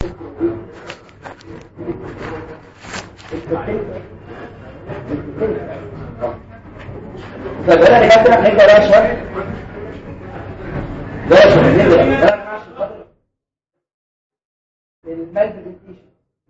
طيب انا دكاتره هنبدا بقى شويه ده شويه نبدا المالبيتيشن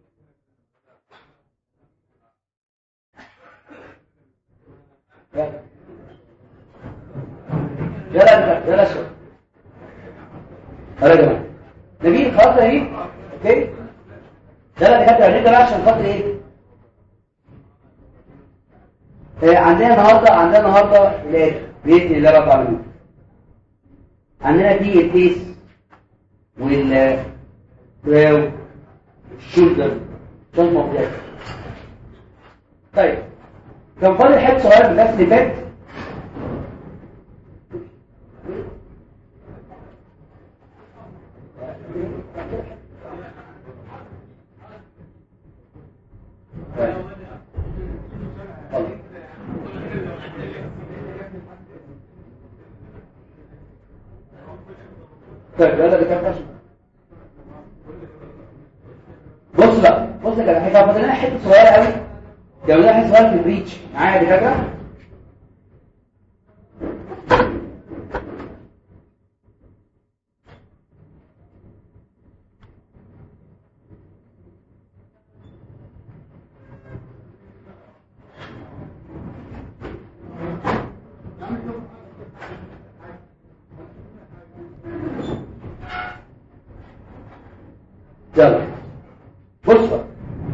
يلا يلا شويه يلا يا جماعه نبيل خلاص يا نبيل اوكي يلا دكاتره هنبدا بقى عشان خاطر ايه آه، عندنا النهارده عندنا النهارده علاج باذن الله رب العالمين عندنا في الفيس وال براو الشولدر ده الموضوع طيب كان فاضل حته صغيره في الدرس اللي فات طيب. طيب. طيب يلا اللي كان فاشل بص بقى بص يا جماعه احنا فاضل لنا حته صغيره قوي لو لنا حته صغيره في البريتش معايا يا دكاتره يلا بص بقى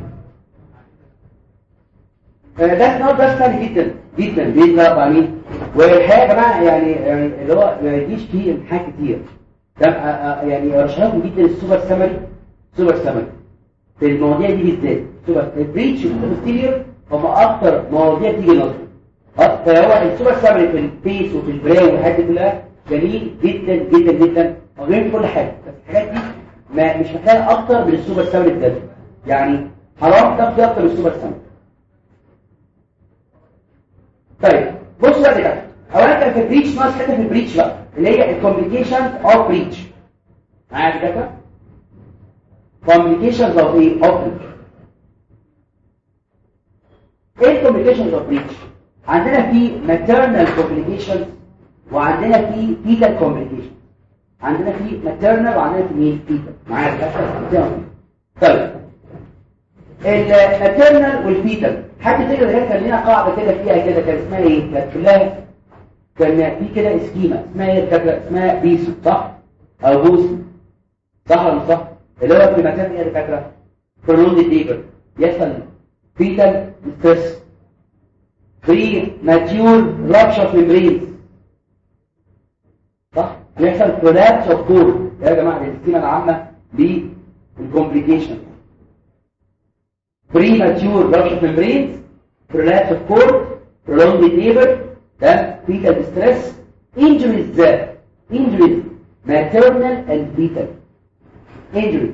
آه، ده سناب ده سهل جدا جدا بيتنا رب العالمين والحقيقه يا جماعه يعني يعني اللي هو ما يجيش فيه امتحان كتير ده آه، آه، يعني ارشحكم جدا السوبر سمري سوبر سمري في المواضيع دي بالذات سوبر البريتش والستيريور هم اكتر مواضيع تيجي نظري أه، فهو السوبر سمري في الفيس وفي البراو والحاجات دي كلها جميل جدا جدا جدا غير في كل حاجه بس الحاجات دي ما مش محتاجه اكتر من السوبر سمري بجد يعني حرام تاخد اكتر من السوبر سمري طيب بص بقى كده اولا كان في البريتش ناقص حته في البريتش بقى اللي هي الكومبليكيشنز اوف بريتش معايا كده complications of ايه of breach ايه الكومبليكيشنز اوف بريتش عندنا في maternal complications وعندنا في fetal complications عندنا في maternal وعندنا في مين fetal معايا كده طيب الماتيرنال والفيتال حد تقدر كده كان لنا قاعده كده فيها كده كان اسمها ايه كانت كلها كان في كده اسكيما اسمها ايه كده اسمها بيسو صح او بوسي صح ولا مش صح اللي هو في مكان ايه الفكره برولوند ليبر يحصل فيتال ستريس بري ماتيور رابشر ميمبرينز صح يحصل كولابس اوف كور يا جماعه الاسكيما العامه للكومبليكيشن premature rupture membranes, prolapse of cord, prolonged labor, then fetal distress, injuries there, injuries, maternal and fetal, injuries.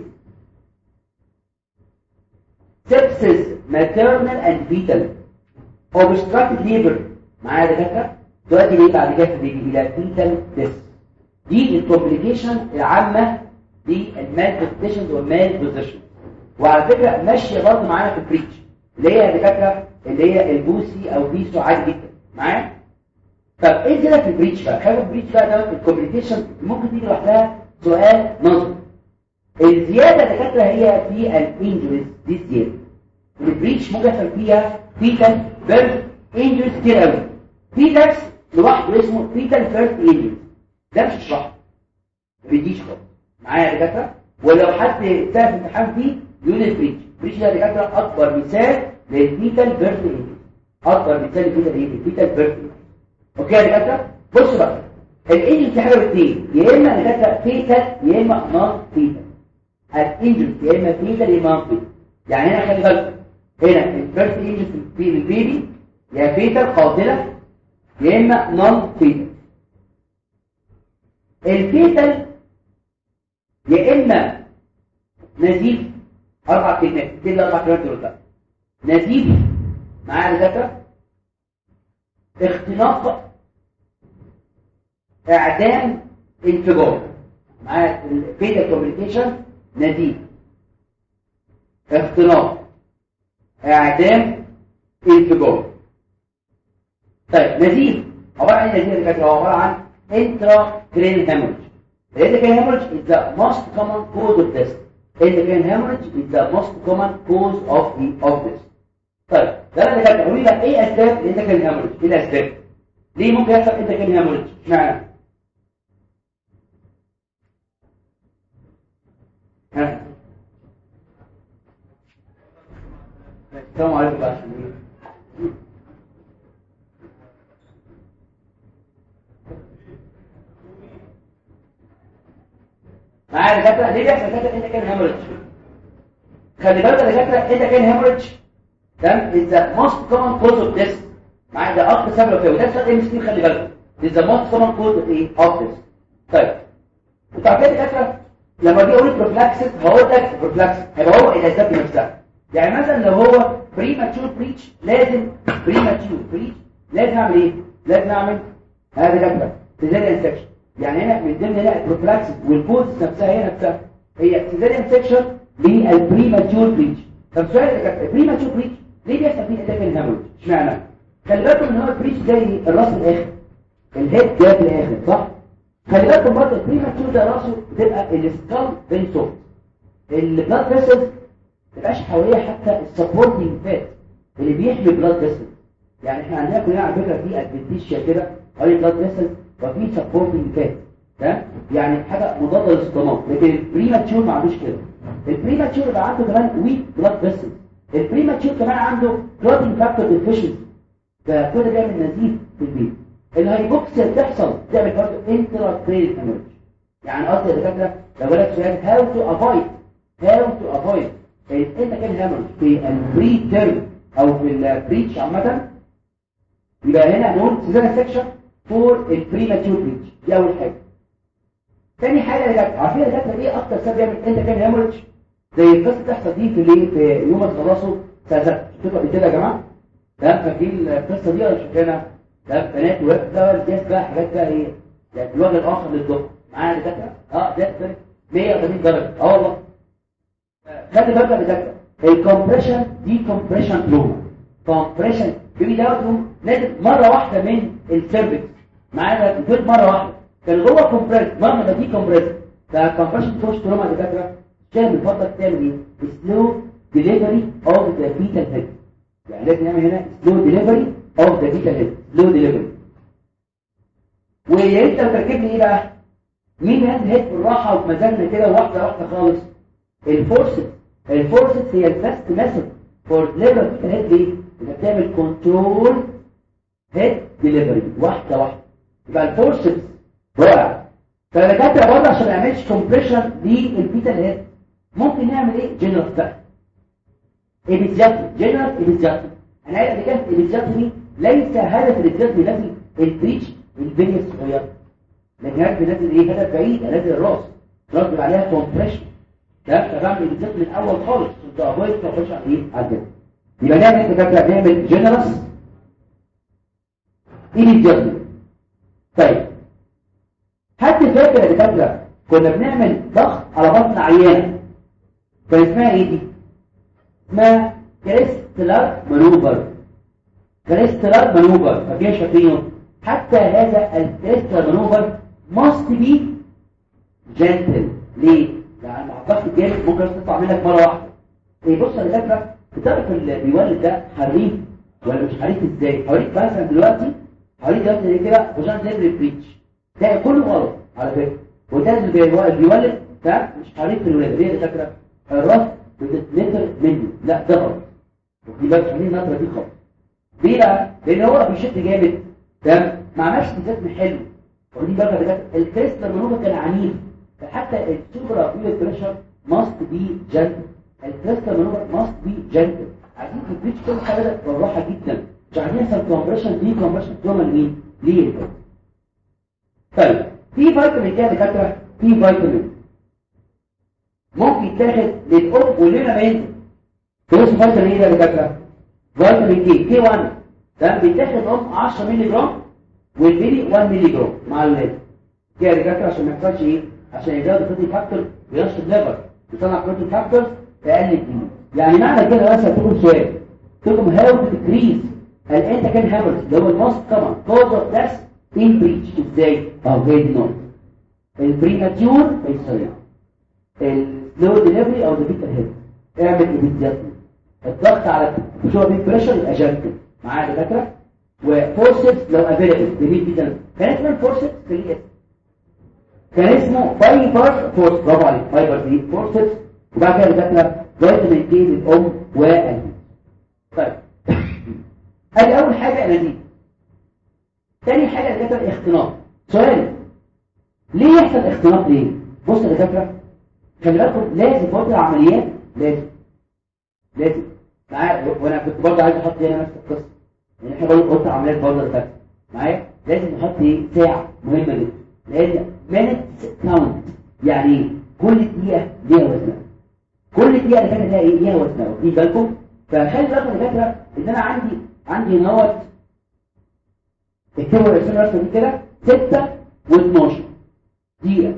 Sepsis, maternal and fetal, obstructed labor, معايا دكاتره دلوقتي ليه بعد كده بيجي الى fetal death. دي الكومبليكيشن العامه للمال بوزيشنز والمال بوزيشنز وعلى فكرة ماشية برضه معانا في البريتش اللي هي دكاتره اللي هي البوسي او بيسو عادي جدا معايا طب ايه كده في البريتش بقى خلي البريتش بقى ده الكومبليكيشن ممكن تيجي لوحدها سؤال نظري الزيادة دكاتره هي في الانجريز دي الزيادة البريتش ممكن يحصل فيها فيتال بيرث انجريز كتير قوي في درس لوحده اسمه فيتال بيرث انجريز ده مش هشرحه ما بيجيش خالص معايا يا دكاتره ولو حد سال في امتحان فيه يقول البريتش البريتش ده دكاتره اكبر مثال للفيتال بيرث انجريز اكبر مثال للفيتال ايه الفيتال بيرث انجريز اوكي يا دكاتره بصوا بقى الانجريز في حاجه باثنين يا اما دكاتره فيتال يا اما نون فيتال الانجريز يا اما فيتال يا اما نون فيتال يعني هنا خلي بالك هنا البيرث انجريز في البيبي يا فيتال قاتله يا اما نون فيتال الفيتال يا اما نزيف اربع كلمات كده اربع كلمات دول بقى نزيف معايا دكاتره اختناق اعدام انفجار معايا الفيتال كوميونيكيشن نزيف اختناق اعدام انفجار طيب نزيف عباره عن ايه نزيف هو عباره عن انترا كرين هيموريج الانترا هيموريج is the most common cause of death الانترا hemorrhage is the most common cause of the of this طيب ده اللي كان قولي لك ايه اسباب الانترا هيموريج ايه الاسباب ليه ممكن يحصل انترا هيموريج اشمعنى ها السلام عليكم بقى معايا دكاتره ليه بيحصل دكاتره انت كان هيموريدج خلي بالك يا دكاتره انت كان هيموريدج تمام از موست كومن كوز اوف ديث معايا ده اكتر سبب فيه وده سبب ام اس خلي بالك از موست كومن كوز اوف ايه اوف ديث طيب انت عارفين يا دكاتره لما اجي اقول بروفلاكسس هقول لك بروفلاكسس هيبقى هو الاسباب نفسها يعني مثلا لو هو بريماتشور بريتش لازم بريماتشور بريتش لازم اعمل ايه لازم اعمل هذا دكاتره سيزاريان سكشن يعني هنا من ضمن هنا البروفلاكسس والكوز نفسها هي نفسها هي سيزاريان سكشن للبريماتشور بريتش طب سؤال البريماتشور بريتش ليه بيحصل فيه اتاك الهاموريج اشمعنى خلي بالكم ان هو البريتش زي الراس الاخر الهيد جاي في الاخر صح خلي بالكم برضه البريماتشور ده راسه بتبقى السكال فين سوفت البلاد فيسلز تبقاش حواليه حتى السبورتنج فات اللي بيحمي البلاد فيسلز يعني احنا عندنا كلنا على فكره في ادفنتيشيا كده حوالي البلاد فيسلز وفي سبورتنج فات تمام يعني حاجه مضاده للاصطناع لكن البريماتشور ما عندوش كده البريماتشور يبقى عنده كمان ويك بلاد فيسلز البريماتشور كمان عنده كلوتنج فاكتور ديفيشنسي ده كل ده بيعمل نزيف في البيت الهايبوكسيا بتحصل تعمل برضه انترا كريل هيموريج يعني قصدي يا دكاتره لو جالك سؤال هاو تو افايد هاو تو افايد انت كان هيموريج في البري تيرم او في البريتش عامه يبقى هنا نقول سيزان سكشن فور البريماتيور بريتش دي اول حاجه ثاني حاجه يا دكاتره عارفين يا دكاتره ايه اكتر سبب يعمل انت كان هيموريج زي القصه بتحصل دي في ليه في يوم التواصل سنه شفتوا قبل كده يا جماعه ده فاكرين القصه دي ولا شفناها ده بنات وقت ده الجهاز بقى حاجات بقى ايه يعني الوجه الاخر للدكتور معايا دكاتره اه ده 180 درجه اه والله خلي بالك يا دكاتره الكومبريشن دي كومبريشن تروما كومبريشن بيجي دوت نازل مره واحده من السيرفكس معانا الجلد مره واحده كان جوه كومبريس مره ما دي كومبريس فالكومبريشن تخش تروما يا دكاتره تعمل فضلك تعمل ايه سلو ديليفري اوف ذا فيتال هيد يعني لازم نعمل هنا سلو ديليفري اوف ذا فيتال هيد سلو ديليفري ويا ريت لو تركب لي ايه بقى مين هاند هيد بالراحه وبمزاجنا كده واحده واحده خالص الفورسز الفورسز هي الفاست ميثود فور ديليفري فيتال هيد ليه انك تعمل كنترول هيد ديليفري واحده واحده يبقى الفورسز رائع فالدكاتره برضه عشان ما يعملش كومبريشن للفيتال هيد ممكن نعمل ايه جنرال بقى ايبيزياتري جنرال ايبيزياتري انا عايز اللي كانت ايبيزياتري ليس هدف الايبيزياتري لازم البريتش البنيه الصغيره لكن هدف لازم ايه هدف بعيد لازم الراس الراس بيبقى عليها كومبريشن ده فبعمل ايبيزياتري من الاول خالص عشان تافويد تخش على ايه على الجنب يبقى نعمل دكاتره نعمل جنرال ايبيزياتري طيب حد فاكر يا دكاتره كنا بنعمل ضغط على بطن عيانه كان اسمها ايه دي اسمها كريستلر مانوفر كريستلر مانوفر ففيها شكلين حتى هذا الكريستلر مانوفر must be gentle ليه؟ يعني مع الضغط الجامد ممكن تطلع منك مرة واحدة ايه بص يا دكاتره بتعرف اللي بيولد ده حريف ولا مش حريف ازاي؟ هوريك مثلا دلوقتي هوريك دلوقتي كده فوجان زي بريتش ده كله غلط على فكره وده اللي بيولد ده مش حريف في الولاده ليه يا دكاتره؟ الراس بتتنفر منه لا ده غلط ودي بقى تخليه النظره دي خالص ليه بقى لان هو بيشد جامد تمام ما عملش نزاف حلو ودي بقى ده الكريست لما هو كان عنيف فحتى السوبر فيو بريشر ماست بي جنتل الكريست لما هو ماست بي جنتل عايزين البريتش كل حاجه بالراحه جدا مش عايزين يحصل كومبريشن دي كومبريشن تروما لمين ليه طيب في فيتامين كده دكاتره في فيتامين ممكن يتاخد للأم ولنا بين فلوس فيتامين ايه يا دكاتره فيتامين كي كي 1 ده بيتاخد ام 10 مللي جرام والبيبي 1 مللي جرام مع الولاد كده يا دكاتره عشان ما يحصلش ايه عشان يزود البروتين فاكتور وينشط الليفر يطلع بروتين فاكتور اقل دي يعني معنى كده بس هتقول سؤال تقوم هاو تكريز الانت كان هامرز اللي هو الموست كومن كوز اوف ديث ان بريتش ازاي اه هي دي نوت البريماتيور هيسريع السلو ديليفري او ذا بيتر هيد اعمل ايميدياتلي الضغط على شو بيك بريشر يبقى جنب معايا دكاتره وفورسز لو افيلبل جميل جدا كان اسمه الفورسز في الاسم كان اسمه فايبر فورس برافو عليك فايبر دي فورسز وبعد كده دكاتره فيتامين كي للام والبي طيب ادي اول حاجه اناديل تاني حاجه دكاتره الاختلاط سؤال ليه يحصل اختلاط ليه بص يا دكاتره خلي بالكم لازم وقت العمليات لازم لازم معايا وانا كنت برضه عايز احط هنا نفس القصه يعني احنا برضه قلت عمليات برضه بس معايا لازم نحط ايه ساعه مهمه جدا لان minutes كاونت يعني ايه كل دقيقه ليها وزنها كل دقيقه اللي كانت ليها ايه ليها وزنها واخدين بالكم فخلي بالكم يا دكاتره ان انا عندي عندي نوت اكتبوا الرسمه الرسمه دي كده 6 و12 دقيقه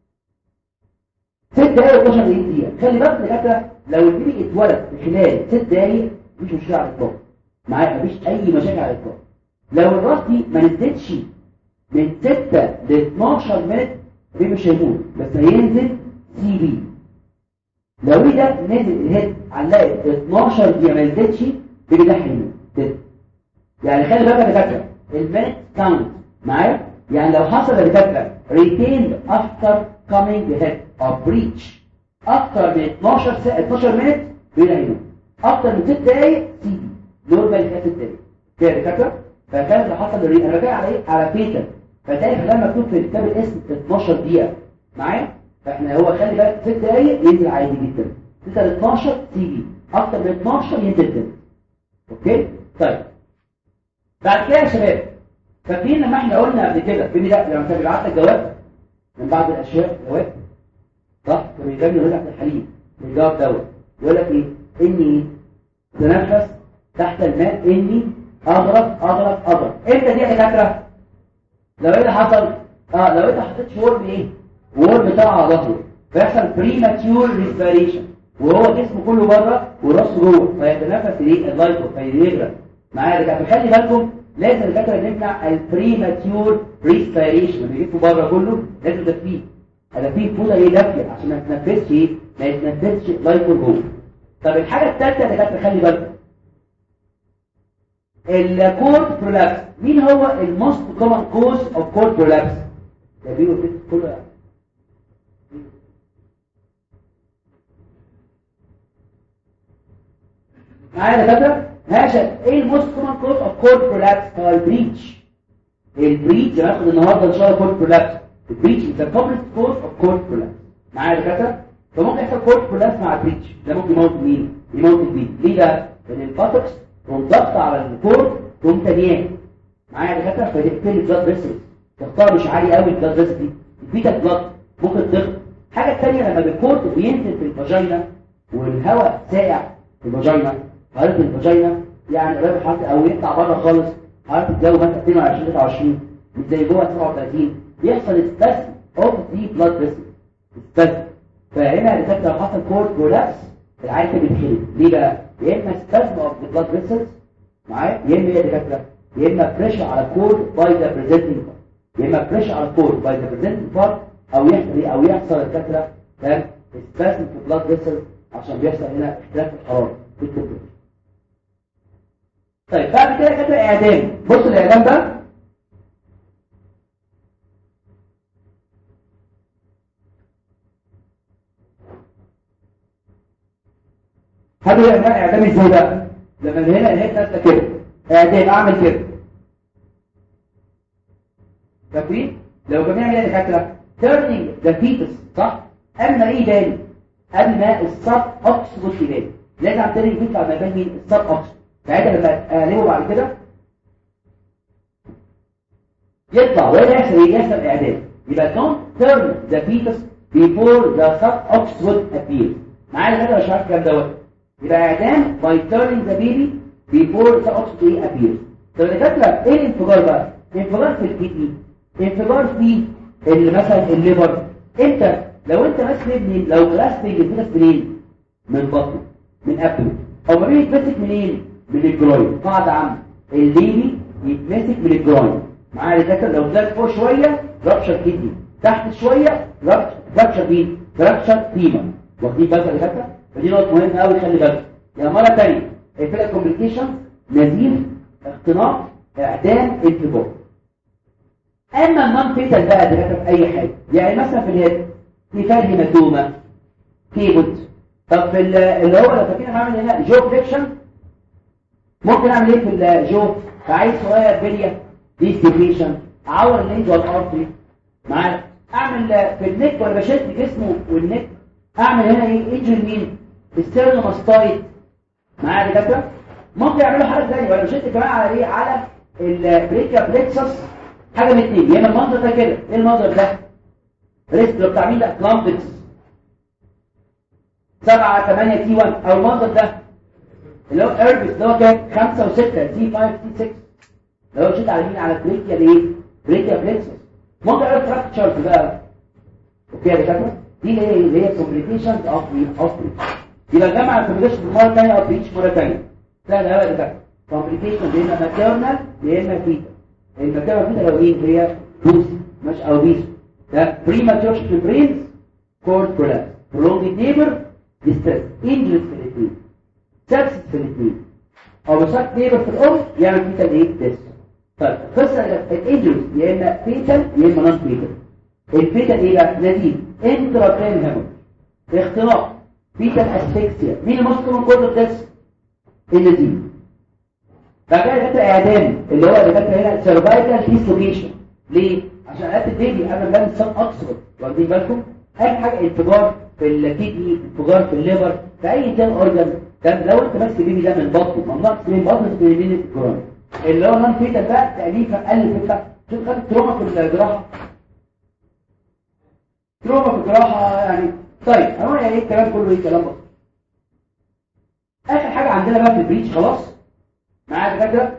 6 دقايق و12 دقيقه خلي بالك يا دكاتره لو البيبي اتولد في خلال 6 دقايق مفيش مشكله على الاطلاق معايا مفيش اي مشاكل على الاطلاق لو الراس دي ما نزلتش من 6 ل 12 متر دي مش هيموت بس هينزل سي بي لو ده نزل الهيد علقت 12 دي ما نزلتش بيجي ده هيموت يعني خلي بالك يا دكاتره المينت كاونت معايا يعني لو حصل يا دكاتره ريتيند افتر كامينج هيد او بريتش اكتر من 12 ساعه 12 مينت بيجي هيموت اكتر من 6 دقايق سي بي نورمال كده 6 دقايق كده يا دكاتره فكان اللي حصل الري انا جاي على ايه على فيتا فتلاقي كلام مكتوب في كتاب الاسم 12 دقيقه معايا فاحنا هو خلي بالك 6 دقايق ينزل عادي جدا 6 ل 12 تيجي اكتر من 12 ينزل تاني اوكي طيب بعد كده يا شباب فاكرين لما احنا قلنا قبل كده فين ده لما كان بيبعت لك جواب من بعض الاشياء جواب صح كان بيجي يقول لك الحليب الجواب دوت يقول لك ايه اني تنفس تحت الماء اني اغرق اغرق اغرق امتى دي يا دكاتره لو ايه اللي حصل اه لو انت حطيت ورم ايه ورم طلع على ظهره فيحصل بريماتيور ريسبيريشن وهو جسمه كله بره وراسه جوه فيتنفس ايه اللايكو فيغرق معايا يا دكاتره خلي بالكم لازم الدكاتره نمنع البريماتيور ريسبيريشن اللي جسمه بره كله لازم تدفيه ادفيه فوضى ايه دافيه عشان ما يتنفسش ايه ما يتنفسش لايكو جوه طب الحاجه الثالثه يا دكاتره خلي بالكم الكورد برولابس مين هو الموست كومن كوز اوف كورد برولابس ده بيقول كده كله معايا يا دكاتره هاشا ايه الموست كومن كوز اوف كورد برولابس هو البريتش البريتش هناخد النهارده ان شاء الله كورد برولابس البريتش ذا كومنست كوز اوف كورد برولابس معايا يا دكاتره فممكن يحصل كورد برولابس مع البريتش ده ممكن يموت مين يموت البيت ليه ده لان الباتوكس والضغط على الكور تقوم تانيان معايا يا دكاتره فتقتل البلاد فيسلز ضغطها مش عالي قوي البلاد فيسلز دي البيتا بلاد ممكن تضغط الحاجه الثانيه لما الكورت بينزل في الفاجينا والهواء ساقع في الفاجينا حراره الفاجينا يعني قريب حراره او يطلع بره خالص حراره الجو مثلا 22 23 مش زي جوه 37 بيحصل سباسم اوف دي بلاد فيسلز سباسم فهنا يا دكاتره لو حصل كورت برولابس العيان كده بيتخلق ليه بقى يا اما سباسم اوف ذا بلاد فيسلز معايا يا اما ايه يا دكاتره يا اما بريشر على كود باي ذا بريزنتنج يا اما بريشر على كود باي ذا بريزنتنج بارت او يحصل او يحصل يا دكاتره تمام سباسم في بلاد فيسل عشان بيحصل هنا اختلاف الحراره في التمبريتشر طيب بعد كده دكاتره اعدام بص الاعدام ده هذا هنا اعدام ازاي بقى لما من هنا لهنا نازله كده اعدام اعمل كده فاكرين لو كان بيعمل ايه يا دكاتره تيرنينج ذا فيتس صح قبل ما ايه يبان قبل ما السب اوكسيد يبان لازم على التيرنينج فيتس على يبان مين السب اوكسيد ساعتها لما اقلبه بعد كده يطلع ولا يحصل ايه يحصل اعدام يبقى don't turn the fetus before the suboxyl appears معايا كده مش عارف الكلام دوت يبقى اعدام by turning the baby before the oxygen appears طب يا دكاتره ايه الانفجار بقى انفجار في الكدني انفجار في اللي مثلا الليبر انت لو انت ماسك ابني لو غرست الفيتس منين من بطنه من ابنه هو ما بيتمسك منين من الجروين قاعده عامه البيبي يتمسك من الجروين معايا دكاتره لو زاد فوق شويه رابشر كدني تحت شويه رابشر مين رابشر فيما واخدين بالك يا دكاتره فدي نقطه مهمه قوي خلي بالك يعني مره ثانيه الفرق كومبليكيشن نزيف اختناق اعدام انتباه اما النون فيتال بقى دكاتره في اي حاجه يعني مثلا في الهيد في فيها هيماتوما كيبوت طب في اللي هو لو فاكرين هعمل هنا جو فليكشن ممكن اعمل ايه في الجو فعايز صغير بليه ديستيفيشن اعور اللينج والارتري معايا اعمل في النك ولا بشد جسمه والنك اعمل هنا ايه انجل مين الستيرنوماستايد معايا دكاتره ممكن يعملوا حاجه ثانيه ولا بشد كمان على ايه على البريكا بليكسس حاجه من اثنين يا اما المنظر ده كده ايه المنظر ده ريست بتاع مين ده كلامبكس 7 8 تي 1 او المنظر ده اللي هو اربس اللي هو كام 5 و6 تي 5 تي 6 لو مشيت على مين على بريكيا ايه بريكيا بليكسس ممكن اقرا ستراكشرز بقى اوكي يا دكاتره دي اللي هي اللي هي كومبليكيشنز اوف اوف يبقى جمع الكومبليكيشن مره ثانيه او بريتش مره ثانيه سهل قوي يا دكاتره كومبليكيشن يا اما ماتيرنال يا اما فيتا الماتيرنال فيتا لو ايه هي بوسي مش او بيسو ده بريماتيور برينز كورد كولابس prolonged نيبر ديستريس انجلس في الاثنين سبسس في الاثنين او بشكل نيبر في الام يعمل فيتال ايه ديس طيب قصه الانجلس يا اما فيتال يا اما نون فيتال الفيتال ايه بقى نتيجه انترابرين هيموريج اختناق فيتال اسفكسيا مين المسكن كله الدس النتيجه بعد كده دكاتره اعدام اللي هو دكاتره هنا سيرفايكال ديسلوكيشن ليه عشان قد البيبي قبل ما نسال اكثر واخدين بالكم اي حاجه انفجار في الكدني انفجار في الليفر في اي كان اورجان ده لو انت ماسك البيبي ده من بطنه ممنوع تسيب بطنه في بين الكورونا اللي هو نون فيتال بقى تاليف قل في شوف خدت تروما في الجراحه تروما في الجراحه يعني طيب انا ايه الكلام كله ايه كلام بسيط اخر حاجه عندنا بقى في البريتش خلاص معايا دكاتره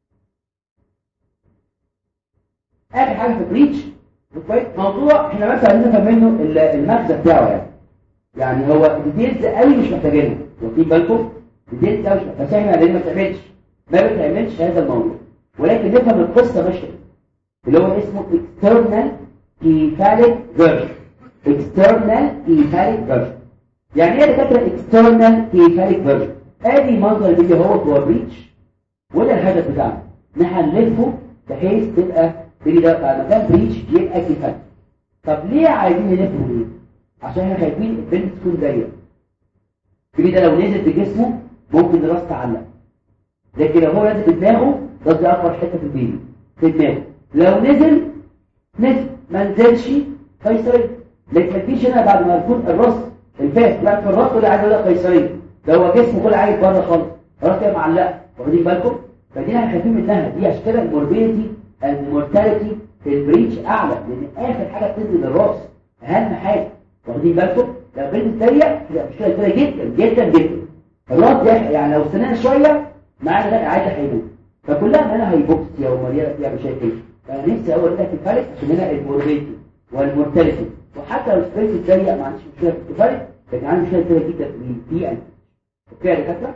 اخر حاجه في البريتش كويس موضوع احنا بس عايزين نفهم منه المغزى بتاعه يعني يعني هو ديتيلز قوي مش محتاجينها واخدين بالكم ديتيلز قوي مش بس احنا ليه ما بتعملش ما بتعملش هذا الموضوع ولكن نفهم القصه ماشيه اللي هو اسمه external cephalic version external cephalic version يعني ايه دكاتره external cephalic version ادي منظر الفيديو هو هو بريتش وده الهدف بتاعنا نحلفه بحيث تبقى تيجي ده بعد ما كان بريتش يبقى كيفان طب ليه عايزين نلفه ليه عشان احنا خايفين البنت تكون ضيقه تيجي ده لو نزل بجسمه ممكن الراس تعلق لكن لو هو نازل بدماغه ده دي اكبر حته في البيبي في دماغه لو نزل نزل ما نزلش قيصري لكن مفيش هنا بعد ما يكون الراس الفاس بقى في الراس ولا عايز اقول لك قيصري ده هو جسمه كله عايز بره خالص الراس كده معلقه واخدين بالكم فدي احنا خايفين منها دي عشان كده الموربيديتي المورتاليتي في البريتش اعلى لان اخر حاجه بتنزل الراس اهم حاجه واخدين بالكم لو بنت ضيق تبقى مشكله كبيره جدا جدا جدا الراس ده يعني لو استنينا شويه معانا ده عايزه هيموت فكلها هنا هيبوكسيا ومليانه فيها مشاكل فانا نفسي اقول لك الفرق عشان هنا الموربيديتي والمورتاليتي وحتى لو السبيس ضيق ما عنديش مشكله في الفرق لكن عندي مشكله كبيره جدا في البيئه اوكي يا دكاتره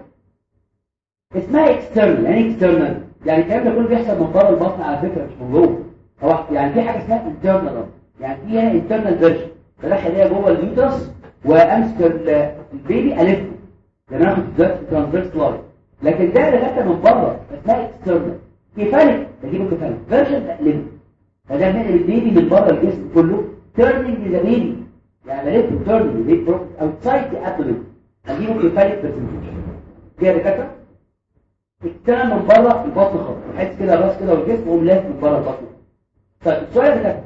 اسمها اكسترنال يعني اكسترنال يعني الكلام ده كله بيحصل من بره البطن على فكره مش من جوه هو يعني في حاجه اسمها انترنال يعني في هنا انترنال فيرجن بدخل ايديا جوه اليوترس وامسك البيبي الفه لما ناخد دلوقتي ترانسفيرس لاين لكن ده لغايه من بره اسمها اكسترنال كيفاليك بجيبه كيفاليك فيرجن تقلبه فده بنقل البيبي من بره الجسم كله تيرنينج ذا بيبي يعني بلف تيرنينج بيبي بروسس اوتسايد ذا ابدومين اجيبه كيفاليك برزنتيشن كده دكاتره الكلام من بره البطن خالص بحيث كده الراس كده والجسم وقوم لافف من بره البطن طيب السؤال ده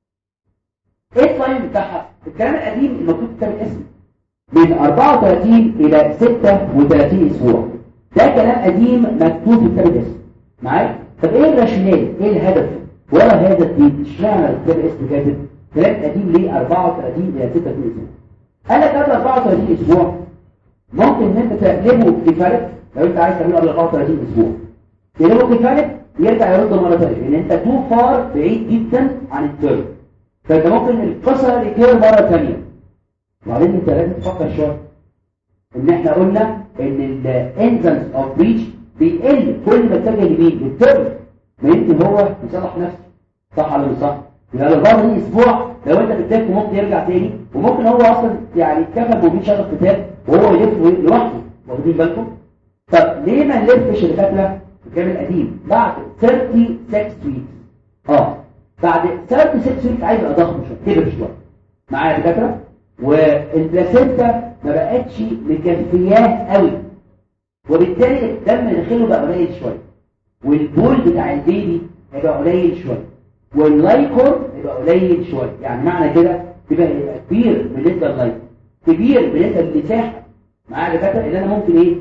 ايه التايم بتاعها الكلام القديم المفروض كتاب اسم من 34 الى 36 اسبوع ده كلام قديم مكتوب في كتاب الاسم معايا طب ايه الراشونال ايه الهدف ولا هذا الدين اشمعنى كتاب الاسم كاتب كلام قديم ليه 34 الى 36 اسبوع قال لك قبل 34 اسبوع ممكن ان انت تقلبه في فرق لو انت عايز تعمله قبل 34 اسبوع يبقى ممكن فارق يرجع يرد مره ثانيه لان انت تو فار بعيد جدا عن التيرم فانت ممكن القصه يكير مره ثانيه وبعدين انت لازم تفكر شويه ان احنا قلنا ان الانزنس اوف بريتش بيقل كل ما اتجه لمين للترم ما يمكن هو يصلح نفسه صح ولا مش صح يبقى لو بعد اسبوع لو انت بتلف ممكن يرجع تاني وممكن هو اصلا يعني اتكفل ومين شغل كتاب وهو يلف لوحده واخدين بالكم طب ليه ما نلفش الفتله في الكلام القديم بعد 36 ويكس اه بعد 36 ويكس عايز ابقى ضخم شويه كبر شويه معايا يا دكاتره والبلاسينتا ما بقتش مكفياه قوي وبالتالي الدم اللي داخله بقى قليل شويه والبول بتاع البيبي هيبقى قليل شويه واللايكور هيبقى قليل شويه يعني معنى كده يبقى يبقى كبير بالنسبه لللايكور كبير بالنسبه للمساحه معايا يا دكاتره ان انا ممكن ايه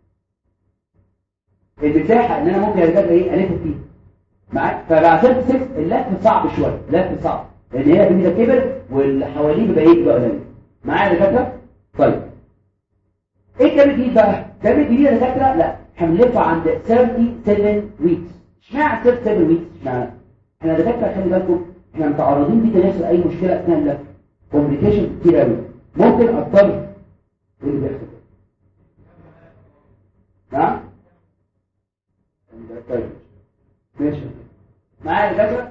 المساحه ان انا ممكن يا دكاتره ايه الف فيه معاك فبعد 6 اللف صعب شويه لف صعب لان هي كده كبر واللي حواليه بيبقى ايه بيبقى قليل معايا يا دكاتره طيب ايه الكلام الجديد بقى الكلام الجديد يا دكاتره لا هنلف عند 37 ويكس اشمعنى 37 ويكس اشمعنى احنا دكاتره خلي بالكم احنا متعرضين بينا نحصل اي مشكله اثناء اللف كومبليكيشن كتير قوي ممكن اضطر ايه اللي بيحصل نعم طيب ماشي معايا يا دكاتره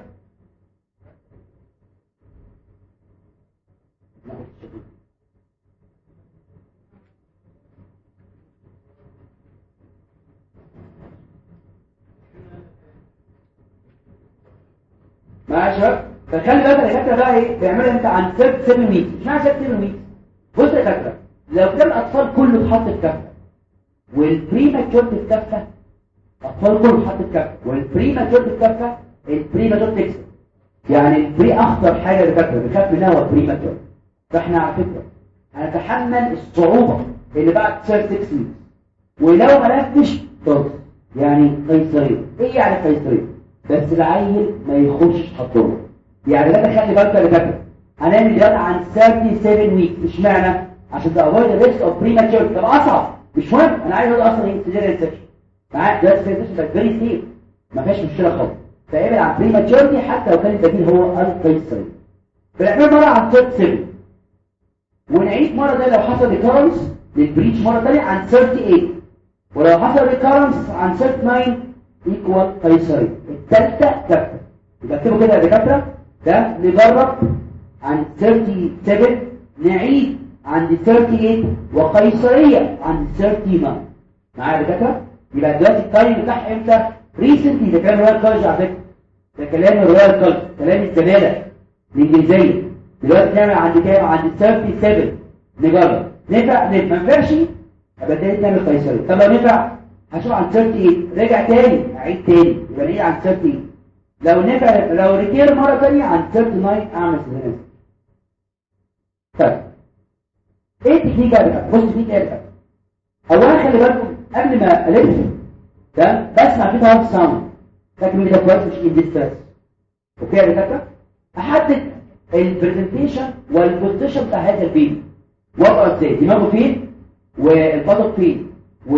معايا يا شباب فخلي بالك يا دكاتره بقى ايه بيعملها انت عن سيرت 7 ويكس اشمعنى سيرت 7 ويكس بص يا دكاتره لو كان الاطفال كله اتحط في كفه والبريماتشور في كفه اطفال كله اتحط في كفه والبريماتشور في كفه البريماتشور تكسب يعني البري اخطر حاجه يا دكاتره بيخاف منها هو البريماتشور فاحنا على فكره هنتحمل الصعوبه اللي بعد سيرت 6 ويكس ولو ما لفتش طب يعني قيصريه ايه يعني قيصريه بس العيل ما يخش حضره يعني ده تخلي بالك يا دكاتره هنعمل دلوقتي عن 37 ويك اشمعنى عشان تافويد الريسك اوف بريماتشور طب اصعب مش مهم انا عايز اقول اصلا ايه سيزيريان سيكشن معايا ده سيزيريان ده فيري سيف ما فيهاش مشكله خالص فابعد عن بريماتشورتي حتى لو كان البديل هو القيصري بنعمل مره عن 37 ونعيد مره ده لو حصل ريكارنس للبريتش مره ثانيه عن 38 ولو حصل ريكارنس عن 39 ايكوال قيصري الثالثه كفه يبقى اكتبوا كده يا دكاتره ده نجرب عن 37 نعيد عند 38 وقيصريه عند 39 معايا يا دكاتره يبقى دلوقتي التايم بتاعها امتى ريسنتلي ده كلام رويال كولج على فكره ده كلام الرويال كولج كلام الزماله الانجليزيه دلوقتي نعمل عند كام عند 37 نجرب نفع ما ينفعش يبقى تاني نعمل قيصريه طب لو نفع هشوف عن 38 رجع تاني اعيد تاني يبقى نيجي عن 38 لو نفع لو ريكير مره ثانيه عن 39 اعمل سيزيريان طيب ايه التكنيك ده بص التكنيك ايه بقى اولا خلي بالكم قبل ما الف تمام بسمع في هاف ساوند لكن ده كويس مش ان ستريس اوكي يا دكاتره احدد البرزنتيشن والبوزيشن بتاع هذا البيبي وضعه ازاي دماغه فين والبطن فين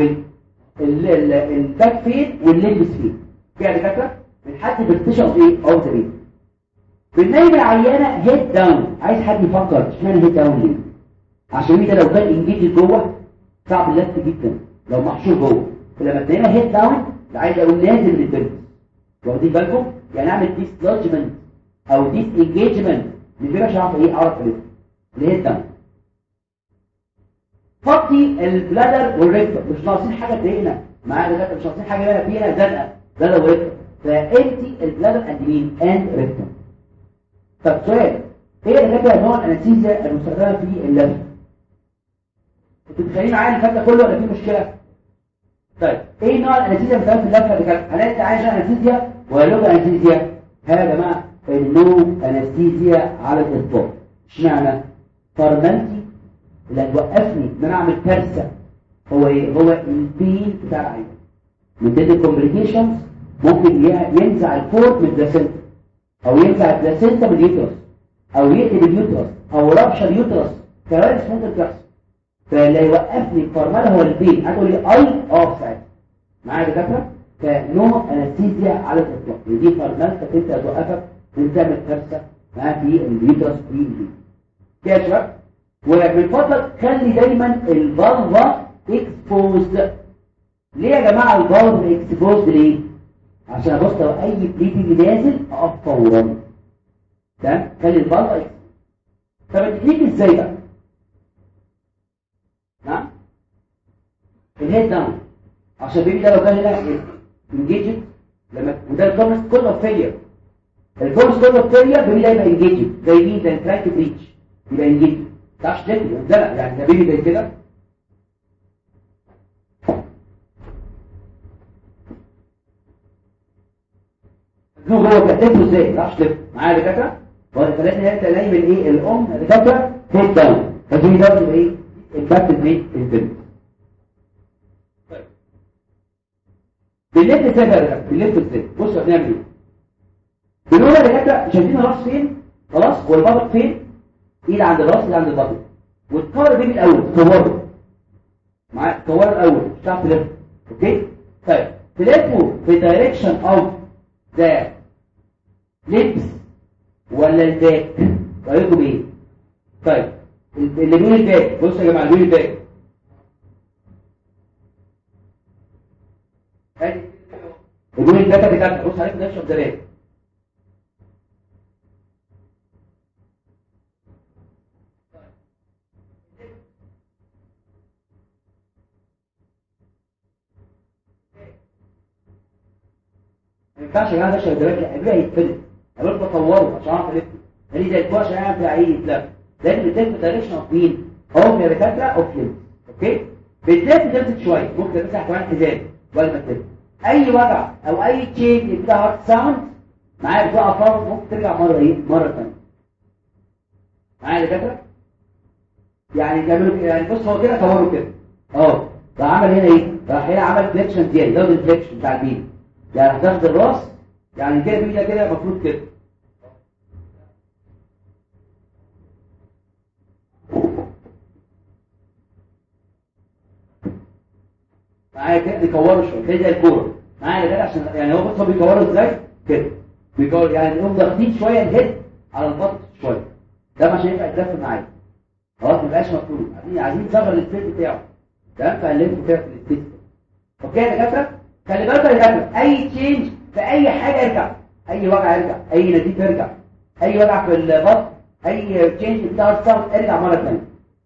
والباك فين والليمبس فين كده يا دكاتره بنحدد البوزيشن اوف ايه اوف ذا بيبي بننيم العيانه هيد داون عايز حد يفكر اشمعنى هيد داون ليه عشان ده لو كان انجيج جوه صعب اللف جدا لو محشور جوه فلما تلاقينا هيد داون عايز اقول نازل للبنت واخدين بالكم يعني اعمل ديسلوجمنت او ديس انجيجمنت من غير عشان اعرف ايه اعرف الف الهيد داون فضي البلادر والريكتر مش ناقصين حاجه تضايقنا معايا ده مش ناقصين حاجه بقى فينا زنقه بلادر وريكتر فانتي البلادر اند مين اند ريكتر طب سؤال ايه اللي كده نوع الانستيزيا المستخدمه في اللف انتوا متخيلين معايا الفكره كله ولا في مشكله طيب ايه نوع الانستيزيا المستخدمه في اللفه دي هل عايز انستيزيا ولا لوك انستيزيا هذا يا جماعه اللوك انستيزيا على الاطلاق اشمعنى فارمنتي اللي هتوقفني ان انا اعمل كارثه هو ايه هو البين بتاع العين من ضمن الكومبليكيشنز ممكن ينزع الفورت من البلاسينتا او ينزع البلاسينتا من اليوترس او يقلب اليوترس او ربشر اليوترس كوارث ممكن تحصل فاللي يوقفني الفرمله هو البين هتقول لي اي اوف ساعتها معايا يا دكاتره فنوع انستيزيا على الاطلاق دي فرملتك انت هتوقفك من تعمل كارثه معاك في اليوترس في البين كده يا شباب ومن فضلك خلي دايما الفالفا اكسبوزد ليه يا جماعه الفالفا اكسبوزد ليه عشان ابص لو اي بليدنج نازل اقف فورا تمام خلي الفالفا طب التكنيك ازاي بقى نعم الهيد داون عشان البيبي ده لو كان هنا انجيجد لما وده الكومنت كله فيلير الكورس كله فيلير البيبي ده يبقى انجيجد زي مين زي تراك بريتش يبقى انجيجد تعرفش تكتب لا يعني ده بيبي زي كده هو هو كتبه ازاي تعرفش تكتب معايا دكاتره هو خلاني انت نايم الايه الام دكاتره هيد داون فدي ده بتبقى ايه امباكت ايه البنت بالليفت ازاي بقى بالليفت ازاي بصوا هنعمل ايه بنقول يا دكاتره شايفين الراس فين خلاص والبطن فين ايد عند الراس ايد عند البطن والكور بين الاول كوره معايا كوره الاول مش هتعرف تلف اوكي طيب تلفوا في دايركشن اوف ذا ليبس ولا الباك رايكم ايه طيب اللي بين الباك بصوا يا جماعه اللي بين الباك ادي اللي بين الباك بتاعك بص عليك ده شوف ده باك ما ينفعش يا جماعه ده شغالات لا هيتفلت انا قلت بطوره عشان اعرف الف يعني زي الكوع عشان اعرف عيد لا لازم بتلف دايركشن اوف مين اوف يا دكاتره اوف ليمز اوكي بتلف تلف شويه ممكن تمسح كمان حزام ولا ما تلف اي وجع او اي تشينج يبقى هارت ساوند معايا بتقع فرض ممكن ترجع مره ايه مره ثانيه معايا يا دكاتره يعني بيعملوا كده يعني بص هو كده صوروا كده اه راح عمل هنا ايه راح هنا عمل فليكشن زياده زود الفليكشن بتاع البيت يعني هتاخد الراس يعني كده بيجي كده المفروض كده معايا كده بيكوروا شويه كده زي الكوره معايا كده عشان يعني هو بص هو بيكوروا ازاي كده بيكور يعني هم ضاغطين شويه الهيد على البطن شويه ده عشان يبقى يتلف معايا خلاص ما يبقاش مفروض عايزين عايزين نصغر السبيس بتاعه تمام فهنلفه كده في السبيس اوكي يا دكاتره خلي بالك يا دكاتره اي تشينج في اي حاجه يرجع اي وجع يرجع اي نزيف يرجع اي وجع في البطن اي تشينج بتاع الصوت ارجع مره ثانيه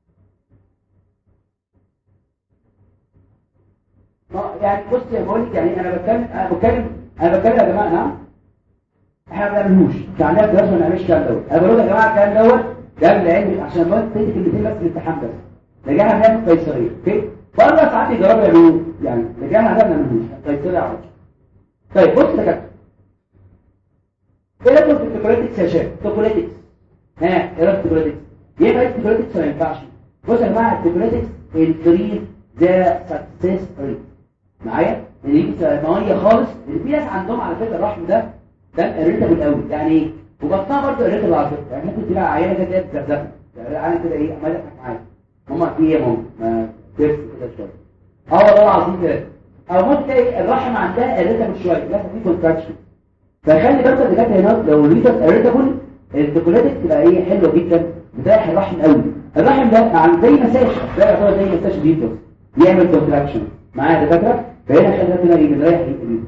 يعني بص يا بقول يعني انا بتكلم انا بتكلم انا بتكلم يا جماعه نعم احنا ما بنعملوش تعالى في ما نعملش الكلام دوت انا بقول يا جماعه الكلام دوت ده من العلم عشان ما تدي كلمتين بس في الامتحان بس رجعنا بنعمل قيصريه اوكي بره ساعات يجربوا يعملوا يعني رجعنا ده ما بنعملوش قيصريه على طيب بص يا كابتن ايه رايكم في التوكوليتكس يا شباب التوكوليتكس ها ايه رايك في التوكوليتكس ينفع التوكوليتكس ما ينفعش بص يا جماعه التوكوليتكس انكريز ذا سكسس ريت معايا اللي يجي ميه خالص اللي في ناس عندهم على فكره الرحم ده ده اريتابل قوي يعني ايه وبطنها برضه اريتابل على فكره يعني ممكن تلاقي عيانه كده تزغزغ يعني عيانه كده ايه عماله تضحك معايا ماما في ايه يا ماما ما ترس كده شويه اه والله العظيم كده او ممكن تلاقي الرحم عندها اريتابل شويه لا في كونتراكشن فخلي بالك الدكاتره هنا لو الريتابل اريتابل الدوكولاتيك تبقى ايه حلوه جدا بتريح الرحم قوي الرحم ده عن زي مساج ده يعتبر زي مساج بيتوس يعمل كونتراكشن معايا دكاتره فهنا خلي بالك هنا ايه بنريح البيتوس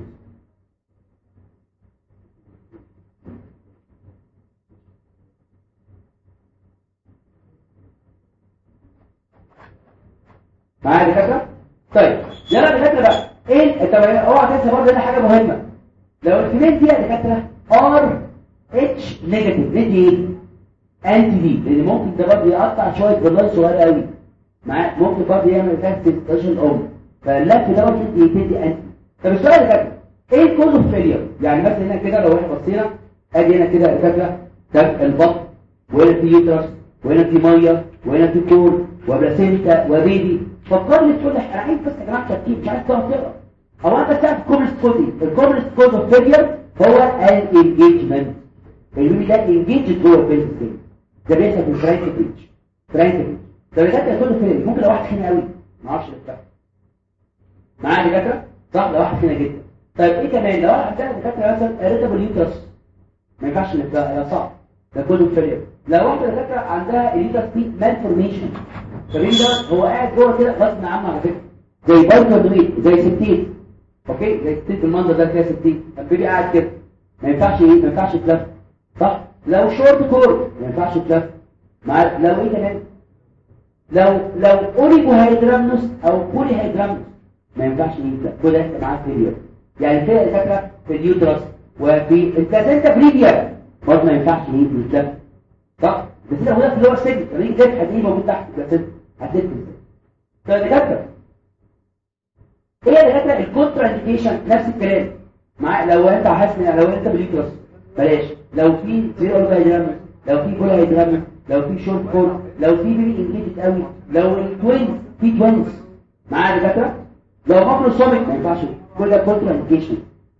معايا دكاتره طيب يلا دكاتره بقى ايه طب اوعى تنسى برضه هنا حاجه مهمه لو الكميه دي يا دكاتره ار اتش نيجاتيف دي ايه انتي دي لان ممكن ده برضه يقطع شويه جلال صغير قوي معايا ممكن برضه يعمل فاكت ستيشن اوم فاللف دوت يدي تدي انتي طب السؤال يا دكاتره ايه الكوز اوف فيلير يعني مثلا هنا كده لو احنا بصينا ادي هنا كده يا دكاتره ده البطن وهنا في يوترس وهنا في ميه وهنا في كور وبلاسينتا وبيبي فكر لي تقول انا عايز بس يا جماعه ترتيب مش عايز تقعد تقرا هو انت بتعرف الكومنست كودي الكومنست كود اوف فيلير هو الانجيجمنت البيبي ده انجيج جوه البيزنس ده بيحصل في الفرانك بيتش فرانك بيتش ده بجد يكون فين ممكن لو واحد خينا قوي ما اعرفش ده معايا دكاتره صح لو واحد خينا جدا طيب ايه كمان لو واحد عندنا دكاتره مثلا اريتابل يوترس ما ينفعش نبقى يا صعب ده كود اوف فيلير لو واحده دكاتره عندها الليتر سبيد مان فورميشن فمين ده هو قاعد جوه كده غصب عنه على فكره زي بايكردويت زي ستين اوكي زي ستين بالمنظر ده كده ستين فبيجي قاعد كده ما ينفعش ايه ما ينفعش تلف صح لو شورت كور ما ينفعش تلف مع لو ايه كمان لو لو اوريجو هيدرامنوس او بولي هيدرامنوس ما ينفعش يتلف كل انت معاك فيديو يعني كده الفكره في اليوترس وفي البلازنتا بريديا برضه ما ينفعش يتلف صح بس ده هو ده اللي هو السجن لما يجي تفتح هتلاقيه موجود تحت البلازنتا هتلف ازاي فالدكاتره هي دكاتره الكونترا انديكيشن نفس الكلام مع لو انت حاسس ان لو انت باليوترس بلاش لو في زيرو هيدرامنوس لو في بولي هيدرامنوس لو في شورت كور لو في بيبي انجيجد قوي لو التوينز في توينز معايا دكاتره لو ماكروسوميك ما ينفعش كل ده كونترا انديكيشن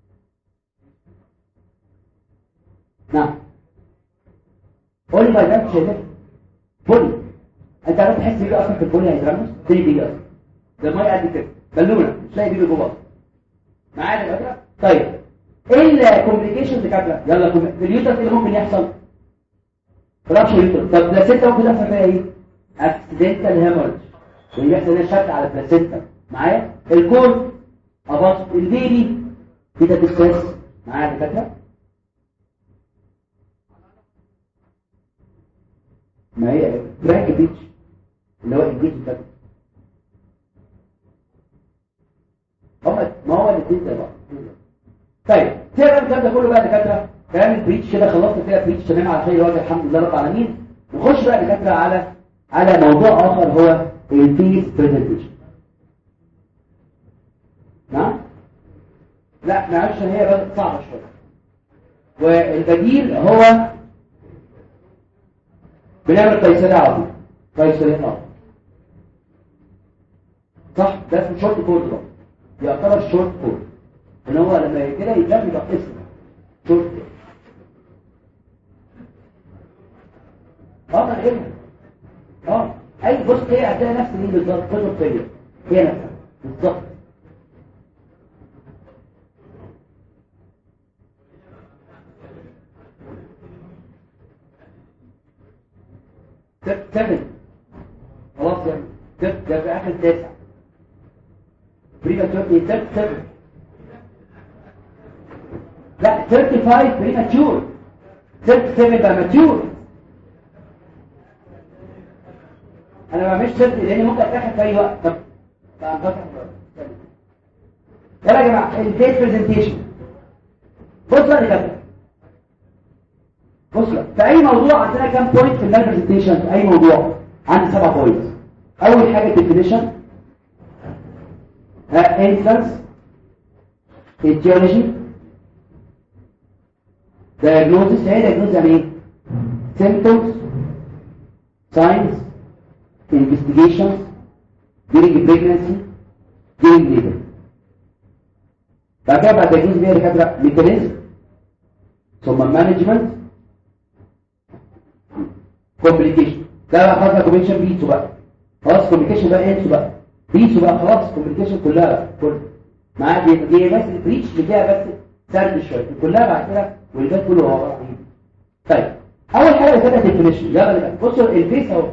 نعم قول لي بقى ده شايفه بولي انت عارف تحس بيه اصلا في البولي هيدراموس تاني بيه اصلا ده الميه قد كده بالونه مش لاقي بيه جوه معايا دكاتره طيب ايه الكومبليكيشن دكاتره يلا كم... في اليوتر اللي ممكن يحصل رابشر يوتر طب بلاسينتا ممكن يحصل فيها ايه اكسيدنتال هيموريج اللي بيحصل ده شد على البلاسينتا معايا الكون ابص البيبي كده ديستريس معايا دكاتره ما هي فرانك بيتش اللي هو الجيش ده هم ما هو الاثنين زي بعض طيب كده الكلام ده كله بقى دكاتره كلام البريتش كده خلصنا كده بريتش تمام على خير وجه الحمد لله رب العالمين نخش بقى دكاتره على على موضوع اخر هو الفيس برزنتيشن نعم لا معلش هي بس صعبه شويه والبديل هو بنعمل قيصرية على طول قيصرية على صح ده اسمه شورت كود بقى يعتبر شورت كود ان هو لما كده يتلم يبقى اسم شورت كود اه ما علم اه اي بص هي هتلاقي نفس دي بالظبط كله فيا هي نفسها بالظبط سبت خلاص يعني سبت ده في اخر تاسع بريما تورتي سبت سبت لا 35 بريماتور سبت سبت بقى ماتيور انا ما بعملش سبت لان ممكن اتاخد في اي وقت طب طب يلا يا جماعه الفيس برزنتيشن بصوا يا جماعه بص في اي موضوع عندنا كام بوينت في المال برزنتيشن في اي موضوع عندي سبع بوينتس اول حاجه ديفينيشن ها انفلانس ايديولوجي diagnosis هي diagnosis يعني ايه symptoms signs investigations during pregnancy during labor بعد كده بعد diagnosis بيها دكاتره ميكانيزم ثم مانجمنت كومبليكيشن ده بقى خلاص كومبليكيشن بيتسو بقى خلاص كومبليكيشن بقى انسو بقى بيتسو بقى خلاص كومبليكيشن كلها بقى كل معاك دي دي بس البريتش اللي فيها بس سرد شويه كلها بعد كده والباقي كله هو عباره عن طيب اول حاجه كده ديفينيشن يلا بقى بصوا الفيس اهو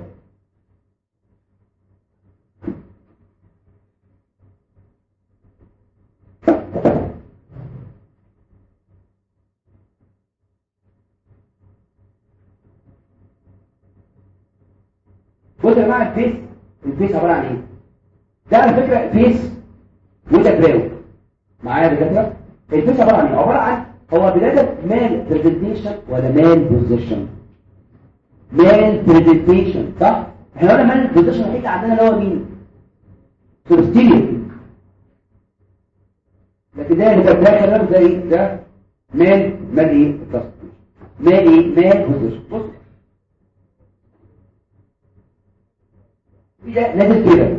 بص يا جماعه الفيس الفيس عباره عن ايه ده على فكره فيس وده براو معايا يا دكاتره الفيس عباره عن ايه عباره عن هو بدايه مال برزنتيشن ولا مال بوزيشن مال برزنتيشن صح احنا قلنا مال بوزيشن الحته عندنا اللي هو مين سوبستيريو لكن ده اللي كان داخل ده ايه ده مال مال ايه مال ايه مال بوزيشن بص ده نازل كده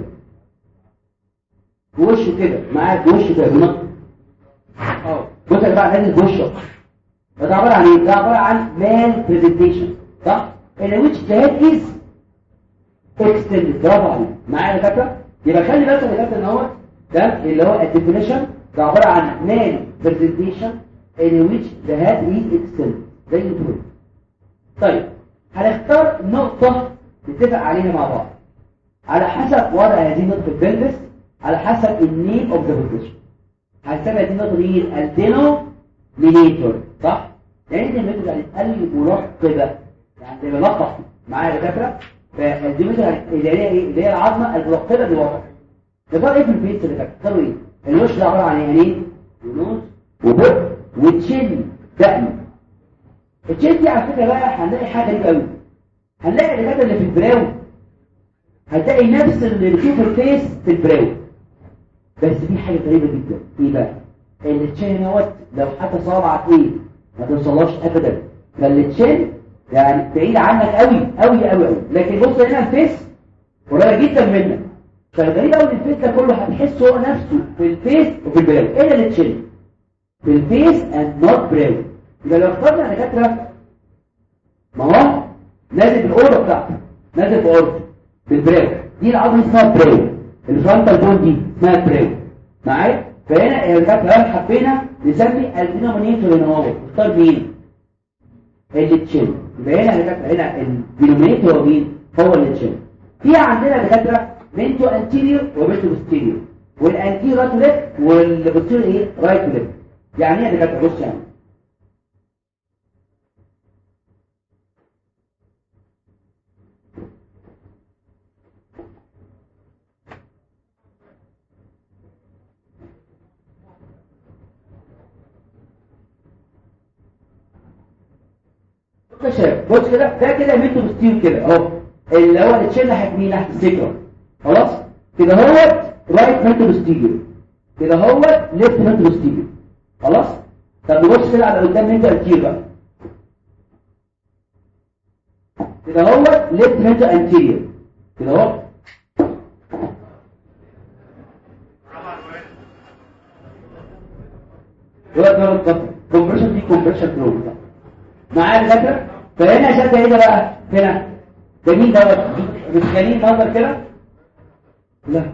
بوشه كده معاه بوشه كده بنط اه بص يا جماعه نازل بوشه ده عباره عن ايه ده عباره عن مان برزنتيشن صح ان ويتش ذا هيد از اكستندد برافو عليك معايا يا دكاتره يبقى خلي بالك يا دكاتره ان هو ده اللي هو الديفينيشن ده عباره عن مان برزنتيشن ان ويتش ذا هيد از اكستندد زي ما تقول طيب هنختار نقطة نتفق عليها مع بعض على حسب وضع هذه النقطة البلبس على حسب النيم اوف ذا بوزيشن هنسمي هذه النقطة دي الدينو مينيتور صح؟ يعني انت الميتور يعني تقلل مراقبة يعني زي ملقح معايا يا دكاترة فالديمتر اللي هي ايه؟ اللي هي العظمة المراقبة للوضع ده ايه في البيت اللي كانت ايه؟ الوش ده عبارة عن ايه؟ ونوز وبق وتشيل دقن التشيل دي على فكرة بقى هنلاقي حاجة غريبة قوي هنلاقي الدكاترة اللي في البراو هتلاقي نفس اللي فيه في الفيس في البراو بس في حاجة غريبة جدا ايه بقى التشين دوت لو حتى صابعك ايه ما توصلهاش ابدا فالتشين يعني بعيد عنك قوي قوي قوي قوي لكن بص هنا الفيس قريبه جدا منك فالغريب قوي الفيس ده كله هتحس هو نفسه في الفيس وفي البراو ايه اللي تشين في الفيس اند نوت براو يبقى لو اخترنا دكاتره ما هو نازل في الاوضه بتاعته نازل في اوضه في البراو دي العظمه اسمها براو الفرونتال بون دي اسمها براو معايا فهنا لو حبينا نسمي الدينومينيتور هنا هو اختار مين اللي تشيل يبقى هنا دكاتره هنا الدينومينيتور هو مين هو اللي تشيل في عندنا دكاتره بنتو انتيريور وبنتو بوستيريور والانتيريور رايت ليفت والبوستيريور ايه رايت ليفت يعني ايه دكاتره بص يعني شايف بص كده ده كده ميتو بوستيريور كده اهو اللي هو التشيل ناحيه مين ناحيه السكر خلاص كده هو رايت ميتو بوستيريور كده هو ليفت ميتو بوستيريور خلاص طب نبص كده على قدام ميتو انتيريور بقى كده هو ليفت ميتو انتيريور كده هو دلوقتي هو الضغط كومبريشن دي كومبريشن فلو معايا الفكره فهنا شكل ايه ده بقى هنا ده مين دوت متخيلين منظر كده لا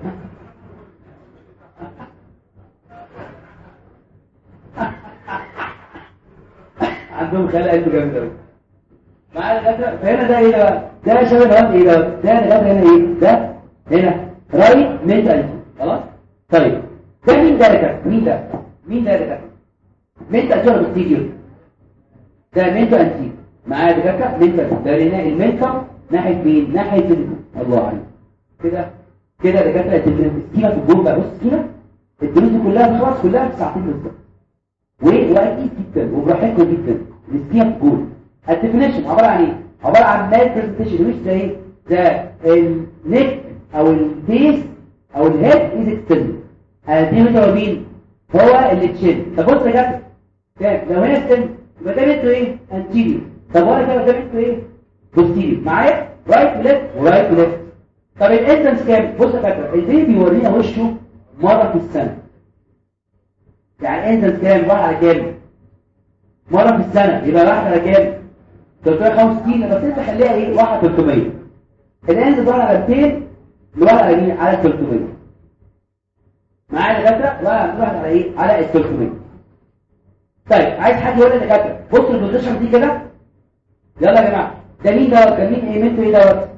عندهم خلق انتوا جامد قوي معايا الفكره فهنا ده ايه ده بقى ده شبه ده ايه ده ده ده هنا ايه ده هنا رايت ميد خلاص طيب ده مين ده ده مين ده مين ده ده ميد انتي بتيجي ده ميد انتي معايا دكاتره منتر ده لنا المنتر ناحيه مين ناحيه الله عليك كده كده دكاتره السكيمه في الجول بقى بص كده الدروس دي كلها خلاص كلها في ساعتين بالظبط واكيد جدا وبراحتكم جدا السكيمه في الجول الديفينيشن عباره عن ايه عباره عن مال برزنتيشن مش ده ايه ده النك او الفيس او الهيد از اكستندد الديمتر مين هو اللي تشيل طب بص يا جدع لو هنا اكستند يبقى ده بيته ايه انتيريور طب وانا كده قدامك ايه بوستيريور معايا رايت ليفت ورايت ليفت طب الانتنس كام بص يا فاكر البيبي بيورينا وشه مره في السنه يعني الانتنس كام واحد على كام مره في السنه يبقى واحد على كام 365 بس انت خليها ايه واحد 300 الانتنس واحد على 200 لواحد على مين على 300 معايا دكاتره واحد على ايه على ال 300 طيب عايز حد يقول لي دكاتره بص البوزيشن دي كده يلا يا جماعه ده مين دوت ده مين ايه منتو ايه دوت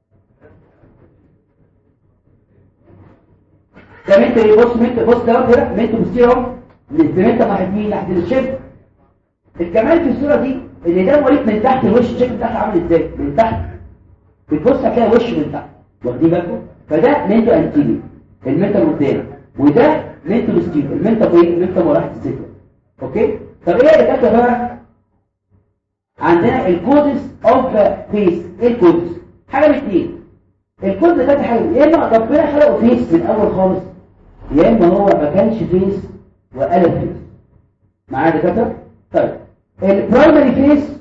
ده منتو ايه بص منتو بص دوت كده منتو بصير اهو الانسترومنت ناحيه مين ناحيه الشيب الكمال في الصوره دي ان ده مريض من تحت الوش الشيب بتاعه عامل ازاي من تحت بتبص هتلاقي وش من تحت واخدين بالكم فده منتو انتيري المنتو قدام وده منتو بستيرو المنتو ايه المنتو مراحل السكه اوكي طب ايه اللي كاتبه بقى عندنا الكودز اوف ذا فيس ايه الكودز حاجه من اثنين الكود ده كانت حاجه يا اما ربنا خلقه فيس من الاول خالص يا اما هو ما كانش فيس وقلب فيس معايا دكاتره طيب البرايمري فيس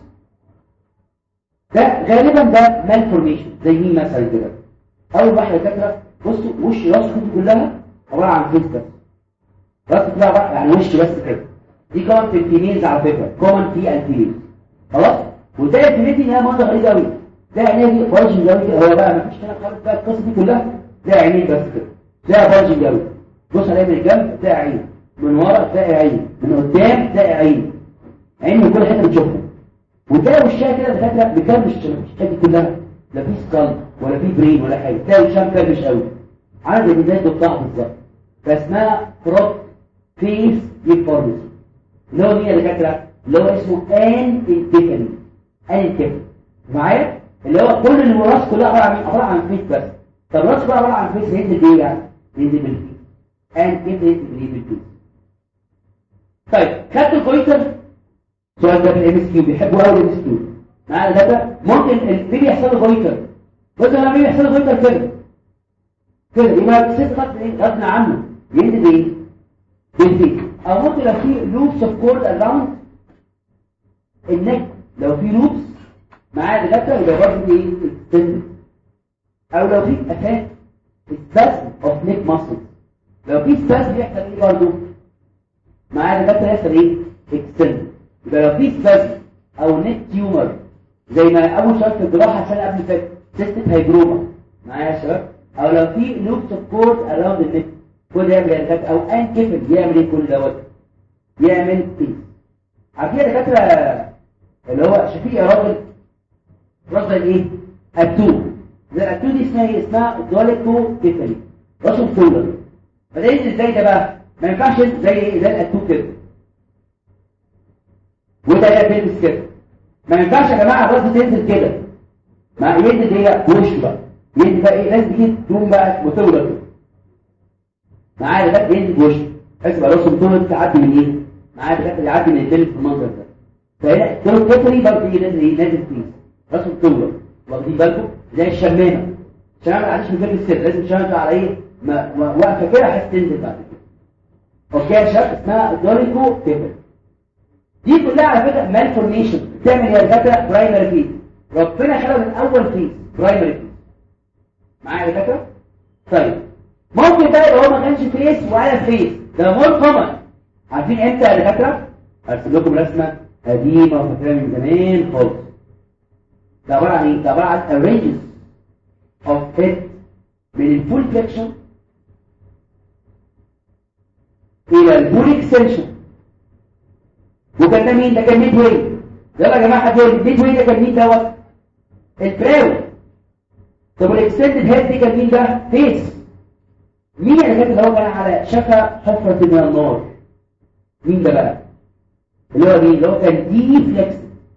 ده غالبا ده مالفورميشن زي مين مثلا كده اول واحده دكاتره بصوا وش راسه كلها عباره عن فيس بس راسه كلها عباره يعني وش بس كده دي كومن في الفيميلز على فكره كومن في الفيميلز خلاص وده الفيميلز هي منظر غريب قوي ده عينيه دي بارجنج قوي كده هو بقى ما فيش هنا خالص بقى القصه دي كلها ده عينيه بس كده ده بارجنج قوي بص عليه من الجنب ده عين من ورا ده عين من قدام ده عين عين من كل حته بتشوفها وتلاقي وشها كده دكاتره مكرمش مش دي كلها لا في سكال ولا في برين ولا حاجه تلاقي وشها مكرمش قوي عامل زي بدايه الضغط بالظبط فاسمها فروت فيس ديفورميتي اللي هو مين يا دكاتره اللي هو اسمه ان انتيفاني ان انتيفاني معايا اللي هو كل اللي الراس كلها عباره عن عباره عن فيس بس طب الراس بقى عباره عن فيس هينزل بايه يعني ينزل بالفيس ان كيف ينزل بالفيس طيب خدت الكويتر سؤال ده في الام اس كيو بيحبوا قوي الام اس كيو معايا ده ممكن البيبي يحصل له كويتر بص لما البيبي يحصل له كويتر كده كده يبقى الست خط ايه غصب عنه ينزل ايه بالفيس او ممكن لو في لوبس اوف كورد اراوند النك لو في لوبس معاه دكاتره يبقى برضه ايه اكستند او لو في اساس سباسم اوف نيك ماسل لو في سباسم يحصل ايه برضه معاه دكاتره يحصل ايه اكستند يبقى لو في سباسم او نيك تيومر زي ما اول شرط في الجراحه سنه قبل فاتت سيستم هيجروما معايا يا شباب او لو في لوبس اوف كورد اراوند النك كل يعمل يركات او ان كفل يعمل ايه كل دوت يعمل بيس عارفين يا دكاتره اللي هو شفيق يا راجل راجل ايه التو زي التو دي اسمها ايه اسمها دوليكو كفلي راسه فولر فده ينزل ازاي ده بقى ما ينفعش ينزل زي ايه زي التو كده وده يلبس كده ما ينفعش يا جماعه الراس تنزل كده ما ينزل ايه وش بقى ينزل بقى ايه لازم كده تقوم بقى وتولر كده معايا ده ينزل وش حسب راسه بتولد تعدي من ايه معايا ده يعدي من الدم في المنظر ده فهنا الدور الكتري برضه ايه نازل ايه نازل فيه راسه بتولد واخدين بالكم زي الشمامه الشمامه ما عادش من غير السر لازم الشمامه على ايه واقفه كده عشان تنزل بعد كده اوكي يا شباب اسمها دوريكو كتري دي كلها على فكره مالفورميشن بتعمل يا دكاتره برايمري فيز ربنا خلق من اول فيز برايمري فيز معايا يا دكاتره طيب ممكن بقى يبقى هو ما كانش فيس ولا فيس ده مور كومن عارفين امتى يا دكاتره ارسم لكم رسمه قديمه وفاكرها من زمان خالص ده عباره عن ايه ده عباره عن arranges of head من الفول فليكشن الى الفول اكستنشن وكان ده مين ده كان ميد واي يلا يا جماعه حد يقول ميد واي ده كان مين دوت البراو طب والاكستندد هيد دي كان مين ده فيس مين اللي كان اللي هو كان على شفا حفرة من النار مين ده بقى اللي هو مين اللي هو كان دي فليكس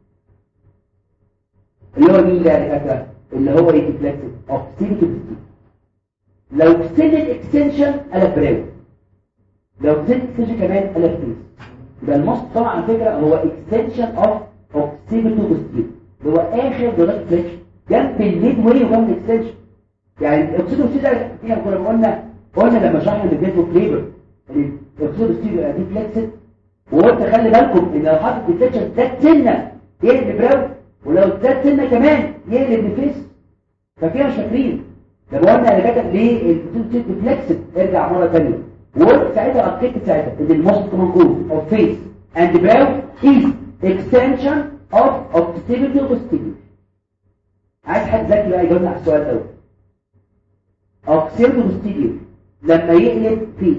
اللي هو مين ده يا دكاتره اللي هو ايه دي فليكس اوكسيديتيف لو اكستندد اكستنشن قلب براو لو اكستندد اكستنشن كمان قلب فيس يبقى المصل طبعا على فكره هو اكستنشن اوف اوكسيديتيف اللي هو اخر درجه فليكشن جنب الميد واي وجنب الاكستنشن يعني الاكسيديتيف ده احنا كنا قلنا قلنا لما شرحنا الفيديو فليبر الاكسيد ستيل دي فليكسد وقلت خلي بالكم ان لو حاطط الفليكشن زاد سنه يقلب براو ولو زاد سنه كمان يقلب بفيس فكده مش فاكرين ده قلنا اللي كتب ليه الاكسيد ستيل فليكسد ارجع مره ثانيه وقلت ساعتها اكدت ساعتها ان الموست كومن كوز اوف فيس اند براو از اكستنشن اوف اوكسيديتيف اوكسيديتيف عايز حد ذكي بقى يجاوبنا على السؤال دوت اوكسيديتيف اوكسيديتيف لما يقلب فيس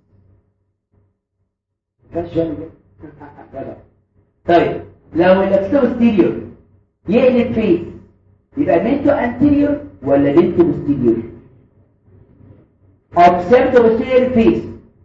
كانش جامد كده طيب لو الاكسيدو ستيريو يقلب فيس يبقى منتو انتيريور ولا منتو ستيريور اوكسيدو ستيريور فيس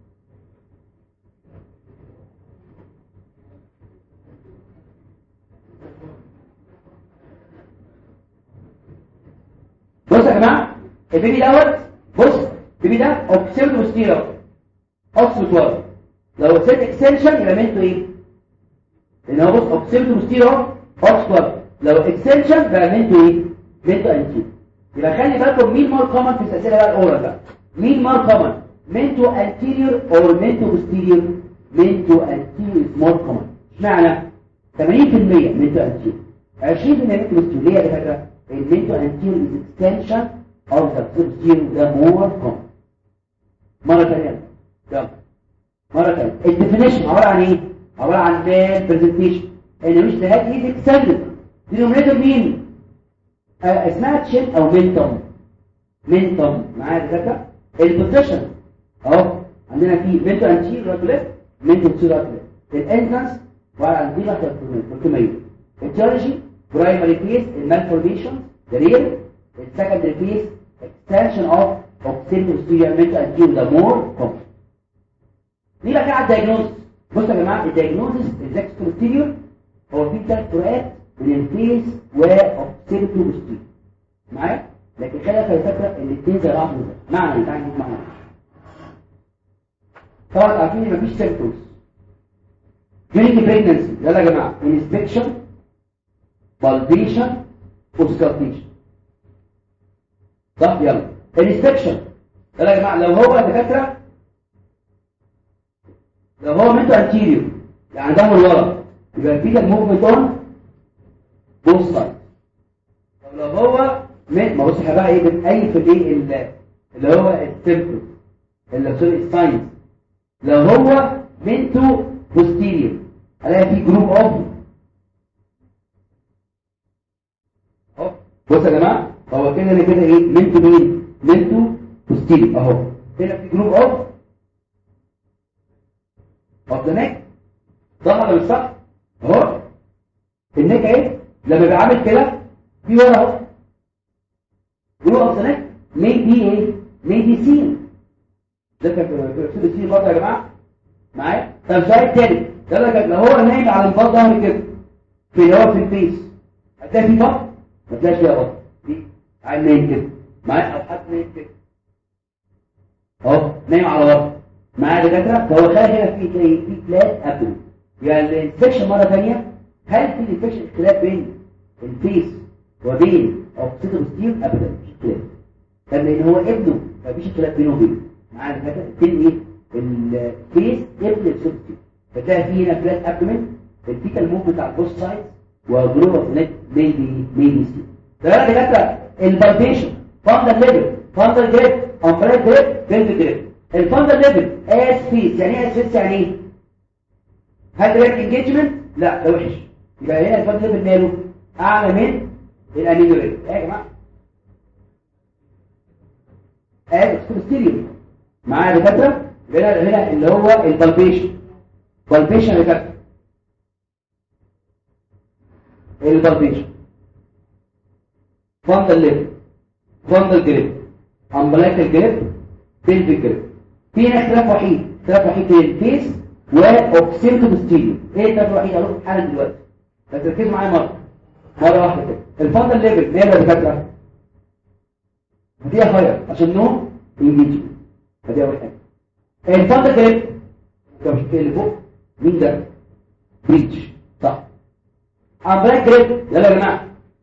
بص يا جماعه البيبي دوت بص البيبي ده اوكسيدو ستيريور اوكسيدو لو سيت اكستنشن يبقى منته ايه لان هو بص اوكسيدو ستيريور اوكسيدو لو اكستنشن بقى منته ايه منته انتي يبقى خلي بالكم مين مور كومن في الاسئله بقى الاورال بقى مين مور كومن منتو انتيريور اور منتو بوستيريور منتو انتيريور از مور كومن اشمعنى 80% منتو انتيريور 20% منتو بوستيريور ليه يا دكاتره المنتو انتيريور از اكستنشن اوف ذا بوستيريور ده مور كومن مره ثانيه يلا مرة ثانية الديفينيشن عبارة عن ايه؟ عبارة عن مان برزنتيشن ان مش ذهاب ايد اكسندد دينومينيتور مين؟ آه اسمها تشين او مينتوم مينتوم معايا دكاتره البوزيشن اهو عندنا في مينتو انتير راجلت مينتو تشير راجلت الانترنس عبارة عن دي لحظة 300 etiology primary phase malformation the real secondary phase extension of occipital posterior mental until the more common دي بقى على الدايجنوز بصوا يا جماعه الدايجنوزس الزكس posterior هو في ثلاث فروقات بين الفيس واوكسيبتو posterior معايا لكن خلينا في الفكره ان الاثنين زي بعض معنى تعالى نشوف معنى طبعا عارفين ان مفيش سيمبتومز كلينيكال بريجنسي يلا يا جماعه انسبكشن بالبيشن اوسكالتيشن طب يلا الانسبكشن يلا يا جماعه لو هو دكاتره لو هو منتو انتيريور يعني ده من ورا يبقى في موفمنت اون بوث سايد طب لو هو من ما بص بقى ايه بتأي في الايه اللي هو السيمبتوم اللي سوري الساينس لو هو منتو بوستيريور هلاقي في جروب اوف بص يا جماعه هو كده كده ايه منتو مين منتو بوستيريور اهو هنا في جروب اوف اوف ذا نيك صح ولا مش صح اهو النيك ايه لما بيبقى عامل كده في ورا اهو جروب اوف ذا نيك may be ايه may be seen ده كان في السين برضه يا جماعه معايا طب السؤال التاني ده لو هو نايم على البط ظهر كده في اللي هو في الفيس هتلاقي في بط ما تلاقيش فيها بط في عين نايم كده معايا او حد نايم كده اهو نايم على بط معايا دكاتره فهو خلى هنا في زي في فلات ابدو يعني الانفكشن مره ثانيه هل في الانفكشن اختلاف بين الفيس وبين اوكسيدو ستيل ابدا مش اختلاف طب لان هو ابنه مفيش اختلاف بينه وبينه معايا دكاتره التاني ايه الفيس قبل السبتي فتلاقي فيه هنا فلات ابدومين الفيتال موف بتاع البوست سايد وجلو اوف نت ميبي ميبي سي ده بقى دكاتره البالبيشن فاندر ليفل فاندر جريب امبريد جريب بيلد جريب الفاندر ليفل اس فيس يعني ايه اس فيس يعني ايه هل ده انجيجمنت لا ده وحش يبقى هنا الفاندر ليفل ماله اعلى من الامينو ريت ايه يا جماعه ادي ستيريو معايا دكاتره هنا هنا اللي هو البالبيشن بالبيشن يا كابتن البالبيشن فاندل ليف فاندل جريب امبلايكال جريب بيلفيك جريب في هنا اختلاف وحيد اختلاف وحيد بين الفيس واوكسيمتو ستيريو ايه الاختلاف الوحيد اقول حالا دلوقتي بس ركزوا معايا مره مره واحده كده الفاندل ليفل ماله يا دكاتره هديها هاير عشان نو انجيجمنت هديها اول حاجه الفاندل جريب ده مش اللي فوق مين ده بريتش صح امبلايك جريب يلا يا جماعه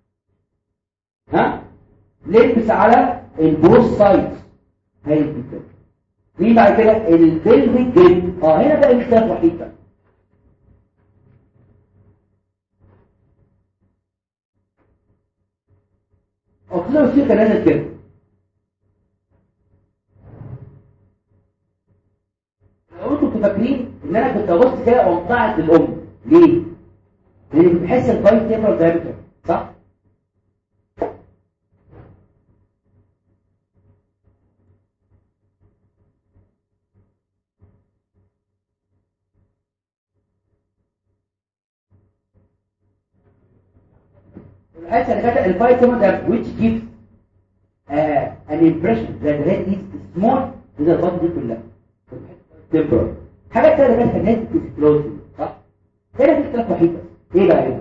ها لبس على البوث سايد هي كده مين بعد كده البلفيك جريب اه هنا بقى الاختلاف وحيد بقى اقصد السيخه نازل كده لو انتوا كنتوا فاكرين ان انا كنت ابص كده وانطعت للام ليه لان كنت بحس الفايت تيبر دايمتر صح بحس ان كده الفايت تيبر دايمتر which gives uh, an impression that the head is small إذا البطن دي كلها تمبر حاجة تانية بس الناس بتسكلوزي صح؟ هنا في اختلاف وحيد بس ايه بقى هنا؟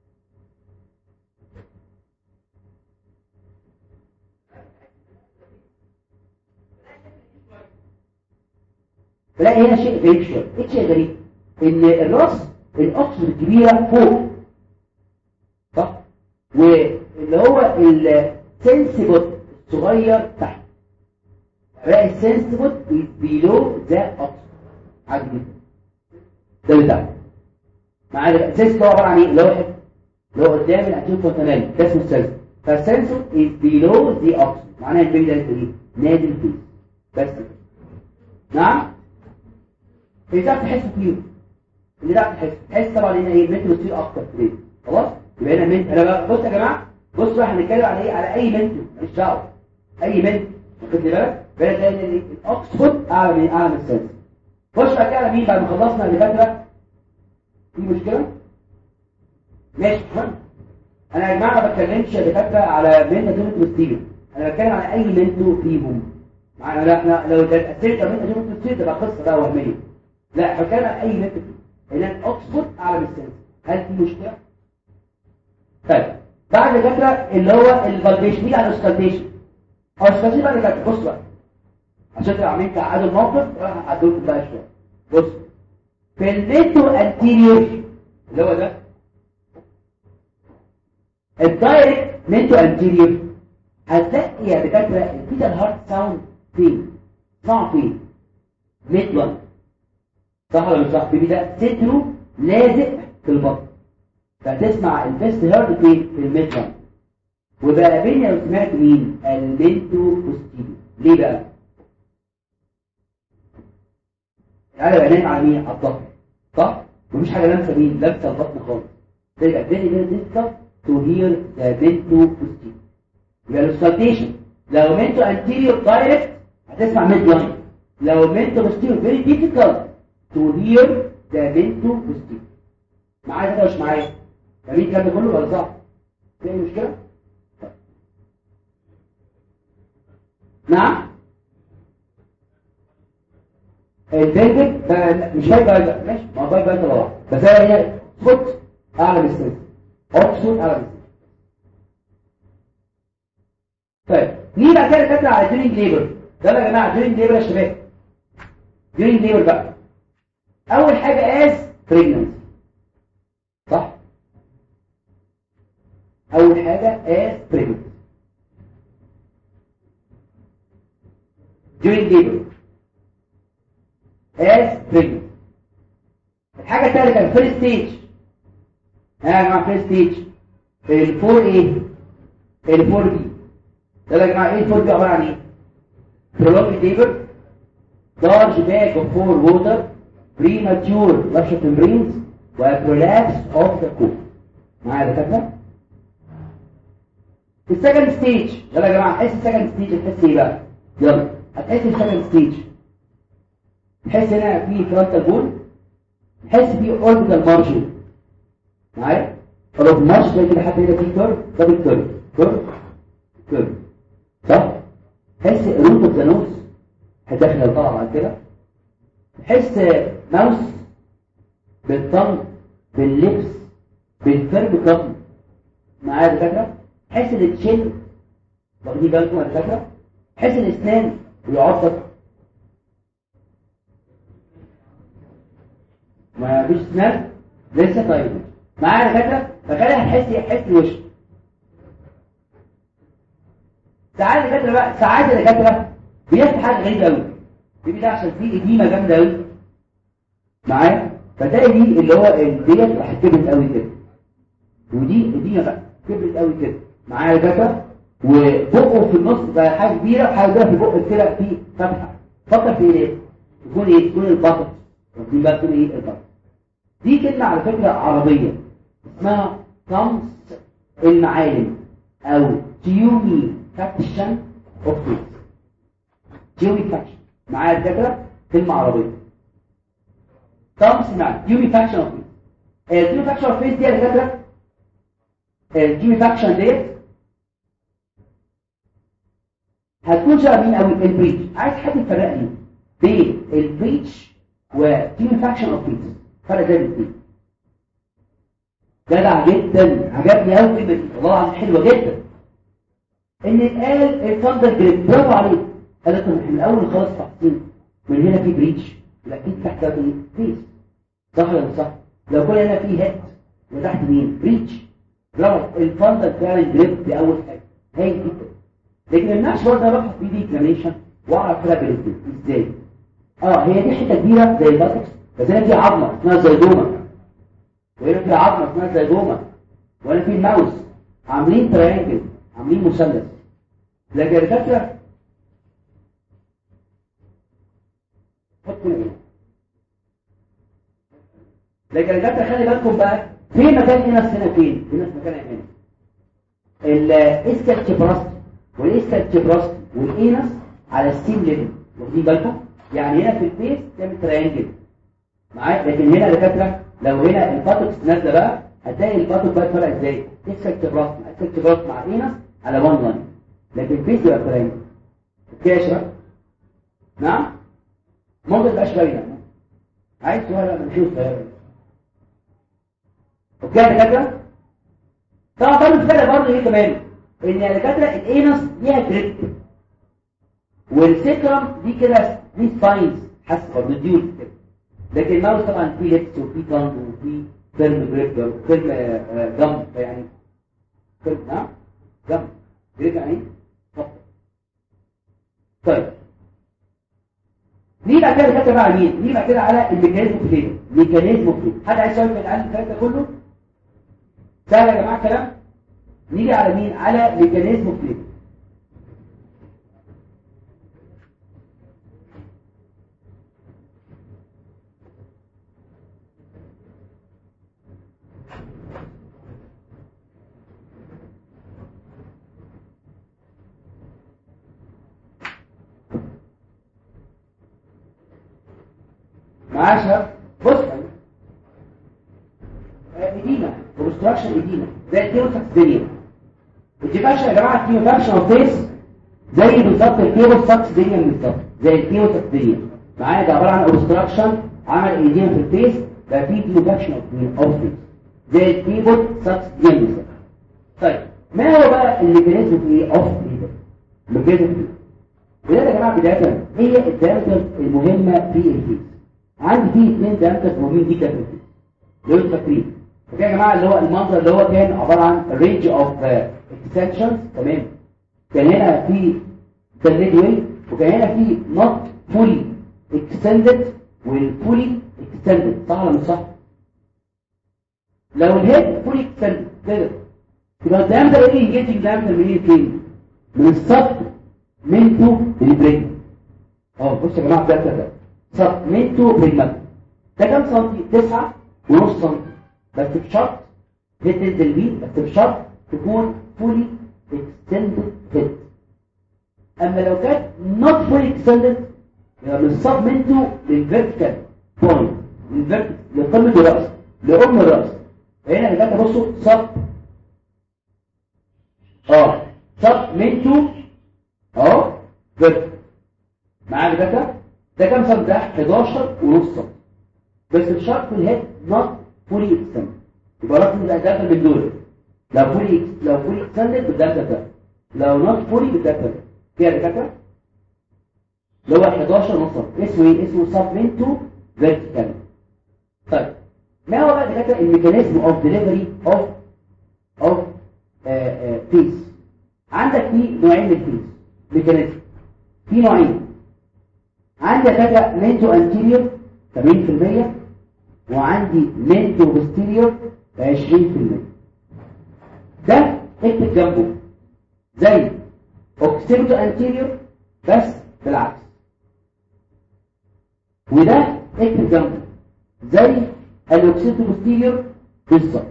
تلاقي هنا شيء غريب شوية ايه شيء غريب؟ ان الراس الاقصر الكبيرة فوق صح؟ واللي هو السنسيبوت الصغير تحت بقى السنسيبوت بيلو ذا اقصر عادي جدا ده اللي تحت مع الاساس ده عباره عن ايه لوحه اللي هو قدام الانتيو فونتانيل ده اسمه السنسور فالسنسور از بيلو ذا اقصر معناها البيبي ده ايه نازل فيه بس كده. نعم اللي تحت تحس فيه اللي تحت تحس تحس طبعا هنا ايه متر وتصير اكتر كده خلاص يبقى هنا منت انا بقى بص يا جماعه بصوا بقى هنتكلم على ايه على اي منت مش دعوه اي منت خد بالك بقى تلاقي ان الاكسفورد اعلى من اعلى من السنسور خش بقى كده على مين بعد ما خلصنا اللي فاتت في مشكله ماشي حلو انا يا جماعه ما بتكلمش يا دكاتره على منتا دونت وستيل انا بتكلم على اي منتو فيهم معانا لا لا لو ده اسيت منتا دونت وستيل تبقى قصه بقى وهميه لا بتكلم على اي منتو فيهم هنا اوكسفورد اعلى من السنس هل في مشكله طيب بعد دكاتره اللي هو الفاليديشن دي على الاسكالتيشن او الاسكالتيشن بقى دكاتره بص بقى عشان تبقى عاملين تعادل الموقف راح اعدلكم بقى شويه بص في الميتو انتيريور اللي هو ده الدايركت ميتو انتيريور هتلاقي يا دكاتره البيتا الهارت ساوند فين صعب فين ميد 1 صح ولا مش صح بيبي ده سترو لازق في البطن فتسمع الفيست هارت فين في الميد 1 وبقى بيني لو سمعت مين الميتو بوستيريور ليه بقى يعني بقى نايم على مين على الظهر صح مفيش حاجه لامسه مين لامسه البطن خالص ترجع تاني كده تسكت تو هير ذا بنتو بوستيريور يبقى السكالتيشن لو منتو انتيريور دايركت هتسمع ميد لاين لو منتو بوستيريور فيري ديفيكالت تو هير ذا بنتو بوستيريور معايا كده مش معايا فمين الكلام ده كله ولا صح في اي مشكله نعم البيلفيك مش باي باي ماشي ما هو باي باي طبعا بس هي هي فوت اعلى من السنس اوكسون اعلى من السنس طيب نيجي بعد كده نتكلم على جرين ليبر ده يا جماعه جرين ليبر يا شباب جرين ليبر بقى اول حاجه از بريجننسي صح اول حاجه از بريجننسي جرين ليبر as pregnant الحاجة الثالثة الفيرست ستيج ها يا جماعة فيرست ستيج الفور ايه الفور بي ده يا جماعة ايه الفور بي عبارة عن ايه prolonged labor large bag of poor water premature rupture membranes و prolapse of the core معايا دكاترة السكند ستيج يلا يا جماعة حس السكند ستيج هتحس ايه بقى يلا هتحس السكند ستيج تحس هنا في فرونتال بون تحس في اوربيتال مارجن معايا طب مارش زي كده حتى هنا في كيرف دبل كيرف كيرف كيرف صح تحس روت اوف ذا نوز هتدخل طالع بعد كده تحس ماوس بالطن باللبس بالفرد كفن معايا دكاتره تحس التشين واخدين بالكم يا دكاتره تحس الاسنان بيعضك ما فيش سناب لسه طيب معايا دكاتره فخلي هتحس يحس وش ساعات دكاتره بقى ساعات الدكاتره بيحصل حاجه غريبه قوي دي ده عشان في اديمه جامده قوي معايا فتلاقي دي اللي هو ديت راح كبرت قوي كده ودي اديمه بقى كبرت قوي كده معايا دكاتره وبقه في النص بقى حاجه كبيره وحاجه كده في بقه كده في فتحه فكر في ايه تكون ايه تكون البطن دي بقى تكون ايه البطن دي كلمة على فكرة عربية اسمها طمس المعالم او تيومي فاكشن اوف فيس تيومي فاكشن معايا الفكرة كلمة عربية طمس المعالم تيومي فاكشن اوف فيس التيومي فاكشن اوف فيس دي يا دكاترة التيومي فاكشن ديت هتكون شبه مين قوي البريتش عايز حد يفرق لي بين البريتش وتيومي فاكشن اوف فيس فرق ده الاثنين جدع جدا عجبني قوي كلمه دي والله العظيم حلوه جدا ان اتقال الثاندر جريد برافو عليك قال لك من الاول خالص فاحصين من هنا في بريتش اكيد تحت ده ايه فيس صح ولا مش صح لو كل هنا في هيد وتحت مين بريتش برافو الثاندر فعلا جريد دي اول حاجه هاي جدا لكن الناس برضه اروح في دي اكزامينشن واعرف فرق بين الاثنين ازاي اه هي دي حته كبيره زي الباتكس بس هنا في عظمة اسمها زيدومة وهنا في عظمة اسمها زيدومة وهنا في الماوس عاملين تريانجل عاملين مثلث لكن الدكاترة حطوا ايه لكن الدكاترة خلي بالكم بقى في مكان هنا هنا فين هنا في مكان هنا الاسكالتشبراست والاسكالتشبراست والاينس على السيم ليفل واخدين بالكم يعني هنا في الفيس تعمل تريانجل معايا لكن هنا دكاتره لو هنا الباتوكس نازله بقى هتلاقي الباتو باي طالع ازاي اسفكت براس اسفكت براس مع اينس على 1 لاين لكن فيس يبقى تراين اوكي يا شباب نعم ممكن تبقاش باينه عايز سؤال نشوف اوكي يا دكاتره طبعا برضه الفرق برضه ايه كمان ان يا دكاتره الاينس ليها جريب والسكرم دي كده دي ساينز حاسس برضه ديول كده لكن الماوس طبعا فيه لبس وفيه تانج وفيه فيلم جريب وفيلم جم يعني فيلم نعم جم جريب يعني ايه طيب نيجي بعد كده كده بقى مين نيجي بعد كده على الميكانيزم اوف ميكانيزم اوف حد عايز يسوي من الكلام ده كله سهل يا جماعه الكلام نيجي على مين على ميكانيزم اوف معاشر بص ادينا اوبستراكشن ادينا زي الكيموتاكسيديا الديفاكشن يا جماعه الكيموتاكشن اوف فيس زي بالظبط الكيموتاكسيديا بالظبط زي الكيموتاكسيديا معايا ده عباره عن اوبستراكشن عمل ايدينا في الفيس بقى فيه ديفاكشن اوف فيس زي الكيموتاكسيديا بالظبط طيب ما هو بقى الميكانيزم ايه اوف ليبر الميكانيزم وده يا جماعه بدايه هي الدرجه المهمه في الفيس عندي فيه اثنين دايمتر مهمين جدا في الفيس دول فاكرين اوكي يا جماعه اللي هو المنظر اللي هو كان عباره عن رينج اوف اكستنشنز تمام كان هنا في سليد واي وكان هنا في نوت فولي اكستندد والفولي اكستندد صح ولا مش صح لو الهيد فولي اكستندد كده يبقى الدايمتر ايه ينجيتنج دايمتر منين فين من السب منتو للبريك اه بصوا يا جماعه ده كده سب منتو بالمد ده كام سنتي 9 ونص سنتي بس بشرط هيد تنزل بيه بس بشرط تكون فولي اكستندد هيد اما لو كانت نوت فولي اكستندد يبقى من السب منتو للفيرتيكال بوينت من الفيرتيكال لقمه الراس لام الراس فهنا يا جماعه بصوا سب اه سب منتو اهو فيرتيكال معايا يا جماعه ده كام سم ده 11 ونص سم بس بشرط الهيد نوت فولي اكستندد يبقى رقم ده داخل من دول لو فولي لو فولي اكستندد بالداتا ده لو نوت فولي بالداتا ده كده دكاتره اللي هو 11 ونص اسمه ايه اسمه سبمنتو فيرتيكال طيب ما هو بقى دكاتره الميكانيزم اوف ديليفري اوف اوف فيس عندك في نوعين من الفيس ميكانيزم في نوعين عندي دكاتره مينتو انتيريور 80% وعندي مينتو بوستيريور 20% ده اكتب جنبه زي اوكسيبتو انتيريور بس بالعكس وده اكتب جنبه زي الاوكسيبتو بوستيريور بالظبط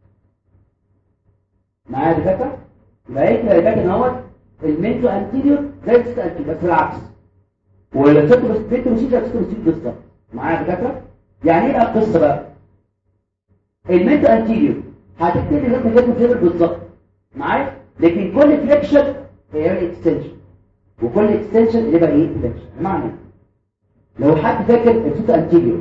معايا دكاتره يبقى اكتب يا دكاتره ان هو المينتو انتيريور زي الاوكسيبتو انتيريور بس بالعكس والاوكسيبتو بوستيريور بالظبط معايا دكاتره يعني ايه بقى القصه بقى الميد انتيريور هتكتب لي رقم جسم فيبر بالظبط معايا لكن كل فليكشن هي اكستنشن وكل اكستنشن اللي بقى ايه فليكشن بمعنى لو حد فاكر الفوت انتيريور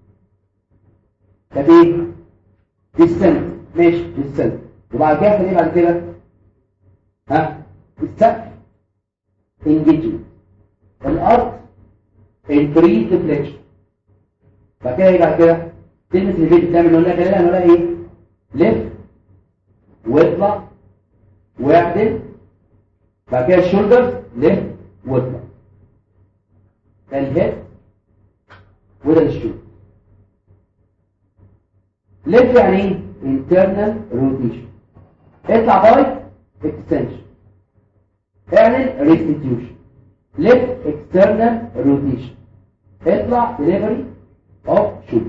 طب ايه ديستنت ماشي ديستنت وبعد كده ايه بعد كده ها السقف انجيجمنت الارض الفري ديفليكشن بعد كده ايه بعد كده كلمة الفيديو بتعمل نقول لها كده نقول لها ايه لف واطلع واعدل بعد كده الشولدر لف واطلع ده الهيد وده الشولدر لف يعني ايه internal rotation اطلع باي extension اعمل restitution لف external rotation اطلع delivery اوف شولدر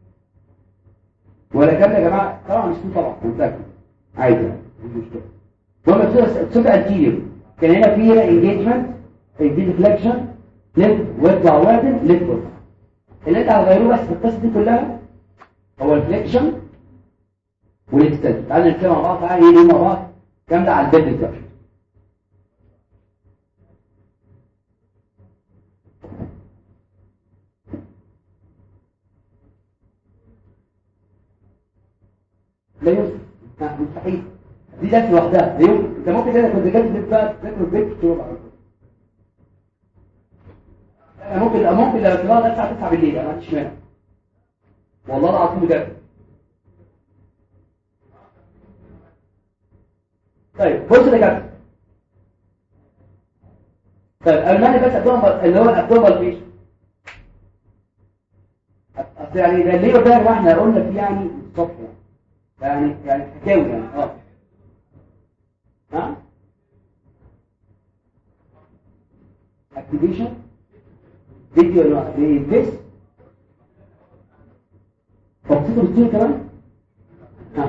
ولا كان يا جماعه طبعا مش طبعا متاكد عادي مش مشكله المهم الصوت انتيريور كان هنا في هنا انجيجمنت ديفليكشن لف واطلع وادن لف واطلع اللي انت هتغيروه بس في القصه دي كلها هو الفليكشن والاكستنشن تعالوا نتكلم مع بعض تعالوا ايه مع بعض الكلام ده على البيد دلوقتي لا يمكن مستحيل دي ده لوحدها لا يمكن انت ممكن كده كنت جاي البيت بقى تذاكر البيت تشوف على طول ممكن ممكن لو طلع ده الساعه 9 بالليل انا ما عنديش مانع والله العظيم بجد طيب بص يا كابتن طيب الماني بس ابدومبل اللي هو الابدومبل فيش اصل يعني ده ليه ده احنا قلنا فيه يعني الصبح يعني يعني حكاوي يعني اه ها اكتيفيشن فيديو اللي هو بيس اوكسيتوسين كمان ها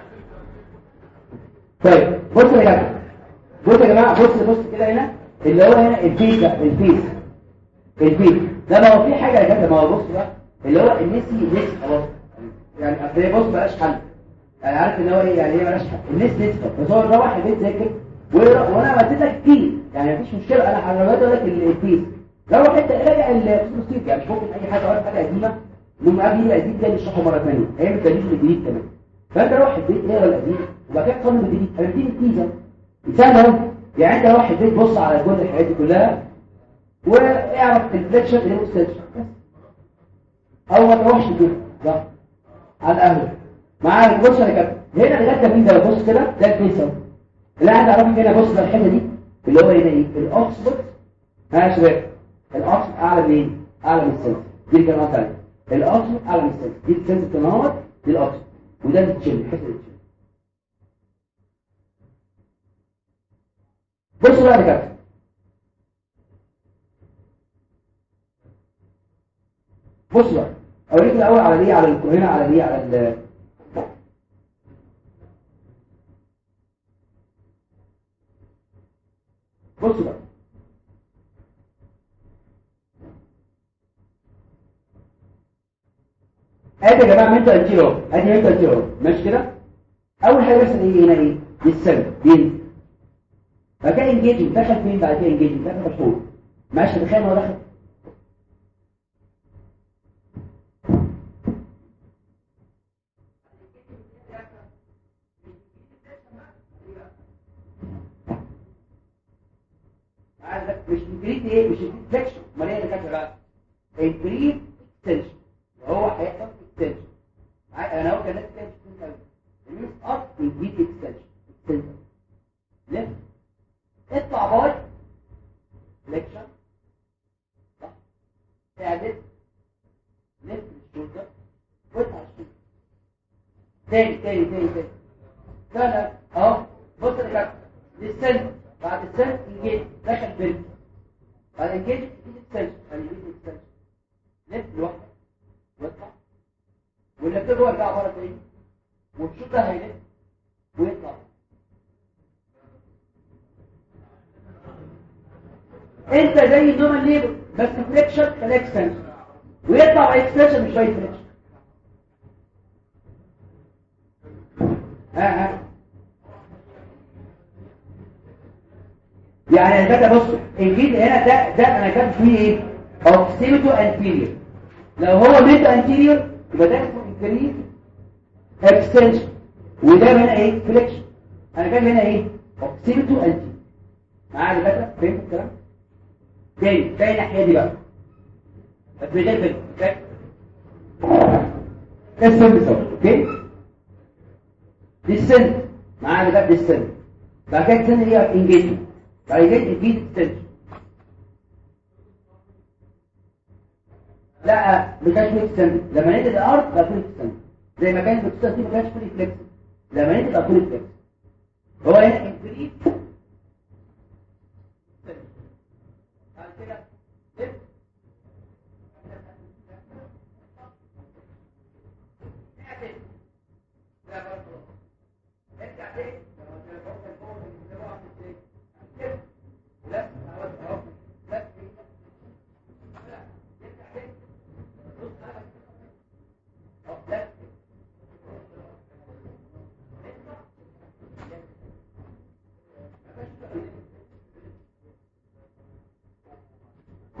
طيب بص يا جماعه بص يا جماعه بص بص كده هنا اللي هو هنا البيس ده البيس البيس ده ما هو في حاجه يا جماعه ما هو بص بقى اللي هو النسي نسي خلاص يعني اصل بص بقاش حل يعني عارف ان هو ايه يعني ايه مالهاش حل الناس نسي بس هو روح البيت ذاكر وانا عملت لك كتير يعني مفيش مشكله انا حرمت لك البيس روح انت راجع الفلوسيك يعني مش ممكن اي حاجه ولا حاجه قديمه المهم قبل يبقى قديم تاني نشرحه مره ثانيه ايام التاريخ الجديد كمان فانت روح البيت اقرا القديم وبعد كده قانون الجديد انا بديك التيزه سهل اهو يعني انت روح البيت بص على كل الحاجات دي كلها واعرف الفليكشن اللي هو السيرش او ما تروحش البيت لا على القهوه معاك بص يا كابتن هنا لغايه مين ده بص كده ده الفيس اهو اللي عايز اعرفه هنا بص الحته دي اللي هو هنا ايه الاوكسفورد ها يا شباب الاصل اعلى من اعلى من السنس دي الكلمات الثانيه الاصل اعلى من السنس دي السنس تنور دي الاصل وده التشيل الحته دي بصوا بقى يا كابتن بصوا بقى اوريك الاول على دي على هنا على دي على ال بصوا بقى ادي يا جماعه منتال انتيرو ادي منتال انتيرو ماشي كده اول حاجه بس ايه هنا ايه السلب بين بعد كده انجيجنج دخل فين بعد كده انجيجنج دخل مشهور ماشي تخيل هو دخل مش انكريت ايه مش انكريت امال ايه اللي كاتبه بقى انكريت اكستنشن وهو هيحصل اكستنشن انا هو كان ناس كده مش قوي الميس اب يجيب اكستنشن اكستنشن لف اطلع باي فليكشن صح اعدل لف الشولدر واطلع الشولدر تاني تاني تاني تاني لا اهو بص يا كابتن للسن بعد السن انجيج دخل بنت بعد انجيج تيجي اكستنشن بعد انجيج اكستنشن لف لوحدك ويطلع واللي بتبقى يرجع بره تاني والشوط ده هيلف ويطلع انت زي النوم ليبر بس فليكشن خليها اكستنشن ويطلع اكستنشن مش شويه فليكشن ها ها يعني انا كده بص الجيل هنا ده ده انا كاتب فيه ايه اوكسيمتو انتيريور لو هو ميد انتيريور يبقى ده اسمه انكريز اكستنشن وده هنا ايه فليكشن انا جايب هنا ايه اوكسيمتو انتيريور معايا يا دكاتره فهمت الكلام تاني تاني الناحيه دي بقى بس بيجي في اوكي السن بيساوي اوكي دي السن معايا يا دكاتره دي السن بعد كده السن هي انجيجمنت بعد كده انجيج اكستنشن لا ما كانش فيه اكستنشن لما نزل الارض بقى فيه اكستنشن زي ما كان الاكستنشن ما كانش فيه فليكس لما نزل بقى فيه فليكس هو هنا انكريز بعد كده لف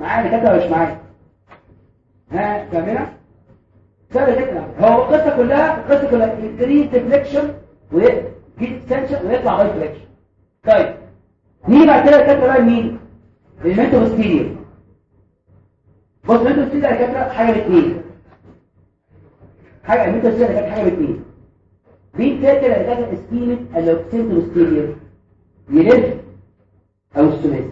معايا دكاتره ولا مش معايا ها فاهمينها سهل جدا هو القصه كلها القصه كلها انكريز ديفليكشن وجيت اكستنشن ويطلع باي فليكشن طيب نيجي بعد كده الكاتره بقى مين المنتو ستيريو بص المنتو ستيريو يا كاتره حاجه باثنين حاجه المنتو ستيريو كانت حاجه باثنين مين فاكر اللي كانت اسكيمه اللوكسنتو ستيريو يلف او الثلاثي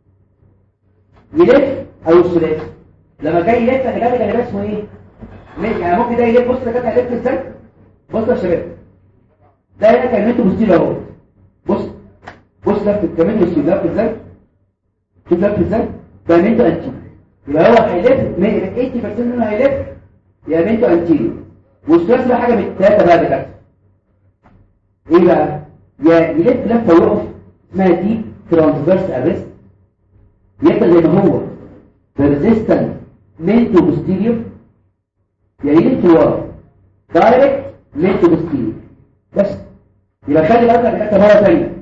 يلف او الثلاثي لما جاي يلف انا جاي كان اسمه ايه يعني ممكن ده يلف بص ده كان هيلف ازاي بص يا شباب ده هنا كان منتو ستيريو اهو بص بص لف كمان مش لف ازاي شوف لف ازاي ده منتو انتي يبقى هو هيلف 80% منه هيلف يا منتو انتي والثلاثي ده حاجه من الثلاثه بقى بجد ايه بقى يا يلف لفه ويقف اسمها دي ترانسفيرس اريست يفضل زي ما هو ريزيستنت منتو بوستيريور يا يلف ورا دايركت منتو بوستيريور بس يبقى خلي بالك انك مره ثانيه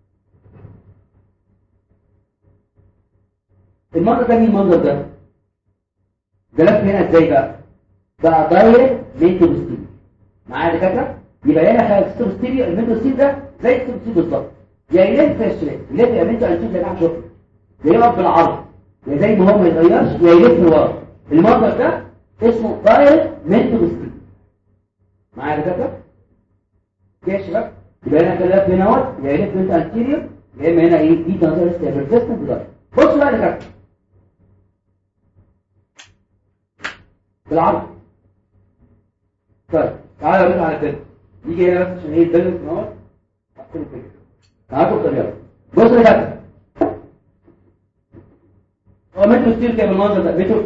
المنظر ده مين المنظر ده ده لف هنا ازاي بقى بقى دايركت منتو بوستيريور معايا دكاتره يبقى هنا خلال الستيريو المنتو ستيريو ده زي الستيريو بالظبط يا يلف في الشريك يلف يا منتو انتو زي ما شفت يا يقف بالعرض يا زي ما هو ما يتغيرش يا يلف ورا المنظر ده اسمه دايركت منتو ستيريو معايا دكاتره كده يا شباب يبقى هنا خلال هنا اهوت يا يلف منتو انتيريور يا اما هنا ايه دي ترانزيست ريزيستنت دايركت بصوا بقى يا دكاتره بالعرض طيب تعالى نرجع على كده نيجي هنا بس عشان ايه البالانس نهار تعالوا الطريقه بص يا كابتن هو مترو ستيل كده بالمنظر ده مترو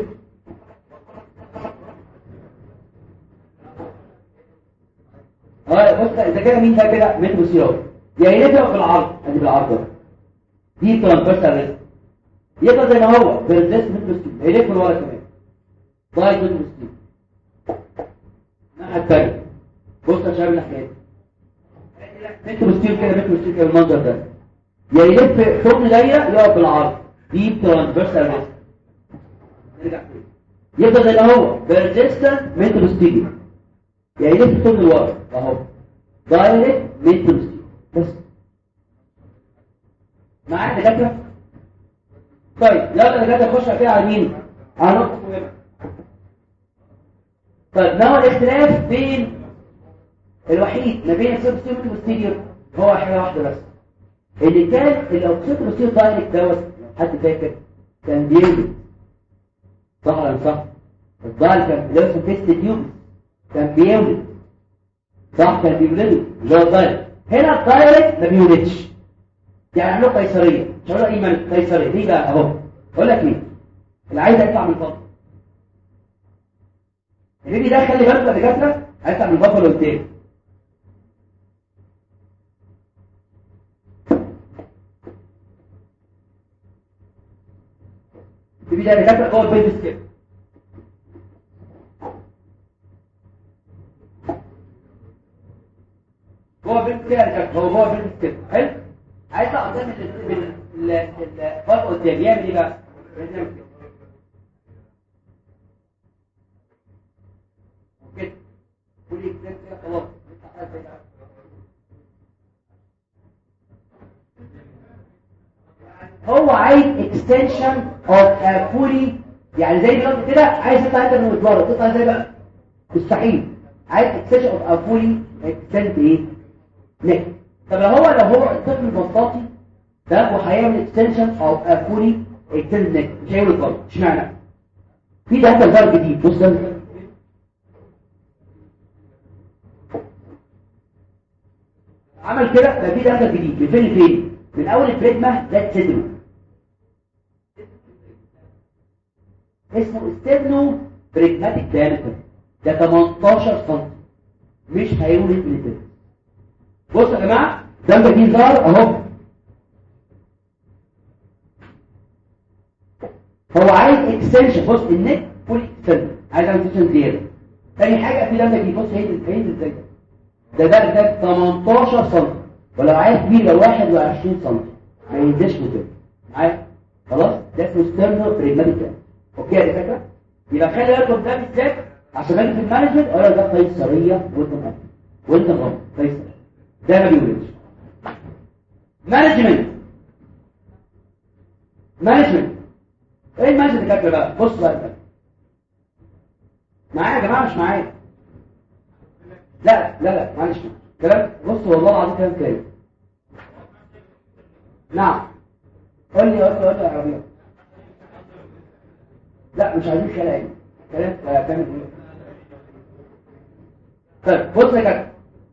اه بص ده كده مين ده كده مترو ستيل اهو يا يلف بالعرض ادي بالعرض دي ترانسفيرسال ريست يفضل زي ما هو بالريست مترو ستيل يلف لورا كمان باي مترو ستيل الناحيه الثانيه بص يا شباب الحكايه متر ستيل كده متر ستيل كده بالمنظر ده يا يلف ثمن دايره يقف بالعرض دي ترانسفيرسال ريست نرجع تاني يفضل زي ما هو بريزيستنت متر ستيل يا يلف ثمن لورا اهو دايركت متر ستيل بس معايا دكاتره طيب يلا دكاتره نخش كده على مين على نقطه مهمه طيب ما هو الاختلاف بين الوحيد ما بين السيرفس والستيريو هو حاجه واحده بس اللي كان الاوكسيد والستيريو دايركت دوت حد فاكر كان بيولد صح ولا مش صح الضال كان اللي هو اسمه تيست تيوب كان بيولد صح كان بيولده اللي هو الدايركت هنا الدايركت ما بيولدش يعني عملوا قيصريه مش هقول ايه قيصريه ليه بقى اهو اقول لك ايه اللي عايز يطلع من الفضل البيبي ده خلي بالك يا دكاتره هيطلع من البطل قدام البيبي ده دكاتره جوه البيبي كده جوه البيبي كده يا دكاتره هو جوه البيبي كده حلو هيطلع قدام البطل قدام يعمل ايه بقى؟ يعمل كده كده كل كده كده خلاص هو عايز extension of a fully يعني زي دلوقتي كده عايز يطلع انت من الدوار تطلع ازاي بقى مستحيل عايز extension of a fully extend ايه neck طب لو هو لو هو الطفل المطاطي ده وهيعمل extension of a fully extend neck مش هيعمل برضه اشمعنى في ده هذا جديد بص ده عمل كده ففي دخل جديد من فين لفين من اول البريدما ده صدره اسمه استبنو بريدماتيك دايمتر ده 18 سم مش هيولد من البريد بصوا يا جماعه ده دي ظهر اهو هو عايز اكستنشن بص النك فول اكستنشن عايز اكستنشن زياده تاني حاجه في لما دي بص هينزل هينزل ازاي ده ده ده 18 سم ولو عايز كبير لو 21 سم ما ينزلش كده معايا خلاص ده اسمه ستيرنو بريجماتيك اوكي يا دكاتره يبقى خلي بالكم ده بالذات عشان اجي في المانجمنت اقول ده قيصريه وانت غلط وانت غلط قيصر ده ما بيقولش مانجمنت مانجمنت ايه المانجمنت يا دكاتره بقى بص بقى كده معايا يا جماعه مش معايا لا لا لا معلش كلام بص والله العظيم كلام كريم نعم قول لي قول لي قول لي يا عربيه لا مش عايزين كلام كلام كلام ايه طيب بص يا كابتن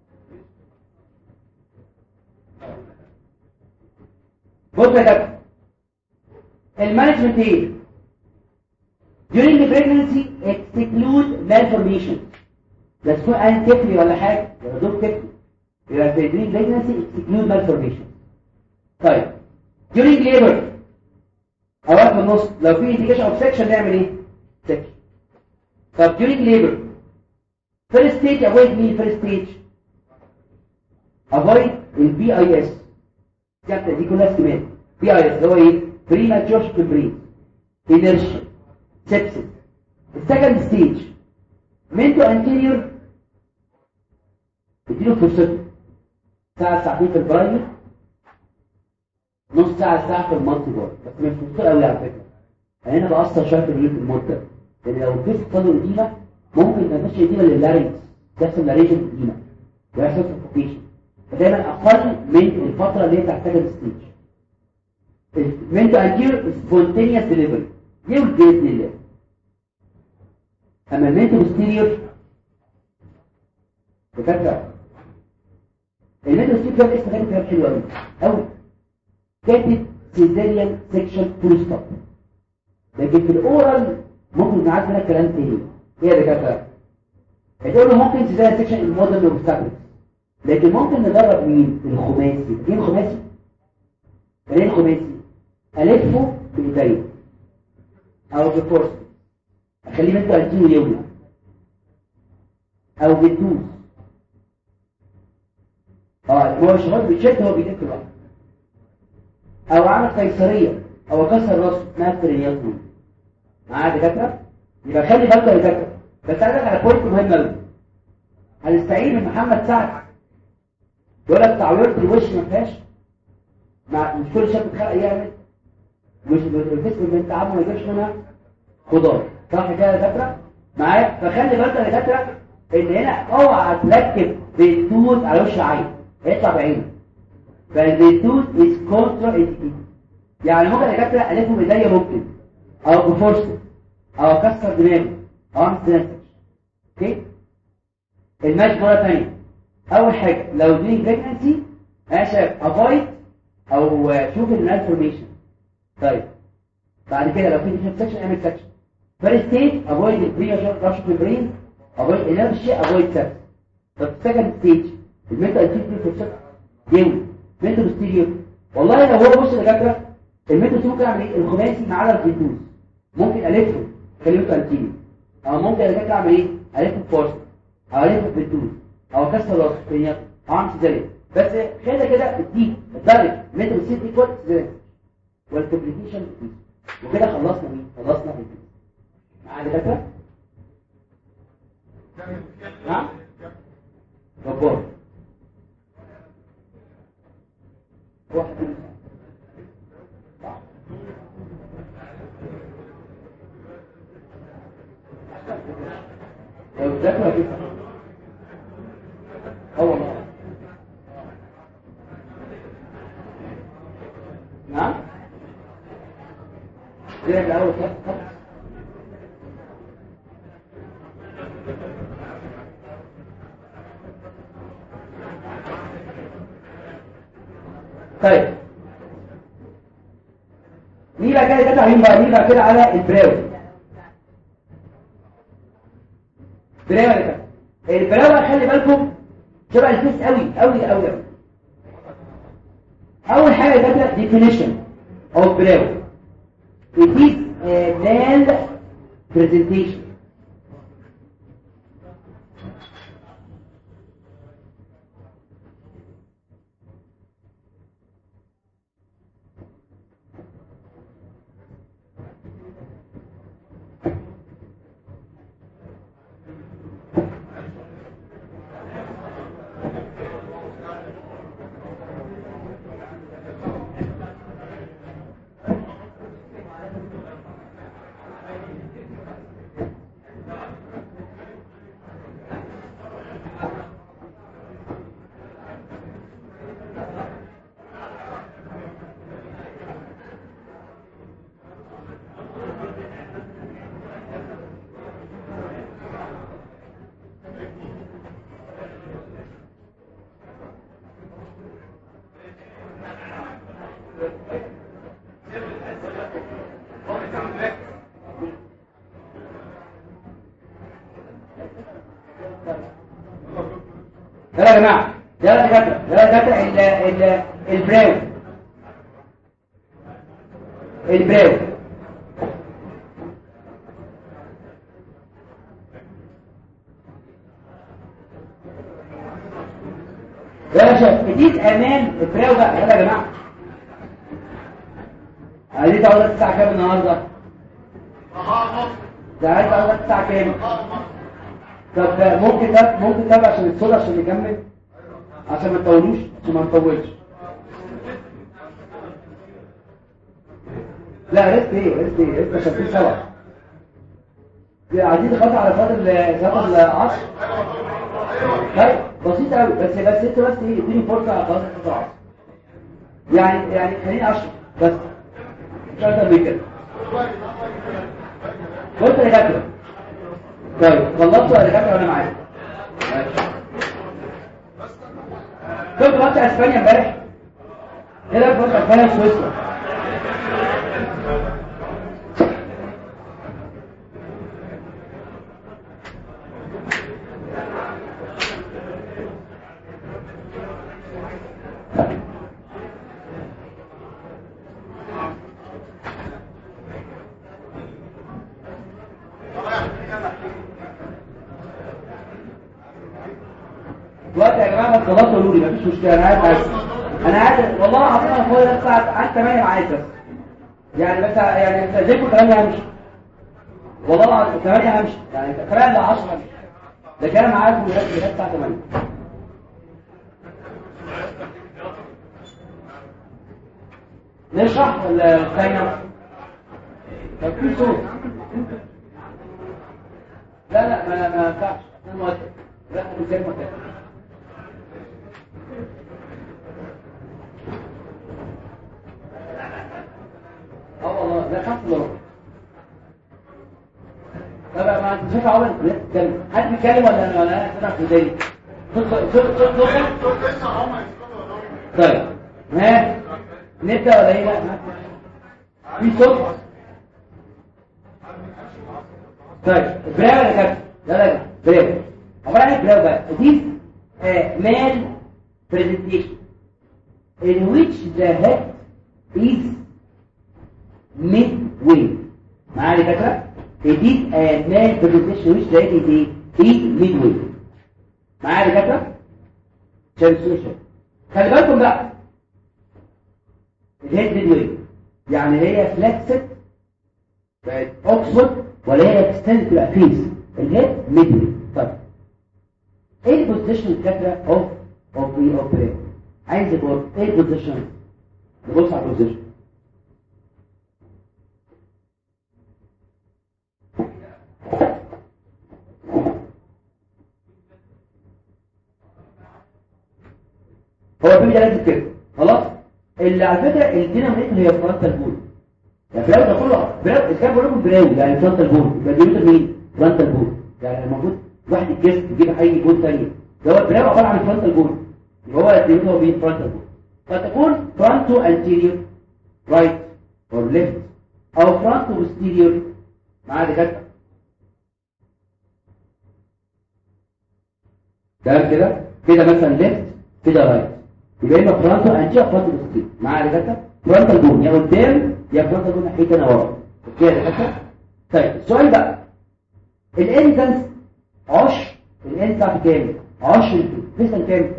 بص يا كابتن المانجمنت ايه during the pregnancy exclude malformation لا تكون ان تفلي ولا حاجه ولا دور تفلي يبقى في during pregnancy exclude malformation طيب during labor اوقات في النص لو في indication of section نعمل ايه section طب during labor first stage avoid مين first stage avoid البي اي اس دي كلها اسكيمات بي اي اس اللي هو ايه premature fibrin inertia sepsis السكند ستيج منتو انتيريور اديله فرصته ساعة ساعتين في البرايمر نص ساعة ساعة في المالتي بار بس مش مبسوط قوي على فكرة يعني انا بأثر شوية في الريف المدة لان لو في صدر قديمة ممكن ما يبقاش قديمة لللارينكس تحصل لاريجن قديمة ويحصل سفوكيشن فدايما اقل من الفترة اللي هي بتاعت سكند ستيج المنتو انتيريور سبونتينيوس ديليفري يولد بإذن الله اما المنتو بوستيريور بفكرة المنتو بوستيريور كان اسم غير كلام حلو قوي قوي كاتب سيزاريان سيكشن فول ستوب لكن في الاورال ممكن نعرف هنا كلام تاني ايه يا دكاتره هتقول له ممكن سيزاريان سيكشن المودرن اوبستاكلز لكن ممكن نجرب مين الخماسي مين الخماسي ايه الخماسي الفه بايديا او بفورس اخليه انت اديله يولع او بالدوس اه هو الشباب بيشد هو بيدك لوحده او عمل قيصريه او كسر راسه اسمها برينيازمون معايا دكاتره يبقى خلي بالك يا دكاتره بس عايزك على بوينت مهم قوي هنستعين من محمد سعد يقول لك تعويرة الوش ما فيهاش مع مش كل شاب اتخلق يعمل مش الجسم اللي انت عامله ما يجيبش منها خضار صح كده يا دكاتره معايا فخلي بالك يا دكاتره ان هنا اوعى تركب بنتوت على وش عين هيطلع بعينه فالبنتوت از كونترا انديكيتد يعني ممكن يا دكاتره الفه بايديا ممكن او بفرصه او اكسر دماغه او اعمل سنسر اوكي الماشي مره ثانيه اول حاجه لو دي بريجنسي انا شايف افايد او شوف المالفورميشن طيب بعد كده لو في ديفنت سكشن اعمل سكشن فيرست ستيج افويد البريشر رش في البرين افويد انرجي افويد سكشن طب سكند ستيج الميتا انتيريور فيرسك جيم ميتا بوستيريور والله لو هو بص يا دكاتره الميتا ممكن اعمل ايه الخماسي مع الفيتوز ممكن الفه خليه ميتا انتيريور او ممكن يا دكاتره اعمل ايه الفه فورس او الفه فيتوز او كسر راس بينيات او عامل زي بس خلي كده الدي الدرجه ميتا بوستيريور ايكوال زي والكومبليكيشن وكده خلصنا مين خلصنا مين مع دكاتره نعم جبار واحد لو ذاكرة كده اه والله نعم كده الاول خط طيب نيجي بقى كده كده مين بقى نيجي بقى كده على البراو براو يا كده البراو بقى خلي بالكم شبه الفيس قوي قوي قوي قوي اول حاجه كده ديفينيشن اوف براو it is a male presentation يلا يا جماعه يلا يا دكاتره يلا يا دكاتره البراو البراو يا باشا جديد امان البراو بقى يلا يا جماعه عايزين تقعد الساعه كام النهارده ده عايز تقعد الساعه كام طب ممكن ده ممكن ده عشان الصوره عشان نكمل عشان ما تطولوش عشان ما نطولش لا ريست ايه ريست ايه ريست عشان في سوا عايزين نخاطر على فاضل فاضل 10 طيب بسيط قوي بس بس انت بس ايه اديني فرصه على فاضل 10 يعني يعني خليني اشرح بس مش اكتر من كده بص يا دكاتره طيب خلصتوا يا دكاتره وانا معاك كنت ماتش اسبانيا امبارح ايه رايك في اسبانيا وسويسرا دلوقتي يا جماعه ما خلاص قولوا لي مفيش مشكله انا عارف عارف انا عارف والله العظيم انا فاضي الساعه عن 8 معاك بس يعني بس يعني استاذنكم 8 همشي والله العظيم 8 همشي يعني كمان ل 10 همشي لكن انا معاكم لغايه لغايه الساعه 8 نشرح ولا نستنى طب في صوت لا لا ما ما ينفعش انا موافق لا الكلمه كده اه والله لا خمس دولار طب ما انت شايف عمر بيتكلم حد بيتكلم ولا انا ولا انا سامع في وداني صوت صوت صوت صوت طيب ها نبدا ولا ايه لا في صوت طيب براو يا كابتن لا لا براو عباره عن براو بقى دي مال presentation in which the head is midway معايا يا فاكره it is a male presentation which the head is is midway معايا يا فاكره translation خلي بالكم بقى الهيد midway يعني هي فلكسد بقت اوكسفورد ولا هي اكستند تبقى فيس الهيد midway طيب ايه البوزيشن الفكره اوف اوف ايه اوف ايه عايز يقول ايه البوزيشن نبص على البوزيشن هو في لازم كده خلاص اللي على فكره الديناميك هي فرونتال بول يعني براو ده كله براو اسكان بقول لكم براو يعني فرونتال بول يبقى دي مين فرونتال بول يعني المفروض واحد الجسم يجيب اي بول ثانيه ده هو البراو عباره عن فرونتال بول هو الديناميك هو بين فرونتال بول فتكون فرونتو انتيريور رايت اور ليفت او فرونتو بوستيريور معايا دكاتره ده كده كده مثلا ليفت كده رايت يبقى اما فرونتو انتيريور فرونتو بوستيريور معايا دكاتره فرونتال بون يا قدام يا فرونتال بون ناحيه انا ورا اوكي يا دكاتره طيب السؤال بقى الانتنس عشر الانتنس بتاعته كام 10 فيسن كام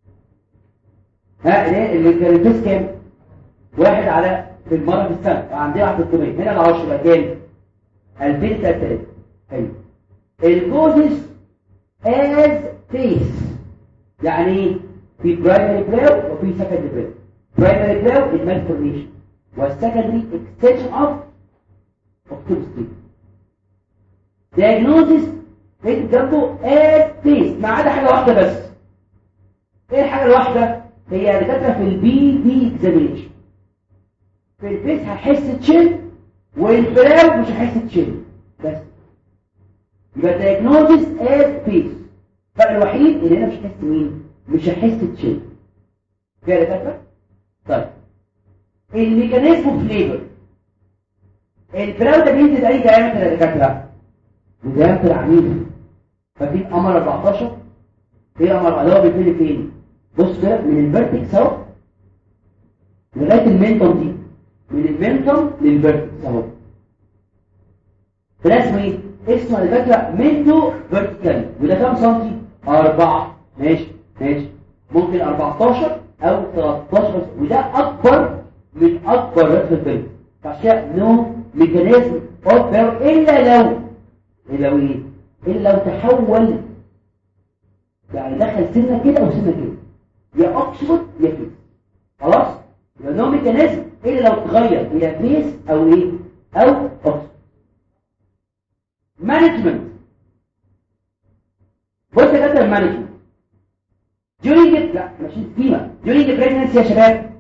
ها ايه اللي كان الفيس كام واحد على في المره في السنه عندنا واحد 300 هنا ال 10 يبقى كام 2003 حلو الكوزز از فيس يعني ايه في برايمري بلاو وفي سكندري بلاو برايمري بلاو المالفورميشن والسكندري اكستنشن اوف اوف توبستيك diagnosis اكتب جنبه از فيس ما عدا حاجه واحده بس ايه الحاجه الواحده هي دكاتره في البي دي اكزامينشن في الفيس هحس تشيل والبراو مش هحس تشيل بس يبقى diagnosis as فيس الفرق الوحيد ان انا مش هحس مين مش هحس تشيل كده يا دكاتره طيب الميكانيزم فليفر البراو ده بينزل اي دايمتر يا دكاتره بداية عنيفة فاكرين قمر 14 ايه قمر اللي هو بيبتدي فين بص كده من الفيرتكس اهو لغايه المنتوم دي من المنتوم للفيرتكس اهو ده اسمه ايه اسمه على فكره منتو فيرتيكال وده كام سنتي 4 ماشي ماشي ممكن 14 او 13 وده اكبر من اكبر رأس الفيلم فعشان كده نو ميكانيزم اوف الا لو الا لو ايه الا لو تحول يعني دخل سنه كده او سنه كده يا اوكسفورد يا كده خلاص يبقى نو ميكانيزم الا لو تغير الى بيس او ايه او اوكسفورد مانجمنت بص يا كابتن مانجمنت during it لا مش سكيما during the pregnancy يا شباب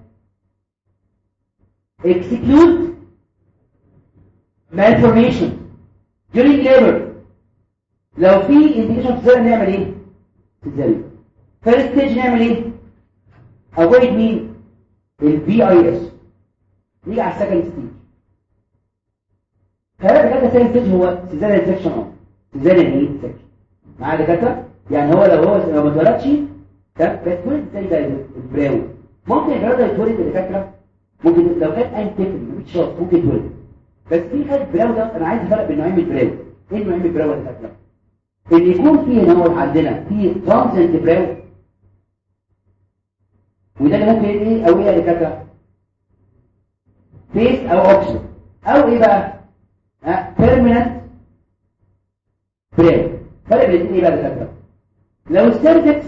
exclude malformation during labor لو في indication في نعمل ايه سيزاريان first stage نعمل ايه avoid مين البي اي اس نيجي على السكند ستيج خلاص كده السكند ستيج هو سيزاريان سيكشن اهو سيزاريان ايه سيكشن معايا دكاتره يعني هو لو هو لو ما اتولدش ده بتولد زي ده البراو ممكن البراو ده يتولد الدكاتره ممكن لو كانت اي طفل مفيش شرط ممكن يتولد بس في خد براو ده انا عايز افرق بين نوعين من البراو ايه نوعين من البراو يا دكاتره ان يكون في هنا هو عندنا في ترانزنت براو وده اللي ممكن ايه او ايه يا دكاتره فيس او اوبشن او ايه بقى ها بيرمننت براو فرق بين ايه بقى يا دكاتره لو السيرفكس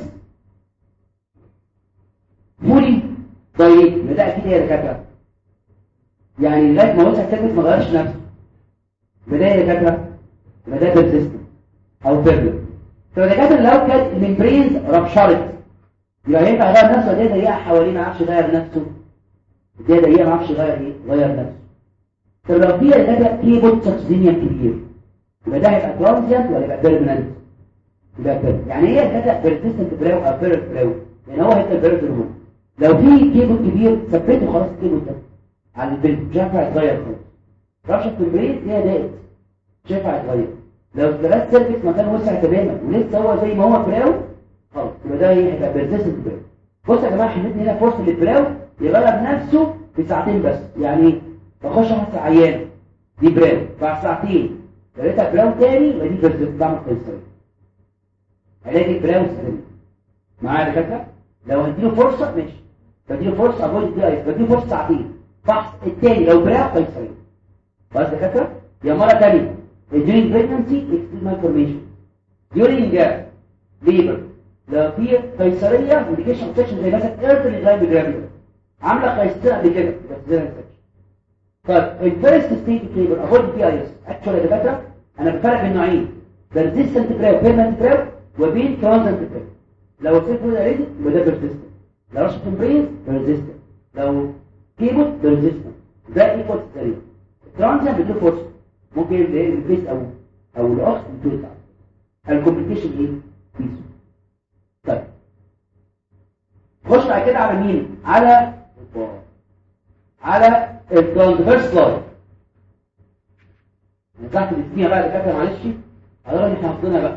فولي طيب يبقى ده اكيد ايه يا دكاتره يعني لغايه ما وسع السيرفكس ما غيرش نفسه يبقى ده ايه يا دكاتره يبقى ده بيرسيستنت او بيرمننت فالدكاتره لو كانت الممبرينز ربشرت يبقى ينفع يغير نفسه ده ضيقه حواليه ما يعرفش يغير نفسه ده ضيقه ما يعرفش يغير ايه يغير نفسه طب لو في دكاتره في بوتسكسينيا كبير يبقى ده هيبقى ترانزيانت ولا يبقى بيرمننت يبقى بيرمننت يعني هي دكاتره بيرسيستنت براو او بيرت براو يعني هو هيبقى البيرت هرمون لو في كيبل كبير ثبته خلاص الكيبل ده على البنت مش هينفع يتغير خالص رشه في البريد هي ضاقت مش هينفع يتغير لو ثلاث سيرفكس مكان وسع تماما ولسه هو زي ما هو براو خلاص يبقى ده ايه هيبقى بيرسيستنت براو بص يا جماعه احنا ندي هنا فرصه للبراو يغير نفسه في ساعتين بس يعني ايه بخش احط عيان دي براو بعد ساعتين لقيتها براو تاني يبقى دي بيرسيستنت بعمل قيصريه علاج البراو سليم معايا يا دكاتره لو هديله فرصه ماشي بديله فرصه ابويد دي ايس بديله فرصه ساعتين فحص التاني لو براو قيصريه خلاص يا دكاتره يا مره ثانيه during pregnancy extreme malformation during labor لو في قيصريه ميديكيشن سيكشن زي مثلا ايرتلي جرايم جراميدال عامله قيصريه قبل كده يبقى سيزيريان سيكشن طيب الفيرست ستيج ليبر افويد بي اي اس اكشوال يا دكاتره انا بفرق بين نوعين بيرزيستنت براو بيرمنت براو وبين ترانزنت براو لو السيف فود اريدي يبقى ده بيرزيستنت لو رشه تمبرين بيرزيستنت لو كيبوت بيرزيستنت ده ايكوال سيزيريان الترانزنت بيديله فرصه ممكن الفيس او او الاخت بتوسع الكومبليكيشن ايه بيسو طيب خش بعد كده على مين على على الترانسفيرس لاين تحت الاسميه بقى دكاتره معلش هنقول احنا حافظينها بقى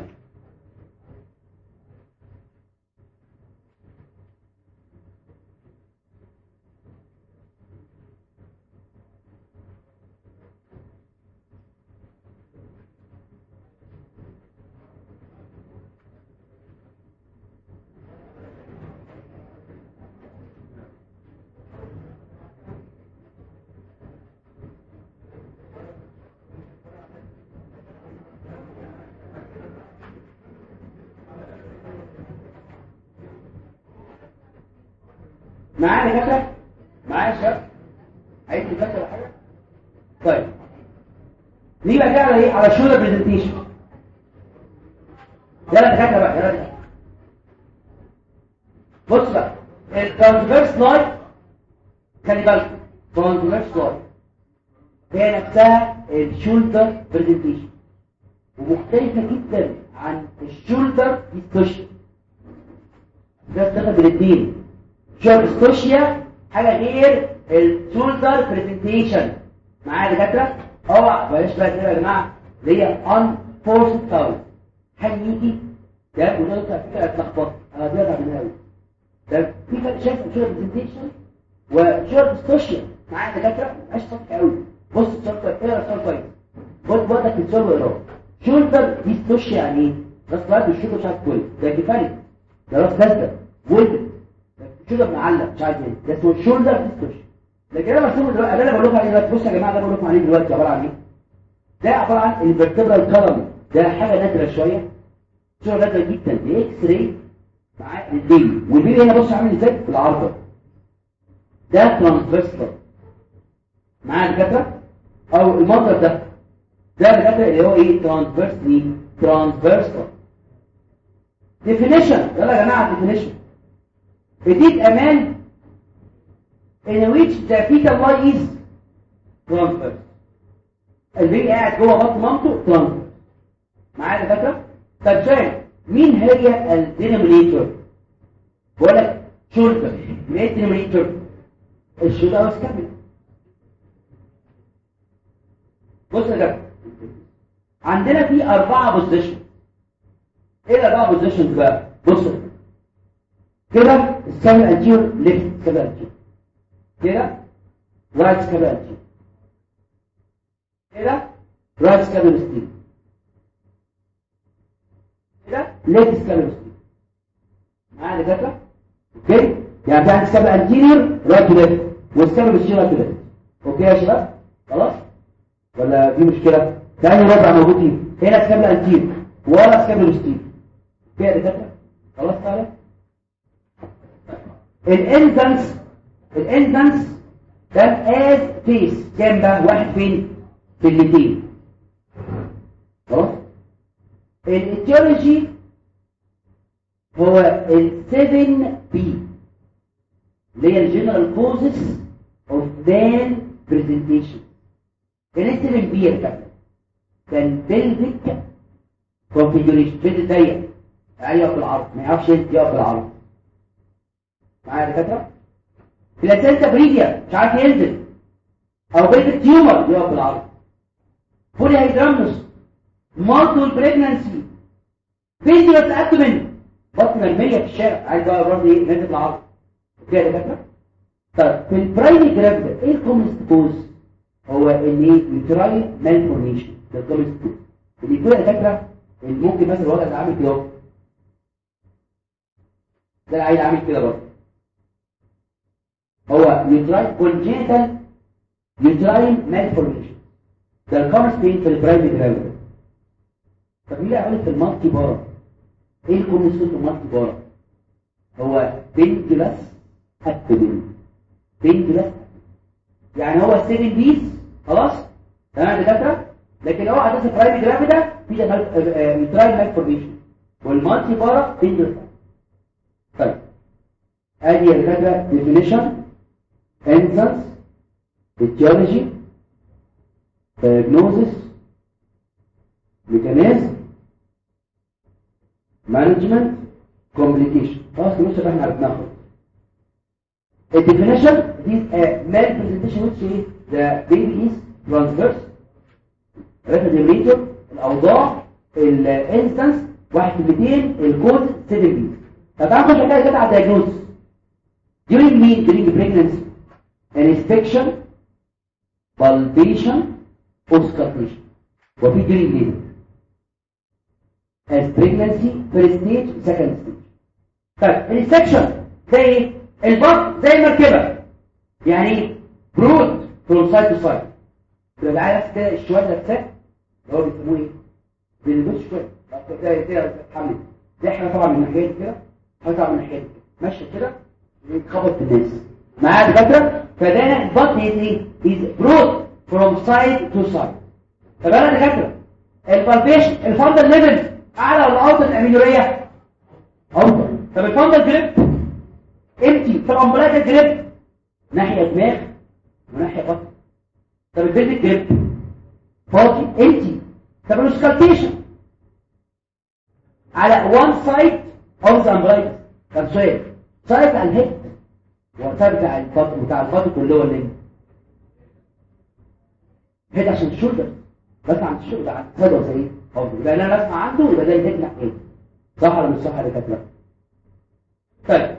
معايا دكاتره معايا يا شباب عايز دكاتره ولا حاجه طيب نيجي بقى على ايه على الشولدر برزنتيشن يلا دكاتره بقى يلا دكاتره بص بقى الترانسفيرس لاين خلي بالك ترانسفيرس لاين هي نفسها الشولدر برزنتيشن ومختلفه جدا عن الشولدر ديستوشن ده استخدم بالاثنين شوبستوشيا حاجه غير الشولدر برزنتيشن معايا دكاتره اوعى بلاش بقى كده يا جماعه اللي هي ان فورس تاول هيجي ده وده على فكره اتلخبط انا بيضع من قوي ده في فرق شايف شغل برزنتيشن وشغل سوشيال معايا دكاتره مش سطحي قوي بص الشرط اقرا الشرط كويس بص بقى في الشغل واقراه شولدر دي سوشيال يعني ايه راس بعد الشولدر مش عارف كويس ده كفايه ده راس كذا ولد شولدر معلق مش عارف ايه ده اسمه الشولدر دي سوشيال لكن انا مرسوم دلوقتي انا بقول لكم عليه دلوقتي بصوا يا جماعه ده بقول لكم عليه دلوقتي عباره عن ايه ده عباره عن الفيرتبرال كولم ده حاجه نادره شويه صوره نادره جدا دي اكس راي معاه البيبي والبيبي هنا بص عامل ازاي في العرضه ده ترانسفيرسال معاه الفكره او المنظر ده ده الفكره اللي هو ايه ترانسفيرسلي ترانسفيرسال ديفينيشن يلا يا جماعه ديفينيشن بديت امان in which the fetal lie is transverse البيبي قاعد جوه بطن مامته ترانسفيرس معايا الفكره طب سؤال مين هي الدينومينيتور بقول لك شولدر مين هي الدينومينيتور الشولدر بس كمل بص يا جماعه عندنا في أربعة بوزيشن ايه الأربعة بوزيشن بقى بص كده السكابل انتيور ليفت سكابل انتيور كده رايت سكابل انتيور كده رايت سكابل ستيل كده ليفت سكابل ستيل معايا دكاتره اوكي يعني في عندي سكابل انتيريور رايت ليفت والسكابل ستيل رايت ليفت اوكي يا شباب خلاص ولا في مشكله ثاني ربع موجود فيه هنا سكابل انتيريور ورا سكابل ستيل كده يا دكاتره خلاص تعالى الانزنس الانزنس ده از فيس كام بقى واحد فين في الاثنين خلاص الاتيولوجي هو ال 7 بي اللي هي الجنرال كوزز اوف مان برزنتيشن كان 7 بي يا كابتن كان بلفيك كونفيجريشن بيت ضيق يقف في العرض ما يعرفش يقف في العرض معايا يا دكاتره بلاسينتا بريديا مش عارف ينزل او بيت تيومر يقف في العرض فولي هيدرامنس مالتول بريجنانسي فيزيوس ابدومين بطن مرميه في الشارع عايز بقى برضه ايه نازل العرض كده يا دكاتره طيب في البرايمري جرافيدا ايه الكومنست كوز هو ان ايه يوتراين مالفورميشن ده الكومنست كوز اللي يكون يا دكاتره اللي ممكن مثلا الوضع ده عامل كده اهو ده العيل عامل كده برضه هو يوتراين كونجيتال يوتراين مالفورميشن ده الكومنست فين في البرايمري جرافيدا طب مين اللي في المالتي بارا ايه الكومنست في المالتي بارا هو بنتلس اكتبين بنتلس يعني هو السيفن بيس خلاص تمام يا دكاتره لكن هو اساس البرايمري جرافيدا في يوتراين مالفورميشن والمالتي بارا بنتلس طيب ادي يا دكاتره ديفينيشن انسنس etiology diagnosis mechanism management complication خلاص مش احنا عرفناها الديفينيشن دي مال برزنتيشن which is the baby is transverse ريفريجريتور الاوضاع الانستنس واحد في 200 الكود 7 بي طب تعالى نخش كده كده على الدايجنوز during mean during pregnancy inspection palpation auscultation وفي during labor as pregnancy first stage second stage طيب الانسكشن زي ايه البط زي المركبه يعني برود فروم سايد تو سايد تبقى عارف كده الشوال ده بتاع اللي هو بيسموه ايه بيلبس شويه زي كده بتتحمل دي احنا طبعا من ناحيه كده طبعا من ناحيه كده ماشيه كده يتخبط في الناس معايا دكاتره فده البط ايه از برود فروم سايد تو سايد طب انا دكاتره البالبيشن الفندل ليفل اعلى ولا اوطى الامينوريه اوطى طب الفندل جريب امتي في الامبلايكال جريب ناحيه دماغ وناحيه بطن طب البيت جريب فاضي امتي طب السكالتيشن على وان سايد اوف ذا امبلايكال طب سؤال سايد على الهيد وسايد بتاع البطن بتاع البطن كله ولا ايه هيد عشان الشولدر بس عند الشولدر عند سايد ولا ايه حفظ يبقى انا بسمع عنده يبقى ده يهدنا ايه صح ولا مش صح يا دكاتره طيب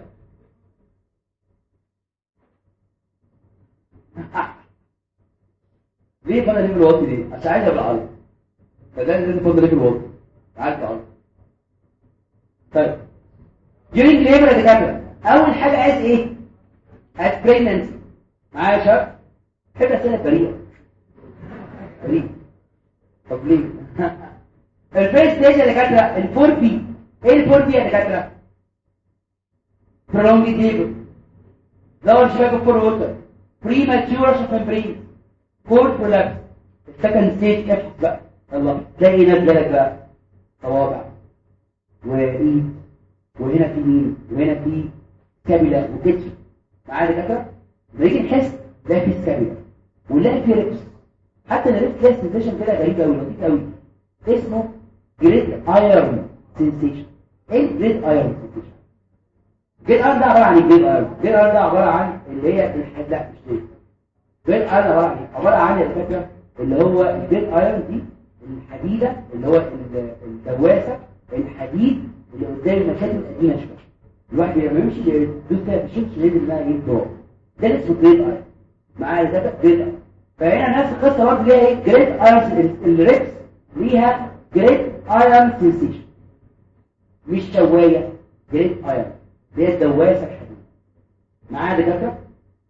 ليه فانا ليه الوقت دي عشان عايز ابقى عارف فده لازم فاضل ليه الوقت عارف عارف طيب during labor يا دكاتره اول حاجه عايز ايه عايز pregnancy معايا يا شباب حب اسئله بريئه بريئه طب ليه الفيرست ستيج يا دكاتره الفور بي ايه الفور بي يا دكاتره prolonged labor lower Chicago for water premature of membrane cold prolapse second stage افتح بقى الله تلاقي نازله لك بقى صوابع وايد وهنا في مين وهنا في كابيلا وكتف معايا دكاتره نيجي نحس لا في سكابيلا ونلاقي في ريبس حتى الريبس ليها سنسيشن كده غريب قوي لطيف قوي اسمه جريد ايرون سنسيشن ايه جريد ايرون سنسيشن جريد ايرون ده عباره عن الجريد ايرون جريد ايرون ده عباره عن اللي هي الحد لا مش دي جريد ايرون عباره عن ايه عباره عن الفكره اللي هو الجريد ايرون دي الحديده اللي هو الدواسه الحديد اللي قدام المشاكل القديمه شويه الواحد لما يمشي يدوس كده في الشمس يجد انها ايه دور ده اسمه جريد ايرون معايا ده جريد ايرون فهنا نفس القصه برضه ليها ايه جريد ايرون الريبس ليها جريد ايرون سنسيشن مش شوايه جريد ايرون اللي هي الدواسه الحديد معايا دكاتره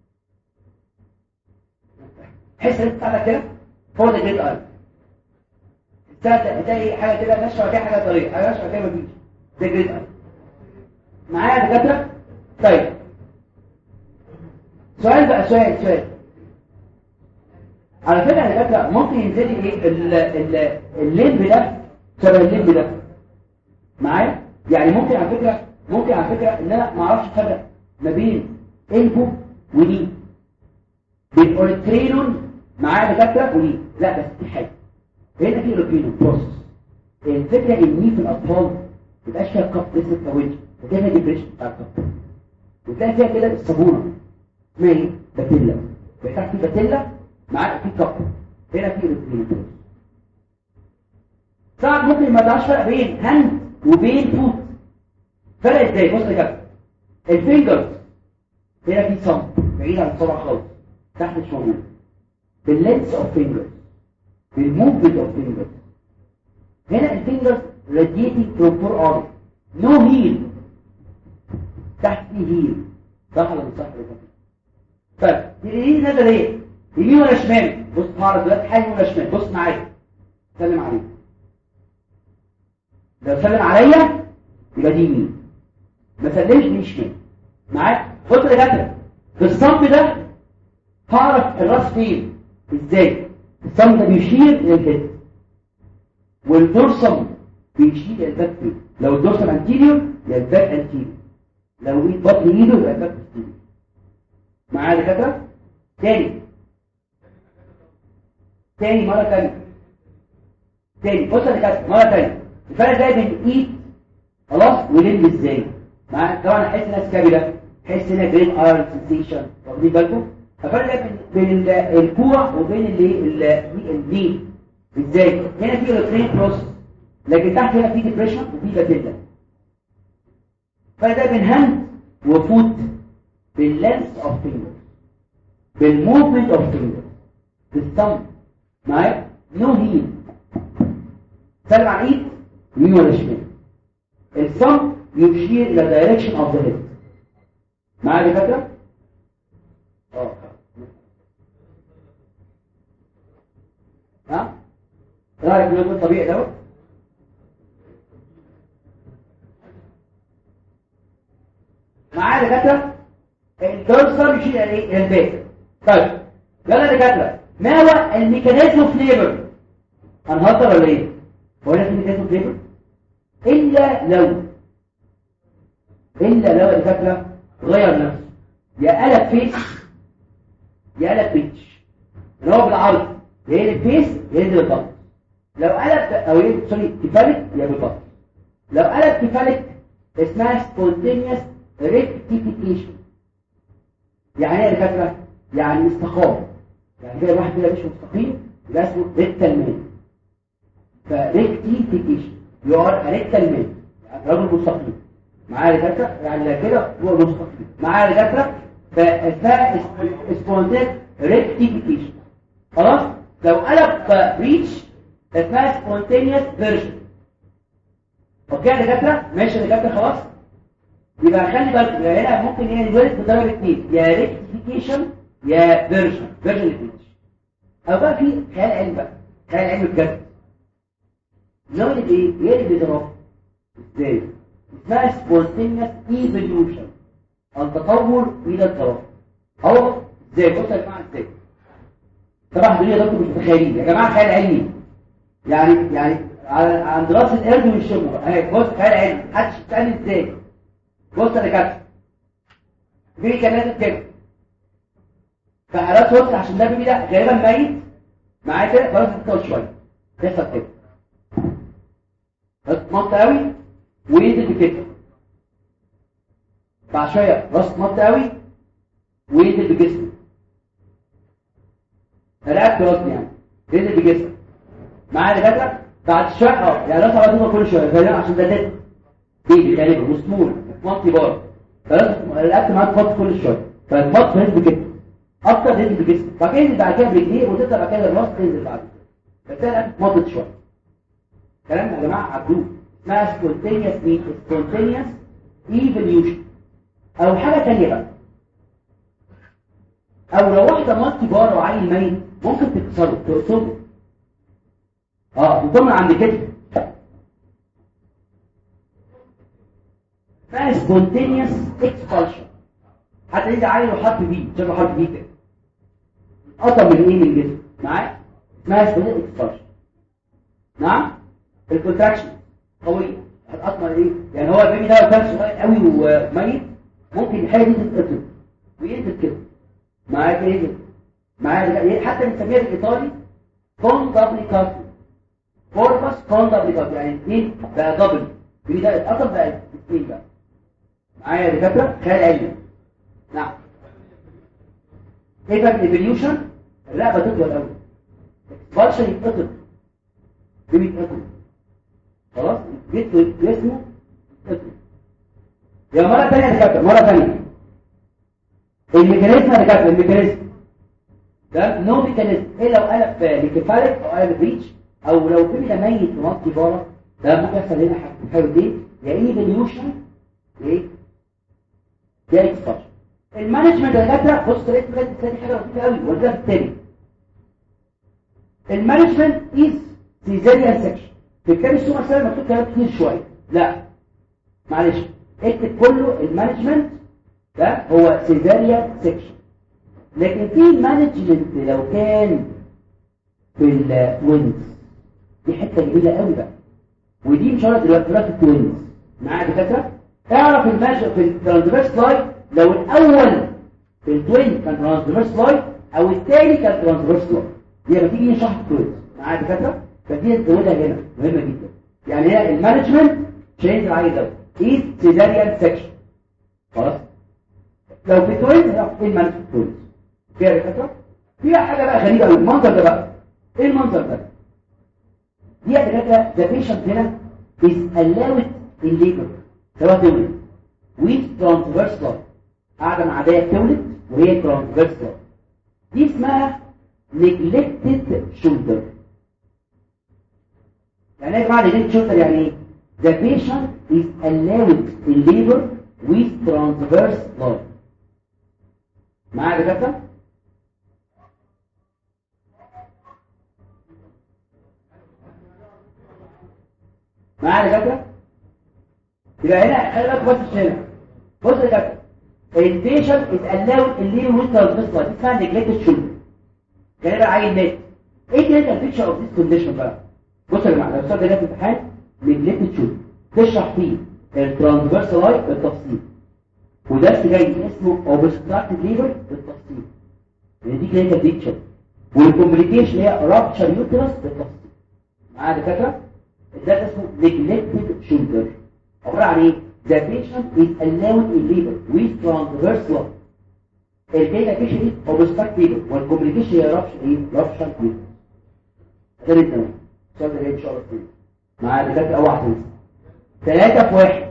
حس انت بتاعتك كده هو ده جريد ايرون تصدق تلاقي حاجه كده ماشيه ولا حاجه طريقه حاجه ماشيه كده مفيش ده جريد ايرون معايا دكاتره طيب سؤال بقى سؤال سؤال على فكره يا دكاتره ممكن ينزل لي ايه ال- ال- الليمب ده شبه الليمب ده معايا يعني ممكن على فكره ممكن على فكره ان انا ما اعرفش افرق ما بين انفو ودي بين اوريترينون معايا دكاتره ودي لا بس في حاجه هنا في اوريترينون بروسس الفكره ان دي في الاطفال ما يبقاش فيها كف لسه كويتش وكده ديبريشن بتاع الكف وتلاقي فيها كده الصابونه اسمها ايه باتيلا بتاع في باتيلا معاك في كف هنا في اوريترينون طبعا ممكن ما تعرفش فرق بين هاند وبين فوت فرق ازاي بص كده الفينجرز هنا في صم بعيد عن الصبع خالص تحت مش موجود باللينس اوف فينجرز بالموفمنت اوف فينجرز هنا الفينجرز radiating from four arms no heel تحت في heel صح ولا مش صح ولا كده طيب اليمين نزل ايه يمين ولا شمال بص هعرف دلوقتي حاجه ولا شمال بص معايا سلم عليه لو سلم عليا يبقى دي يمين ما سلمش دي شمال معاك بص يا دكاتره في الصمت ده هعرف الراس فين ازاي الصمت ده بيشير للكتف والدورسم بيشير للباك فين لو الدورسم انتيريور يبقى الباك انتيريور لو ايد بطن ايده يبقى الباك انتيريور معايا يا دكاتره تاني تاني مره تانيه تاني بص يا دكاتره مره تانيه الفرق ده بين ايد خلاص ولم ازاي مع طبعا احس ناس كبيره احس هنا جرين ايرون سنسيشن واخدين بالكم الفرق ده بين- بين ال- الكوع وبين اللي الدي ازاي هنا في ريترين بروسس لكن تحت هنا في ديبريشن وفي باتيلا الفرق ده بين هاند وفوت باللانس اوف فينجر بالموفمنت اوف فينجر بالثumb معايا نو هيل سلم على ايد يمين ولا شمال الثumb يشير الى direction of the head معايا يا دكاتره اه ها رايك في الطبيعي دوت معايا يا دكاتره الدورسال يشير الى ايه الى الباك طيب يلا يا دكاتره ما هو الميكانيزم اوف ليبر هنهزر ولا ايه هو هنا في ميكانيزم اوف ليبر الا لو الا لو الدكاتره غير نفسه يا قلب فيس يا قلب بيتش اللي هو بالعرض يا يقلب فيس يا ينزل البطن لو قلب او يقلب سوري كفالك يا بالبطن لو قلب كفالك اسمها spontaneous rectification يعني ايه يا دكاتره يعني استقام يعني كده الواحد كده مش مستقيم يبقى اسمه ريكتال مان فريكتيفيكيشن يو ار ريكتال مان رجل مستقيم معايا دكاتره يعني كده هو مستقيم معايا دكاتره فاسمها سبونتيك ريكتيفيكيشن خلاص لو قلب بريتش اسمها سبونتينيوس فيرجن اوكي يا دكاتره ماشي يا دكاتره خلاص يبقى خلي بالك هنا ممكن هي الولد بدرجه اثنين يا ريكتيفيكيشن يا فيرجن فيرجن بريتش او بقى في خيال علمي بقى خيال علمي بجد نقول ايه ايه اللي بيضرب ازاي اسمها سبونتينيوس ايفوليوشن التطور الى التطور اهو ازاي بصوا يا جماعه ازاي طبعا الدنيا ده مش متخيلين يا جماعه خيال علمي يعني يعني عن دراسه القرد والشمو اهي بص خيال علمي محدش يسالني ازاي بص انا كاتب في كلمات كده فحالات وسط عشان ده ده غالبا ميت معاه كده خلاص تطول شويه تحصل كده تمط قوي وينزل بكده بعد شويه راس تمط قوي وينزل بجسمه رقبته راسي يعني ينزل بجسمه معايا دكاتره بعد شويه اه يعني راس على طول كل شويه غالبا عشان ده ده بيبي غالبا وسمول تمطي برضه فلازم الرقبه معاك تمط كل شويه فتمط تنزل بكده اكتر تنزل بجسمه بعد كده ينزل بعد كده برجليه وتبدا بعد كده الراس تنزل بعد كده بس الرقبه اتمطت شويه كلام يا جماعه عدوه اسمها سبونتينيوس مين سبونتينيوس ايفوليوشن او حاجه ثانيه بقى او لو واحده مالتي بار وعيل ميت ممكن تكسره تقصده اه تضمن عند كده اسمها سبونتينيوس اكسبالشن حتى يجي عيل وحط بيه شايفه حط بيه كده قطع من ايه من الجسم معايا اسمها سبونتينيوس اكسبالشن نعم الكونتراكشن قوية هتقطمر ايه يعني هو البيبي ده كان صغير قوي وميت ممكن الحاجه دي تتقطم وينزل كده معايا كده معايا حتى بنسميها بالايطالي كوندابليكاتو فوربس كوندابليكاتو يعني اثنين بقى دبل البيبي ده اتقطم بقى اثنين بقى معايا يا دكاتره خيال علمي نعم ايه بقى الايفوليوشن الرقبه تطول قوي اكسبالشن يتقطم بيبي يتقطم خلاص جسمه جسمه يتقطم يا مرة ثانية يا دكاتره مرة ثانية الميكانيزم يا دكاتره الميكانيزم ده نو ميكانيزم ايه لو قلب ليكيفاليك او قلب ريتش او لو في ده ميت في مصر بره ده ممكن يحصل هنا حاجه حاجه دي يا ايفوليوشن ايه يا اكسبانشن المانجمنت يا دكاتره بص لقيت بجد ثاني حاجه لطيفه قوي وده الثاني المانجمنت از سيزاريان سكشن في الكتاب السومه مثلا مكتوب كلام كتير شويه لا معلش اكتب كله المانجمنت ده هو سيزاريان سكشن لكن في مانجمنت لو كان في التوينز دي حته جميله قوي بقى ودي مش هقول دلوقتي في التوينز معايا دكاتره اعرف الماجر في الترانسفيرس لاين لو الاول في التوين كان ترانسفيرس لاين او الثاني كان ترانسفيرس لاين يبقى تيجي نشرح التوينز معايا دكاتره فدي تزودها هنا مهمه جدا يعني هنا المانجمنت تشينج العيل ده ايه سيزاريان سكشن خلاص لو في توينز ايه المانجمنت توينز كده يا دكاتره في حاجه بقى غريبه قوي المنظر ده بقى ايه المنظر ده دي يا دكاتره ذا بيشنت هنا is allowed in labor سواء تولد with transverse line قاعده مع عاديه تولد وهي transverse line دي اسمها neglected shoulder يعني ايه يا جماعه neglected shoulder يعني ايه the patient is allowed in labor with transverse line معايا يا دكاتره معايا يا دكاتره يبقى هنا خلي بالك بص هنا بص يا دكاتره البيشنت از الاود اللي هو ترانسفيرس لاين اسمها نيجلكتد شولدر كان بقى عيل مات ايه كده البيكتشر اوف ذيس كونديشن بقى بص يا جماعه لو السؤال ده جه في الامتحان نيجلكتد شولدر تشرح فيه الترانسفيرس لاين بالتفصيل وده جاي اسمه اوبستراكتد ليبر بالتفصيل يعني دي كده بيكتشر والكومبليكيشن هي رابتشر يوترس بالتفصيل معايا دكاتره ده اسمه نيجلكتد شولدر عباره عن ايه the patient is allowed in labor with transverse line الكيكه فيش دي obstruct labor والكومبليكيشن هي رابشر ايه رابشر labor ده تمام السؤال ده ان شاء الله فيه مع دكاتره اوعى تنسى ثلاثة في واحد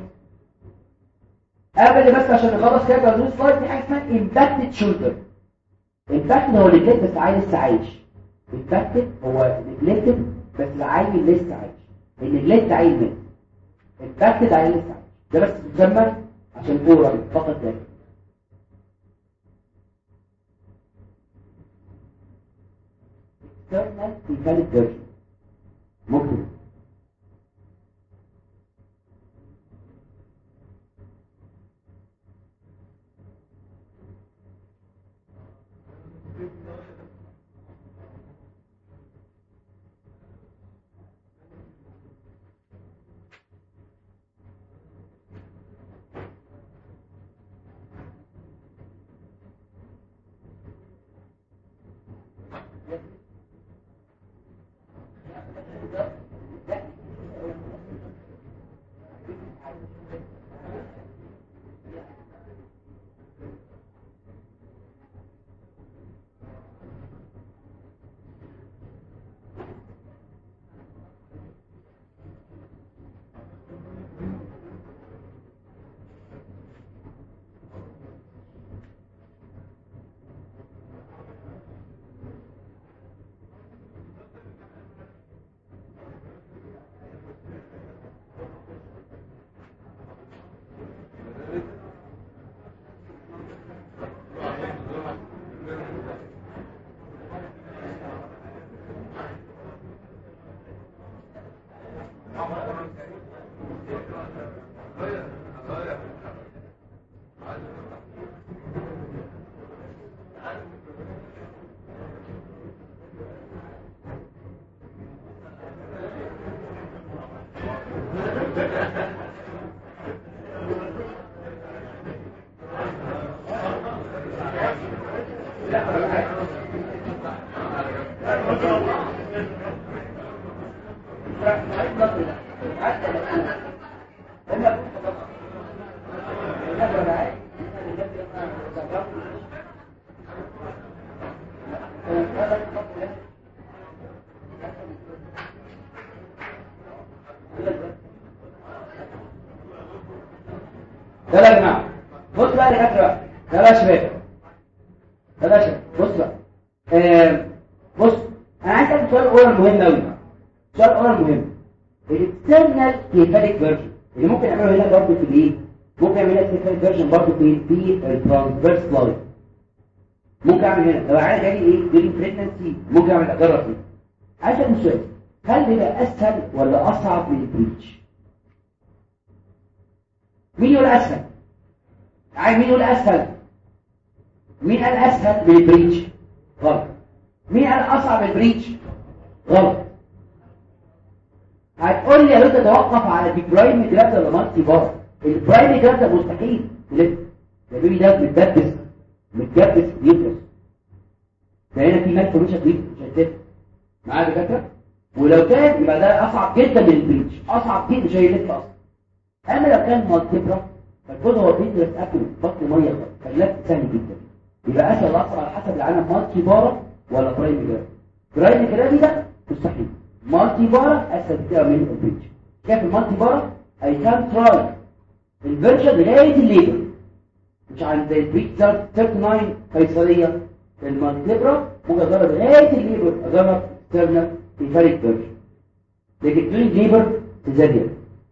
قبل بس عشان نخلص كده جزء سلايد في حاجه اسمها امباكتد شولدر امباكتد هو اللي بس عيل لسه عايش امباكتد هو نجلكتد بس العيل لسه عايش النجلكت عيل مات امباكتد عيل لسه عايش ده بس بيتسمى عشان كوره فقط ذلك external cephalic version ممكن ده بقى يا جماعه بص بقى يا دكاتره ده بقى يا شباب ده بقى يا شباب بص بقى آه بص انا عايز اسالك سؤال اول مهم قوي سؤال اول مهم الاكسترنال كيفاليك فيرجن اللي ممكن نعمله هنا برضه في الايه ممكن اعمل كيفاليك فيرجن برضه في في الترانسفيرس لاين ممكن اعمل هنا لو عايز جالي ايه جالي بريجنسي ممكن اعمل اجرب فيه عايز اسال سؤال هل بيبقى اسهل ولا اصعب من البريتش مين يقول اسهل عايز مين يقول اسهل مين قال اسهل من البريتش غلط مين قال اصعب من البريتش غلط هتقول لي يا ريت تتوقف على دي برايم جراف ولا مالتي بار البرايم جراف ده مستحيل تلف يا بيبي ده متدبس متدبس بيدرس ده هنا في مال مش هتلف مش هتلف معايا دكاتره ولو كان يبقى ده اصعب جدا من البريتش اصعب جدا مش هيلف اصلا اما لو كان مالتيبرا فالكود هو بيدرس اكل بطن ميه فاللف سهل جدا يبقى اسهل اصعب على حسب العالم مالتي بارا ولا برايم جراف برايم جراف ده مستحيل مالتي بارا اسهل كتير من البريتش كيف المالتي بارا اي كان تراي الفيرجن لغايه الليبر مش عند البريتش 39 قيصريه المالتيبرا ممكن اجرب لغايه الليبر اجرب اكسترنال في فرق فيرجن لكن دون ليبر تزادير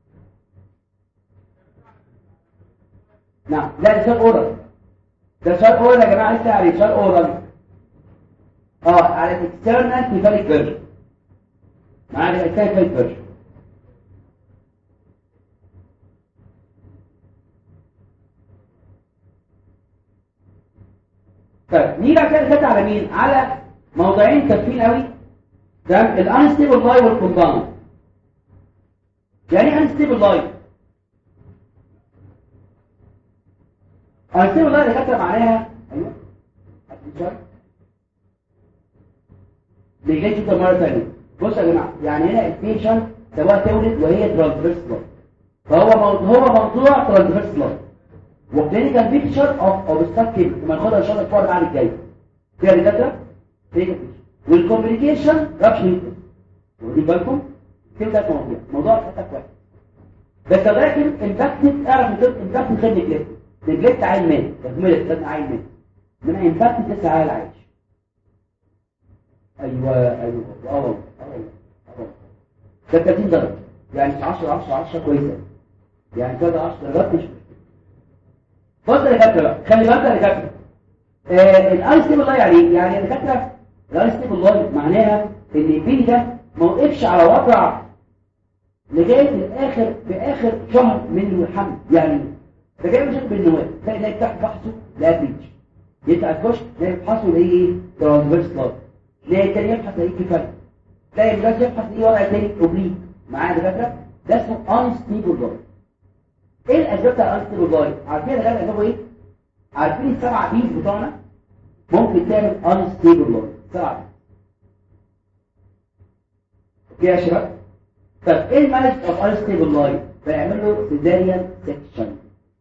نعم لا ده سؤال اورال ده سؤال اورال يا جماعه لسه عليه سؤال اورال اه على الاكسترنال في فرق فيرجن معانا الاكسترنال فرق فيرجن طيب نيجي بعد كده نركز على مين على موضوعين كافيين قوي تمام الانستيبل لاي والكومباوند يعني ايه انستيبل لاي انستيبل لاي اللي كاتب معناها ايوه بيجي كده مره ثانيه بصوا يا جماعه يعني هنا البيشنت سواء تولد وهي ترانسفيرس لاي فهو موضوع هو موضوع ترانسفيرس لاي وكلينيكال بيكتشر اوف اوبستراكتيف لما ناخدها ان شاء الله الفور بعد الجاي كده يا دكاتره كده والكوميونيكيشن رابشن واخدين بالكم كده ده موضوع موضوع خطك واحد بس لكن امباكتد اعرف ان امباكتد خد نجلت نجلت عين مات تكمله خد عين مات من امباكتد لسه عيل عايش ايوه ايوه اه والله اه والله ده 30 درجه يعني 10 10 10 كويسه يعني كده 10 درجات مش بص يا دكاتره خلي بالك يا دكاتره الاي ستيبل لاين يعني إيه؟ يعني يا دكاتره الاي ستيبل لاين معناها ان البين ده ما وقفش على وضع لغايه الاخر في اخر شهر من الحمل يعني ده جاي مش بالنواه تلاقي تلاقي تحت بحثه لا بيتش يطلع الكشف تلاقي يبحثوا لاقي ايه ترانسفيرس لاين تلاقي التاني يبحث لاقي كفايه تلاقي الناس يبحث ايه وضع تاني اوبليك معايا دكاتره ده اسمه انستيبل لاين ايه الاسباب بتاع الانستيبل لاين عارفين يا دكاتره اسبابه ايه عارفين السبع بيز بتوعنا ممكن تعمل انستيبل لاين سبع بيز اوكي يا شباب طب ايه المانج اوف انستيبل لاين بيعمل له سيزاريان سيكشن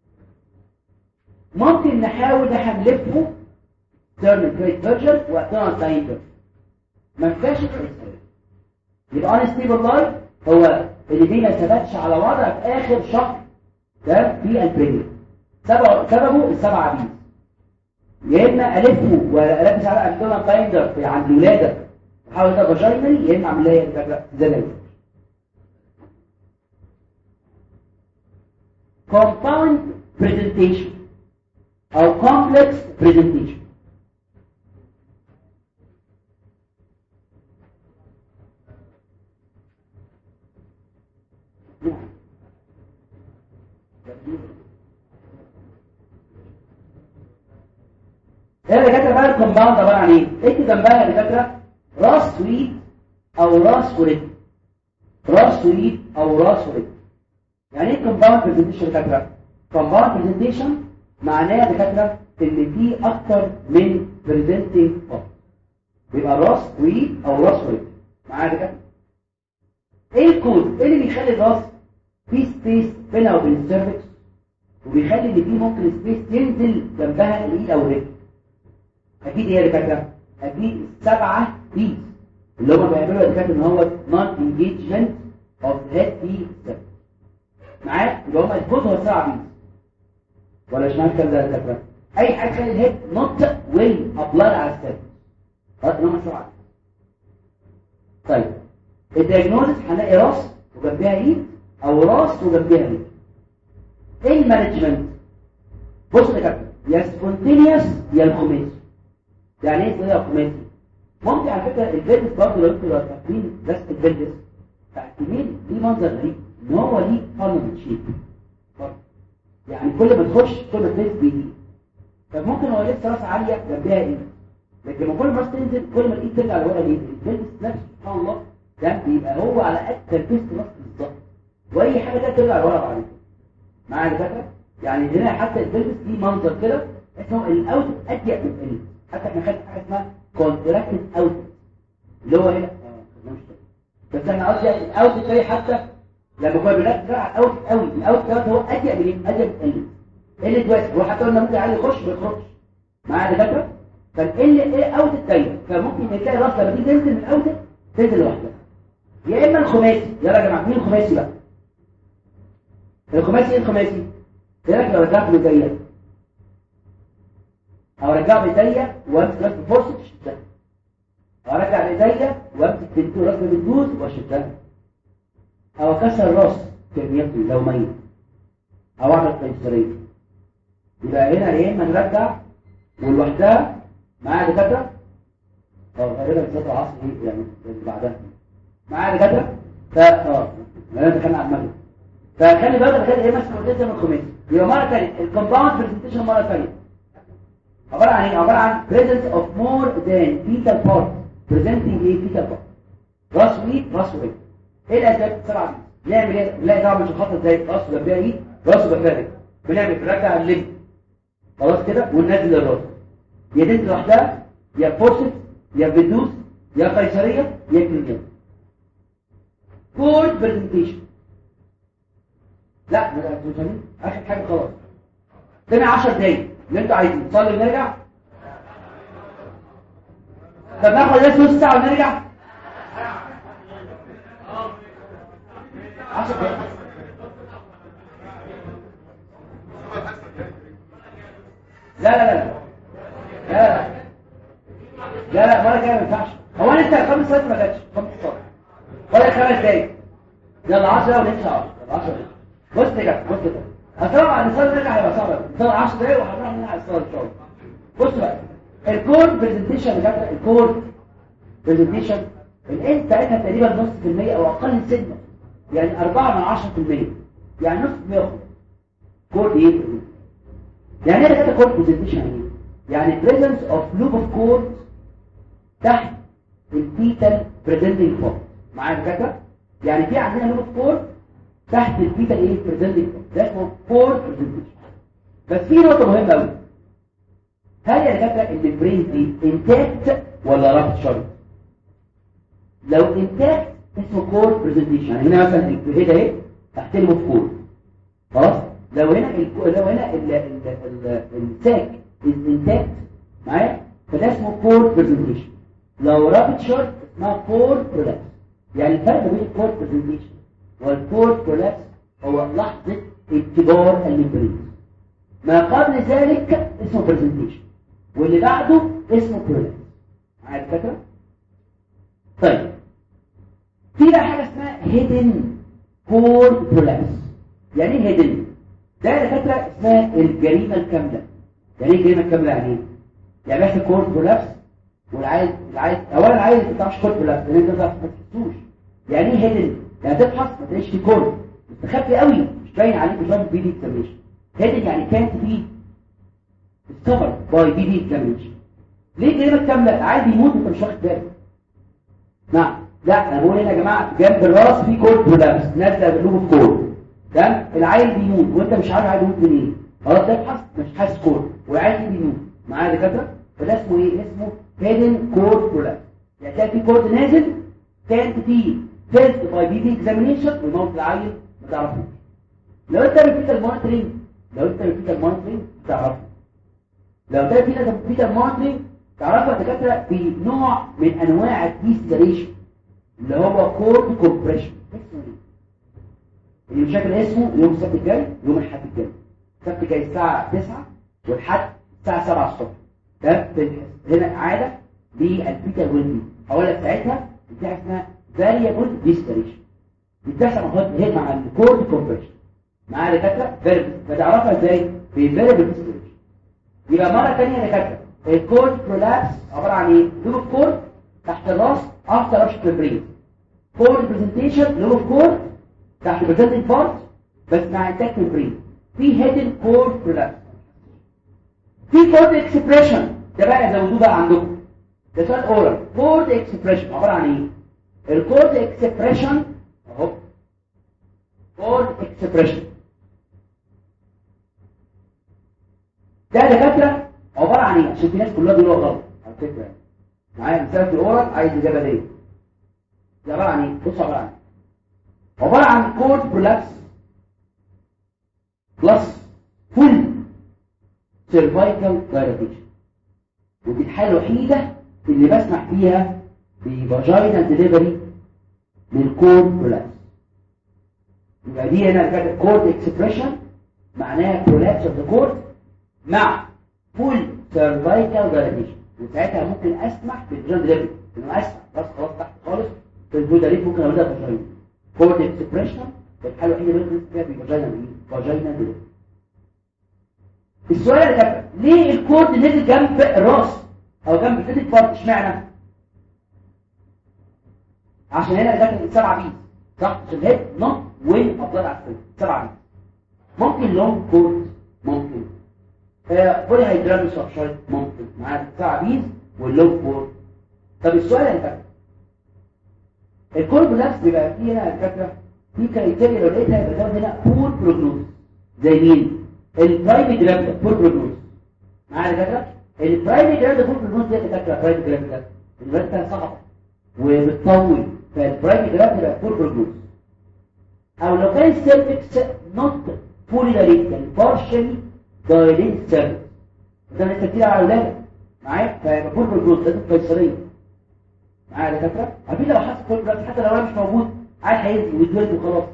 ممكن نحاول احنا نلفه تيرن كريت فيرجن وتيرن تايم ما ينفعش يبقى انستيبل لاين هو اللي بيه ما ثبتش على وضع في اخر شهر ده في البريمير سببه سببه السبعه بيز يا اما الفه والبس على ابدومن بايندر في عند الولاده احاول ده فاجينالي يا اما اعمل لها زي ما compound presentation او complex presentation هي دكاتره بقى الكومباوند عباره عن ايه؟ اكتب جنبها يا دكاتره راس سويد او راس ورد راس سويد او راس ورد يعني ايه كومباوند برزنتيشن دكاتره؟ كومباوند برزنتيشن معناه يا دكاتره ان في اكتر من بريزنتنج بارت بيبقى راس سويد او راس ورد معايا يا دكاتره؟ ايه الكود؟ ايه اللي بيخلي الراس في سبيس بينها وبين السيرفكس وبيخلي ان في ممكن سبيس ينزل جنبها الايد او الرجل اكيد هي دكاتره اكيد السبعه بيز اللي هم بيعملوا دكاتره ان هو نون انجيجمنت اوف هيد بي معايا يبقى هم الكود هو السبعه بيز ولا مش معنى كده دكاتره اي حاجه تخلي الهيد نوت ويل ابلاي على السيرفكس خلاص ان هم السبعه طيب الدياجنوستس هنلاقي راس وجنبها ايد او راس وجنبها ايد ايه المانجمنت بص يا كابتن يا سبونتينيوس يا الخماسي يعني ايه يا الخماسي ممكن على فكره الفيدس برضه لو انتوا فاكرين رسم الفيدس بتاع الكبير ليه منظر غريب ان هو ليه فالمنت شيب يعني كل ما تخش كل ما الفيدس بيجي فممكن هو لسه راس عاليه جنبها ايد لكن لما كل ما تنزل كل ما الايد ترجع لورا الايد الفيدس نفسه سبحان الله ده بيبقى هو على قد تركيز راس بالظبط واي حاجه ده ترجع لورا بعد كده معايا الفكره يعني هنا حتى البلبس دي منظر كده اسمه الاوت اضيق من ال حتى احنا خدنا حاجه اسمها كونتراكتد اوت اللي هو هنا بس انا قصدي الاوت ده حتى لما كنا بنركز على الاوت قوي الاوت ده هو اضيق من اضيق من ال ال دلوقتي هو حتى قلنا ممكن عادي يخش ما يخرجش معايا الفكره فال ايه اوت الدايره فممكن تلاقي راس لما تيجي تنزل من الاوت تنزل لوحدها يا اما الخماسي يلا يا جماعه مين الخماسي بقى الخماسي ايه الخماسي لذلك لو رجعت بايديا او رجعت بايديا وامسك راس الفرصه تشدها او ارجع بايديا وامسك بنتو راس بالدوز واشدها او اكسر الراس كميته لو ميت او اعمل قيصريه يبقى هنا يا اما نرجع ولوحدها معايا دكاتره او غالبا فتره عصر يعني اللي بعدها معايا دكاتره فا اه انا دخلنا على المغرب فخلي بالك كده ايه ماسك روتيشن الخماسي يبقى مره ثانيه الكومباوند برزنتيشن مره ثانيه عباره عن ايه عباره عن presence of more than fetal part presenting ايه fetal part راس ويد راس ويد ايه الاسباب السبعه دي نعمل ايه نلاقي طبعا مش خاطر زي راس وجنبها ايه راس وجنبها رجل بنعمل بنرجع الليمب خلاص كده وننزل الراس يا تنزل لوحدها يا فورسز يا بدوس يا قيصريه يا كلينيك كود برزنتيشن لا ما توصلين اخر حاجه خلاص تاني 10 دقايق اللي انتوا عايزين نصلي ونرجع طب ناخد بس نص ساعه ونرجع 10 دقايق لا لا لا لا لا لا ولا كده ما ينفعش هو انت خمس ساعات ما جاتش خمس ساعات ولا خمس دقايق يلا 10 ولا 10 10 بص كده بص كده هطلع على الصلاه نرجع هيبقى صعب نطلع 10 دقايق وهنروح نلعب الصلاه ان شاء الله بص بقى الكور برزنتيشن بتاعتك الكور برزنتيشن الان بتاعتها تقريبا نص في المية او اقل سنه يعني 4 من 10 في المية يعني نص في المية كور ايه يعني ايه كده كور برزنتيشن ايه يعني presence of loop of chord تحت الفيتال بريزنتنج فورم معايا كده يعني في عندنا لوب اوف كورد تحت الفيتال ايه بريزنتنج فورم ده اسمه كورد بريزنتيشن بس في نقطه مهمه قوي هل يا دكاتره ان البرين دي انتاكت ولا رابتشر لو انتاكت اسمه كورد بريزنتيشن يعني هنا مثلا الهيد اهي تحت لوب اوف كورد خلاص لو هنا ال لو هنا الساك انتاكت معايا فده اسمه كورد بريزنتيشن لو رابتشر اسمها كورد برولابس يعني الفرق بين الكورد بريزنتيشن والكورد برولابس هو لحظه اتجار الممبرين ما قبل ذلك اسمه برزنتيشن واللي بعده اسمه برولابس معايا الفكره طيب في بقى حاجه اسمها هيدن كورد برولابس يعني ايه هيدن ده دكاتره اسمها الجريمه الكامله يعني ايه الجريمه الكامله يعني ايه يعني بيحصل كورد برولابس والعايز العايز اولا عايز ما تعرفش كورد برولابس لان انت ما تحسوش يعني ايه هيدن يعني تفحص ما تلاقيش في كورد مستخبي قوي مش باين عليك مش باين بي دي اكزامينشن هيدن يعني كانت بي discovered باي بي دي اكزامينشن ليه الجريمه الكامله عايز يموت وانت مش واخد بالك نعم لا انا بقول هنا يا جماعه جنب الراس في كورد برولابس نازله بلوب كورد تمام العيل بيموت وانت مش عارف عايز يموت منين خلاص تفحص مش حاسس كورد والعيل بيموت معايا دكاتره فده اسمه ايه اسمه هيدن كورد برولابس يعني تلاقي في كورد نازل كانت في تيست باي بي دي اكزامينشن ويموت العيل ما تعرفوش لو انت بتفيت المونيتورنج لو انت بتفيت المونيتورنج تعرفه لو انت بتفيت المونيتورنج تعرفها دكاتره بنوع من انواع الديستريشن اللي هو كورد كومبريشن اسمه ايه اللي مشاكل اسمه يوم السبت الجاي يوم الاحد الجاي السبت الجاي الساعه 9 والحد الساعه 7 الصبح ده هنا عاده للبيتا ويلبي اقول لك ساعتها بتاع اسمها فاريبل ديستريشن بتحصل هنا مع الكورد كومبريشن معايا دكاتره فيرب فتعرفها ازاي بفيربل ديستريشن يبقى مره ثانيه يا دكاتره الكورد برولابس عباره عن ايه لوب كورد تحت الراس افتر رابش برين كورد برزنتيشن لوب كورد تحت برزنتنج بارت بس مع انتاكت برين في هيدن كورد برولابس في كورد اكسبريشن ده بقى زودوه بقى عندكم ده سؤال اورال كورد اكسبريشن عباره عن ايه الكورد اكسبريشن اهو كورد اكسبريشن ده دكاتره عباره عن ايه عشان في ناس كلها بيقولوا غلط على فكره يعني معايا مثال في الاورال عايز اجابه دي ده عباره عن ايه بص عباره عن ايه عباره عن كورد برولابس بلس فول سيرفايكال دايلاتيشن ودي الحاله الوحيده اللي بسمح فيها بفاجينال ديليفري من كورد برولابس يبقى دي هنا كورد اكسبريشن معناها برولابس اوف ذا كورد مع فول سيرفايكال دايلاتيشن وساعتها ممكن اسمح بالفاجينال ديليفري انه اسمح بس خلاص تحت خالص في البوداريت ممكن اولدها فاجينال كورد اكسبريشن الحاله الوحيده اللي بنسمح فيها بفاجينال فاجينال ديليفري السؤال اللي كان ليه الكورد نزل جنب الراس او جنب الفيتك بارت اشمعنى عشان هنا ده سبعة بيز صح عشان الهيد نوت وين ابلاي على الفيتك سبعة بيز ممكن لونج كورد ممكن آه بولي هيدرال سبشايت ممكن معاك سبعة بيز واللونج كورد طب السؤال اللي كان الكورد نفس بيبقى فيه هنا الفكره في كريتيريا لو لقيتها يبقى ده هنا بور بروجنوز زي مين البرايمري جرافيتا فول بروجنوز معايا يا دكاتره البرايمري جرافيتا فول بروجنوز دي دكاتره برايمري جرافيتا الجرافيتا صعبه وبتطول فالبرايمري جرافيتا فول بروجنوز او لو كان السيرفكس نوت فولي دايليت يعني بارشلي دايليت سيرفكس ده لسه كتير على الاولاد معايا فيبقى فول بروجنوز لازم قيصريه معايا يا دكاتره عارفين لو حاسس فول بروجنوز حتى لو انا مش موجود عايز هينزل ويتولد وخلاص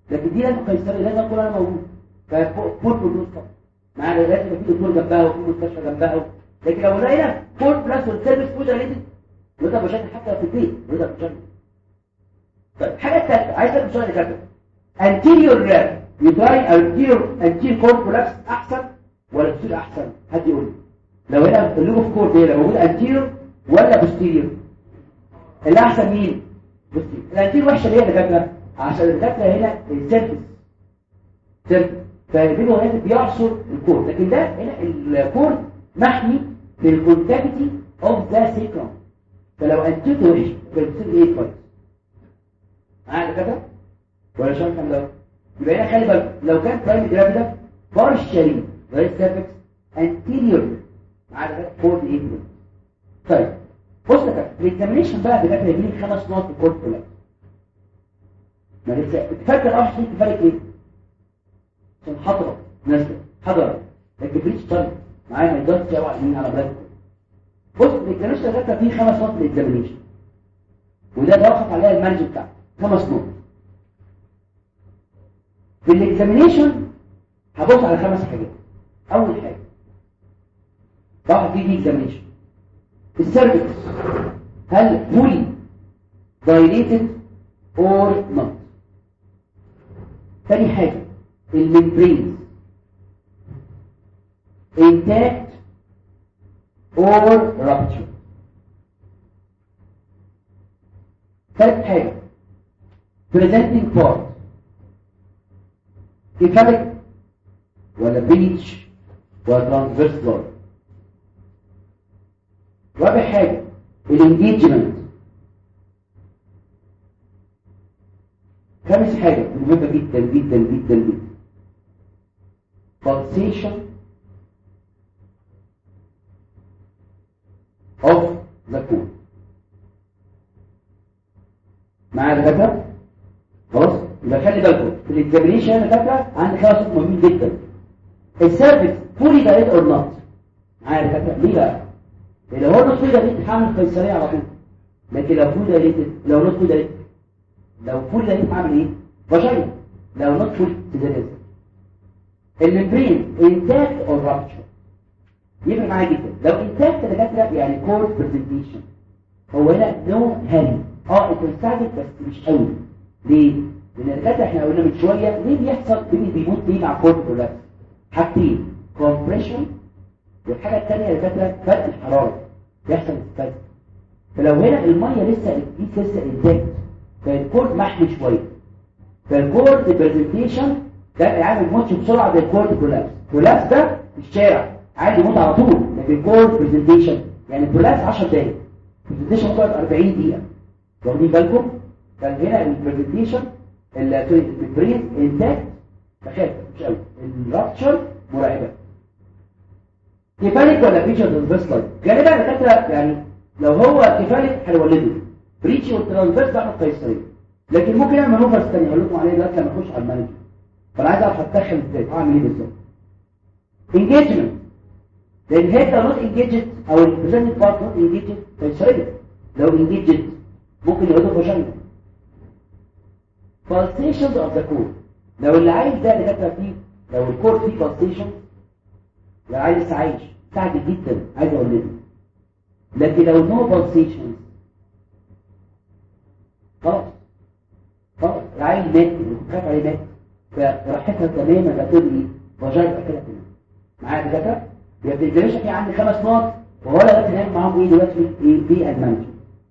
لكن دي لازم قيصري لازم اكون انا موجود ففول بلوس طبعا معانا لازم يبقى في دكتور جنبها وفي مستشفى جنبها لكن لو لقينا فول بلس والسيرفيس فود ريليتد وده مشاكل حتى في البيت وده مشاكل طيب الحاجه الثالثه عايز اسال سؤال كده anterior يدراي anterior anterior core collapse احسن ولا posterior احسن حد يقول لي لو هنا اللوب اوف كور ده موجود anterior ولا posterior اللي احسن مين posterior الانتيريور وحشه ليه يا دكاتره عشان الدكاتره هنا السيرفيس سيرفيس فبيبقوا هنا بيعصر الكور لكن ده هنا الكور محمي بالكونتاكتي اوف ذا سيكرم فلو انتيته وحش فبتصير ايه كويس معايا كده ولا شرط كام لو يبقى هنا خلي بالك لو كان برايم جرافي ده بارشالي غير سيرفكس انتيريور معايا كده فور ايه طيب بص كده الاكزامينشن بقى بيبقى فيه خمس نقط في الكورس كلها ما لسه تفكر اه في فرق ايه عشان حضره نازله حضره لكن بريتش طالب معايا ما يقدرش يقع على مين على بلد بص الاكزامينشن ده فيه خمس نقط في الاكزامينشن وده ضغط عليها المانج بتاعه خمس نقط في الاكزامينشن هبص على خمس حاجات اول حاجه واحد في دي اكزامينشن السيرفكس هل fully dilated or not تاني حاجة الممبرينز intact or rupture ثالث حاجة presenting part كفالك ولا بيتش ولا transverse line رابع حاجة الانجيجمنت خامس حاجة مهمة جدا جدا جدا جدا pulsation of the core معايا دكاترة خلاص يبقى خلي بالكم في الاكزامينيشن يا دكاترة عندي خمس نقط مهمين جدا السيرفيس فولي دايت اور نوت معايا يا دكاترة ليه بقى؟ لو هو نص ده بيتحمل قيصريه على طول لكن لو فول ده لو نص ده لو فول ده هعمل ايه بشري لو نص فول تزيد الممبرين انتاكت اور رابتشر يفرق معايا جدا لو انتاكت دكاتره يعني كور برزنتيشن هو هنا نو هاري اه انت مستعجل بس مش قوي ليه؟ لان الدكاتره احنا قلنا من شويه ليه بيحصل ليه بيموت ليه مع كور برولابس حاجتين كومبريشن والحاجة الثانية يا دكاتره فرق الحرارة بيحصل استفاد فلو هنا المية لسه دي لسه انتاج فالكورد محمي شوية فالكورد برزنتيشن ده يعمل موتش بسرعة زي الكورد كولابس كولابس ده في الشارع عادي يموت على طول لكن الكورد برزنتيشن يعني كولابس 10 دقايق برزنتيشن بتقعد 40 دقيقة واخدين بالكم فهنا البرزنتيشن سوري البريز انتاج بخاف مش قوي الرابتشر مرعبه كفالك ولا بريتش والترانسفيرس لاين غالبا الدكاتره يعني لو هو كفالك هيولده بريتش والترانسفيرس بعمل قيصريه لكن ممكن اعمل مانوفرز ثانيه اقول لكم عليها دلوقتي لما اخش على المانجر فانا عايز اعرف اتدخل ازاي اعمل ايه بالظبط انجيجمنت لان هي لو نوت انجيجد او البريزنت بارت نوت انجيجد قيصريه لو انجيجد ممكن يقعدوا فاجينا pulsations اوف ذا كور لو اللي عايز ده دكاتره فيه لو الكور فيه pulsations لو عايز لسه عايش ساعد جدا عايز اولده لكن لو نو بالسيشن خلاص خلاص العيل مات خاف عليه مات فراحتها تماما هتقول ايه فجاية كده كده معايا دكاتره يبقى الجريش في عندي خمس نقط وهو دلوقتي نايم معاهم ايه دلوقتي ايه في المانجر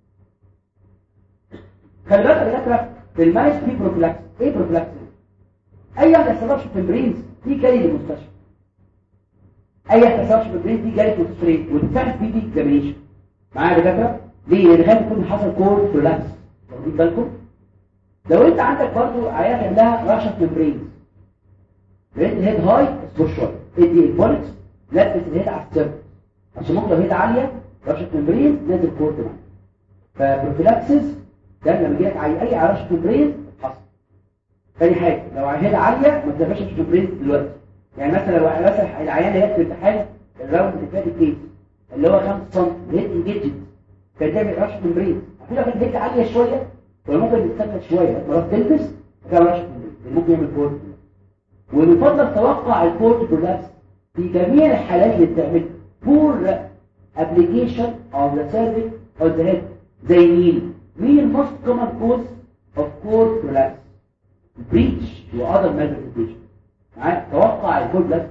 خلي بالك يا دكاتره في المايس في بروفلاكس ايه بروفلاكس اي واحد يحصلش في البرينز دي جالي للمستشفى اي احتسابش بالبريد دي جالت مستشفى وتتفاعل في دي اكزامينشن معايا يا دكاتره ليه لان خايف يكون حصل كور برولابس واخدين بالكم لو انت عندك برضو عيان عندها رشه ممبرين ريت الهيد هاي اصبر شويه ادي البولكس لبس الهيد على السيرف عشان ممكن لو هيد عاليه رشه ممبرين نازل كورد معاك فبروفيلاكسس ده لما يجي لك اي رشه ممبرين حصل تاني حاجه لو هيد عاليه ما تدفعش ممبرين دلوقتي يعني مثلا لو مثلا العيان اللي هي في الامتحان الراوند اللي فات الكيس اللي هو 5 سم هيد انجيجد كان تعمل رشه ممبرين هتبقى في الهيد عاليه شويه ولا ممكن تستنى شويه مرات تلبس كده رشه ممبرين اللي ممكن يعمل كورت ويفضل توقع الكورت برولابس في جميع الحالات اللي بتعمل بور ابليكيشن of the cervix or the head زي مين؟ مين الموست كومن كوز اوف كورت برولابس بريتش واذر مانيفستيشن معايا توقع الكورت برولابس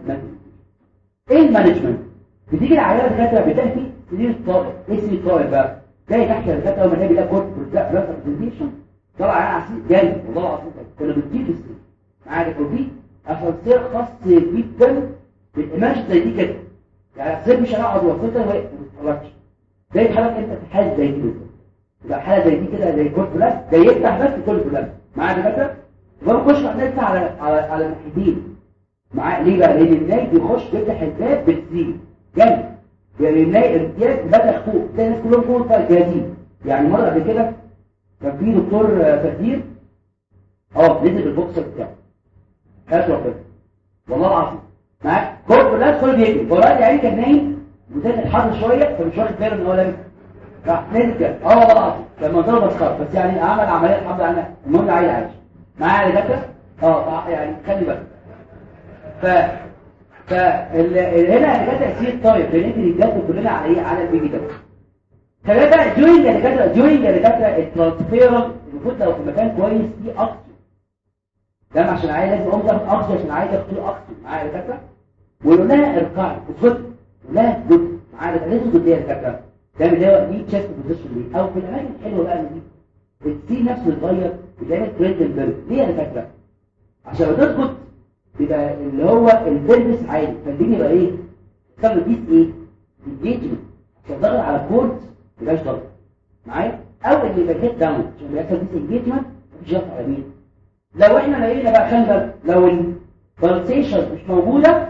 ايه المانجمنت بتيجي العيال دكاتره بتلاقي في سرير طائر ايه سرير طائر بقى تلاقي تحت الدكاتره اول ما تلاقي بيلاقي كورت برولابس طلع على عسير جاي والله العظيم كنا بنجيب السرير معايا وفي اسانسير خاص جدا بالإماج زي دي كده يعني السير مش هنقعد وسطها وهي ما تتحركش ده يتحرك انت في حاله زي دي كده يبقى حاله زي دي كده زي كورت بلاس ده يفتح بس كورت بلاس معايا دكاتره يبقى نخش نفتح على على على الناحيتين معايا ليه بقى لان الناي بيخش يفتح الباب بالسين جنب يعني الناي الامتياز بدا فوق تلاقي الناس كلهم فوق جاهزين يعني مره قبل كده كان في دكتور تخدير اه نزل بالبوكسر بتاعه هات ربنا والله العظيم معاك كل الناس كل بيجري فراجع يعني كان نايم وزاد الحر شويه فمش واخد باله ان هو لابس راح نزل كده اه والله العظيم كان منظره مسخره بس يعني عمل عمليه الحمد لله المهم عايز عايش معايا يا دكتور اه يعني خلي بالك ف ف هنا اللي جت تاثير طيب بننزل الجد كلنا على ايه على البيبي ده ثلاثه جوينج اللي كانت جوينج اللي كانت الترانسفيرال المفروض لو في مكان كويس فيه اكتر ده عشان عايز لازم اقوم اخد اكتر عشان عايز اخد اكتر معايا يا دكتور ويقول لها ارقعي اسكت لا جد معايا ده لازم جد يا دكتور ده اللي هو دي تشيست بوزيشن دي او في الاماكن الحلوه بقى دي السي نفسه اتغير بتعمل تريدنبرج ليه يا دكتور عشان لو تسكت يبقى اللي هو البلبس عالي فالدنيا يبقى ايه تعمل بيس ايه انجيجمنت عشان ضغط على الكورد يبقاش ضغط معايا او اللي يبقى هيد داون عشان بيحصل بيس انجيجمنت مفيش ضغط على مين لو احنا لقينا بقى خلي لو البلسيشن مش موجوده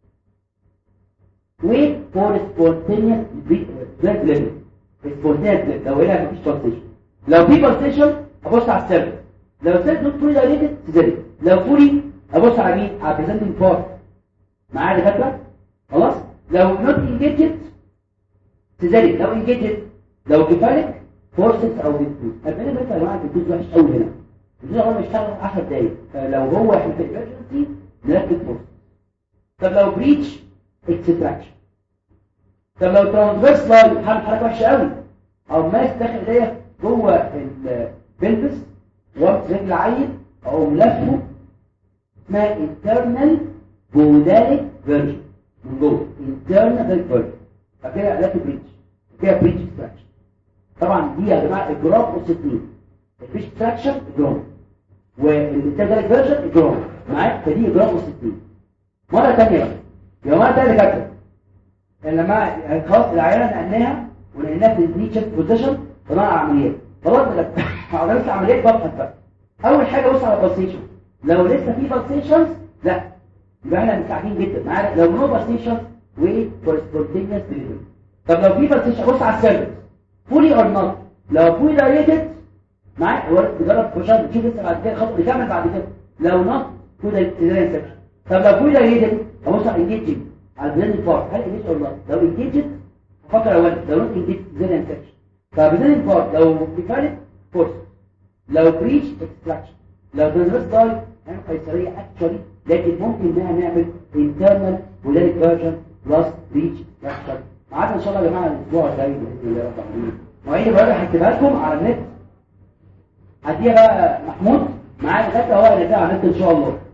wait for spontaneous blood level spontaneous blood لو هنا مفيش pulsation لو في pulsation ابص على السيرفر لو السيرفر نوت فولي دايليتد سيزاري لو فولي ابص على مين على بريزنتنج بارت معايا يا دكاتره خلاص لو نوت انجيجد سيزاري لو انجيجد لو كفالك فورسز او بيتوز البني بس يا جماعه البيتوز وحش قوي هنا البيتوز هو بيشتغل 10 دقايق فلو هو في الامرجنسي نركز فورس طب لو بريتش اكستراكشن طب لو ترانسفيرس لاين حركه حركه وحشه قوي او ماس داخل ايديا جوه البلبس وقت رجل عيل او ملفه اسمها internal بوداليك فيرجن من جوه internal فيرجن فكده علاج بريتش فيها بريتش اكستراكشن طبعا دي يا جماعه اجرام وستين البريتش اكستراكشن اجرام والانترنال فيرجن اجرام معاك فدي اجرام وستين مره ثانيه بقى يا جماعه ده اللي كاتب لما يعني خلاص العيانه نقلناها ولقيناها في دي تشيست بوزيشن طلع عمليات خلاص بقى عمليه عمليات ببحث بقى اول حاجه بص على البلسيشن لو لسه في بالسيشنز لا يبقى احنا مستعجلين جدا معانا لو نو بالسيشنز وي فور سبونتينيوس ديليفري طب لو في بالسيشن بص على السيرفيس فولي اور نوت لو فولي دايريتد معاك هو تجرب كوشات تشوف لسه بعد كده خطوه نكمل بعد كده لو نوت كده تزاي سكشن طب لو فولي دايريتد ابص على انجيجنج على البريزنت بارت هل انجيج اور نوت لو انجيجد فكر اول لو نوت انجيج تزاي سكشن فبريزنت بارت لو كفالت فورس لو بريتش اكستراكشن لو ترانسفيرس داي نعمل قيصريه اكشولي لكن ممكن انها نعمل انترنال بولاريك فيرجن بلس ريتش ستراكشر معانا ان شاء الله يا جماعه الاسبوع الجاي باذن الله رب العالمين مواعيد بقى هكتبها لكم على النت هديها بقى محمود معانا دكاتره هو اللي على النت ان شاء الله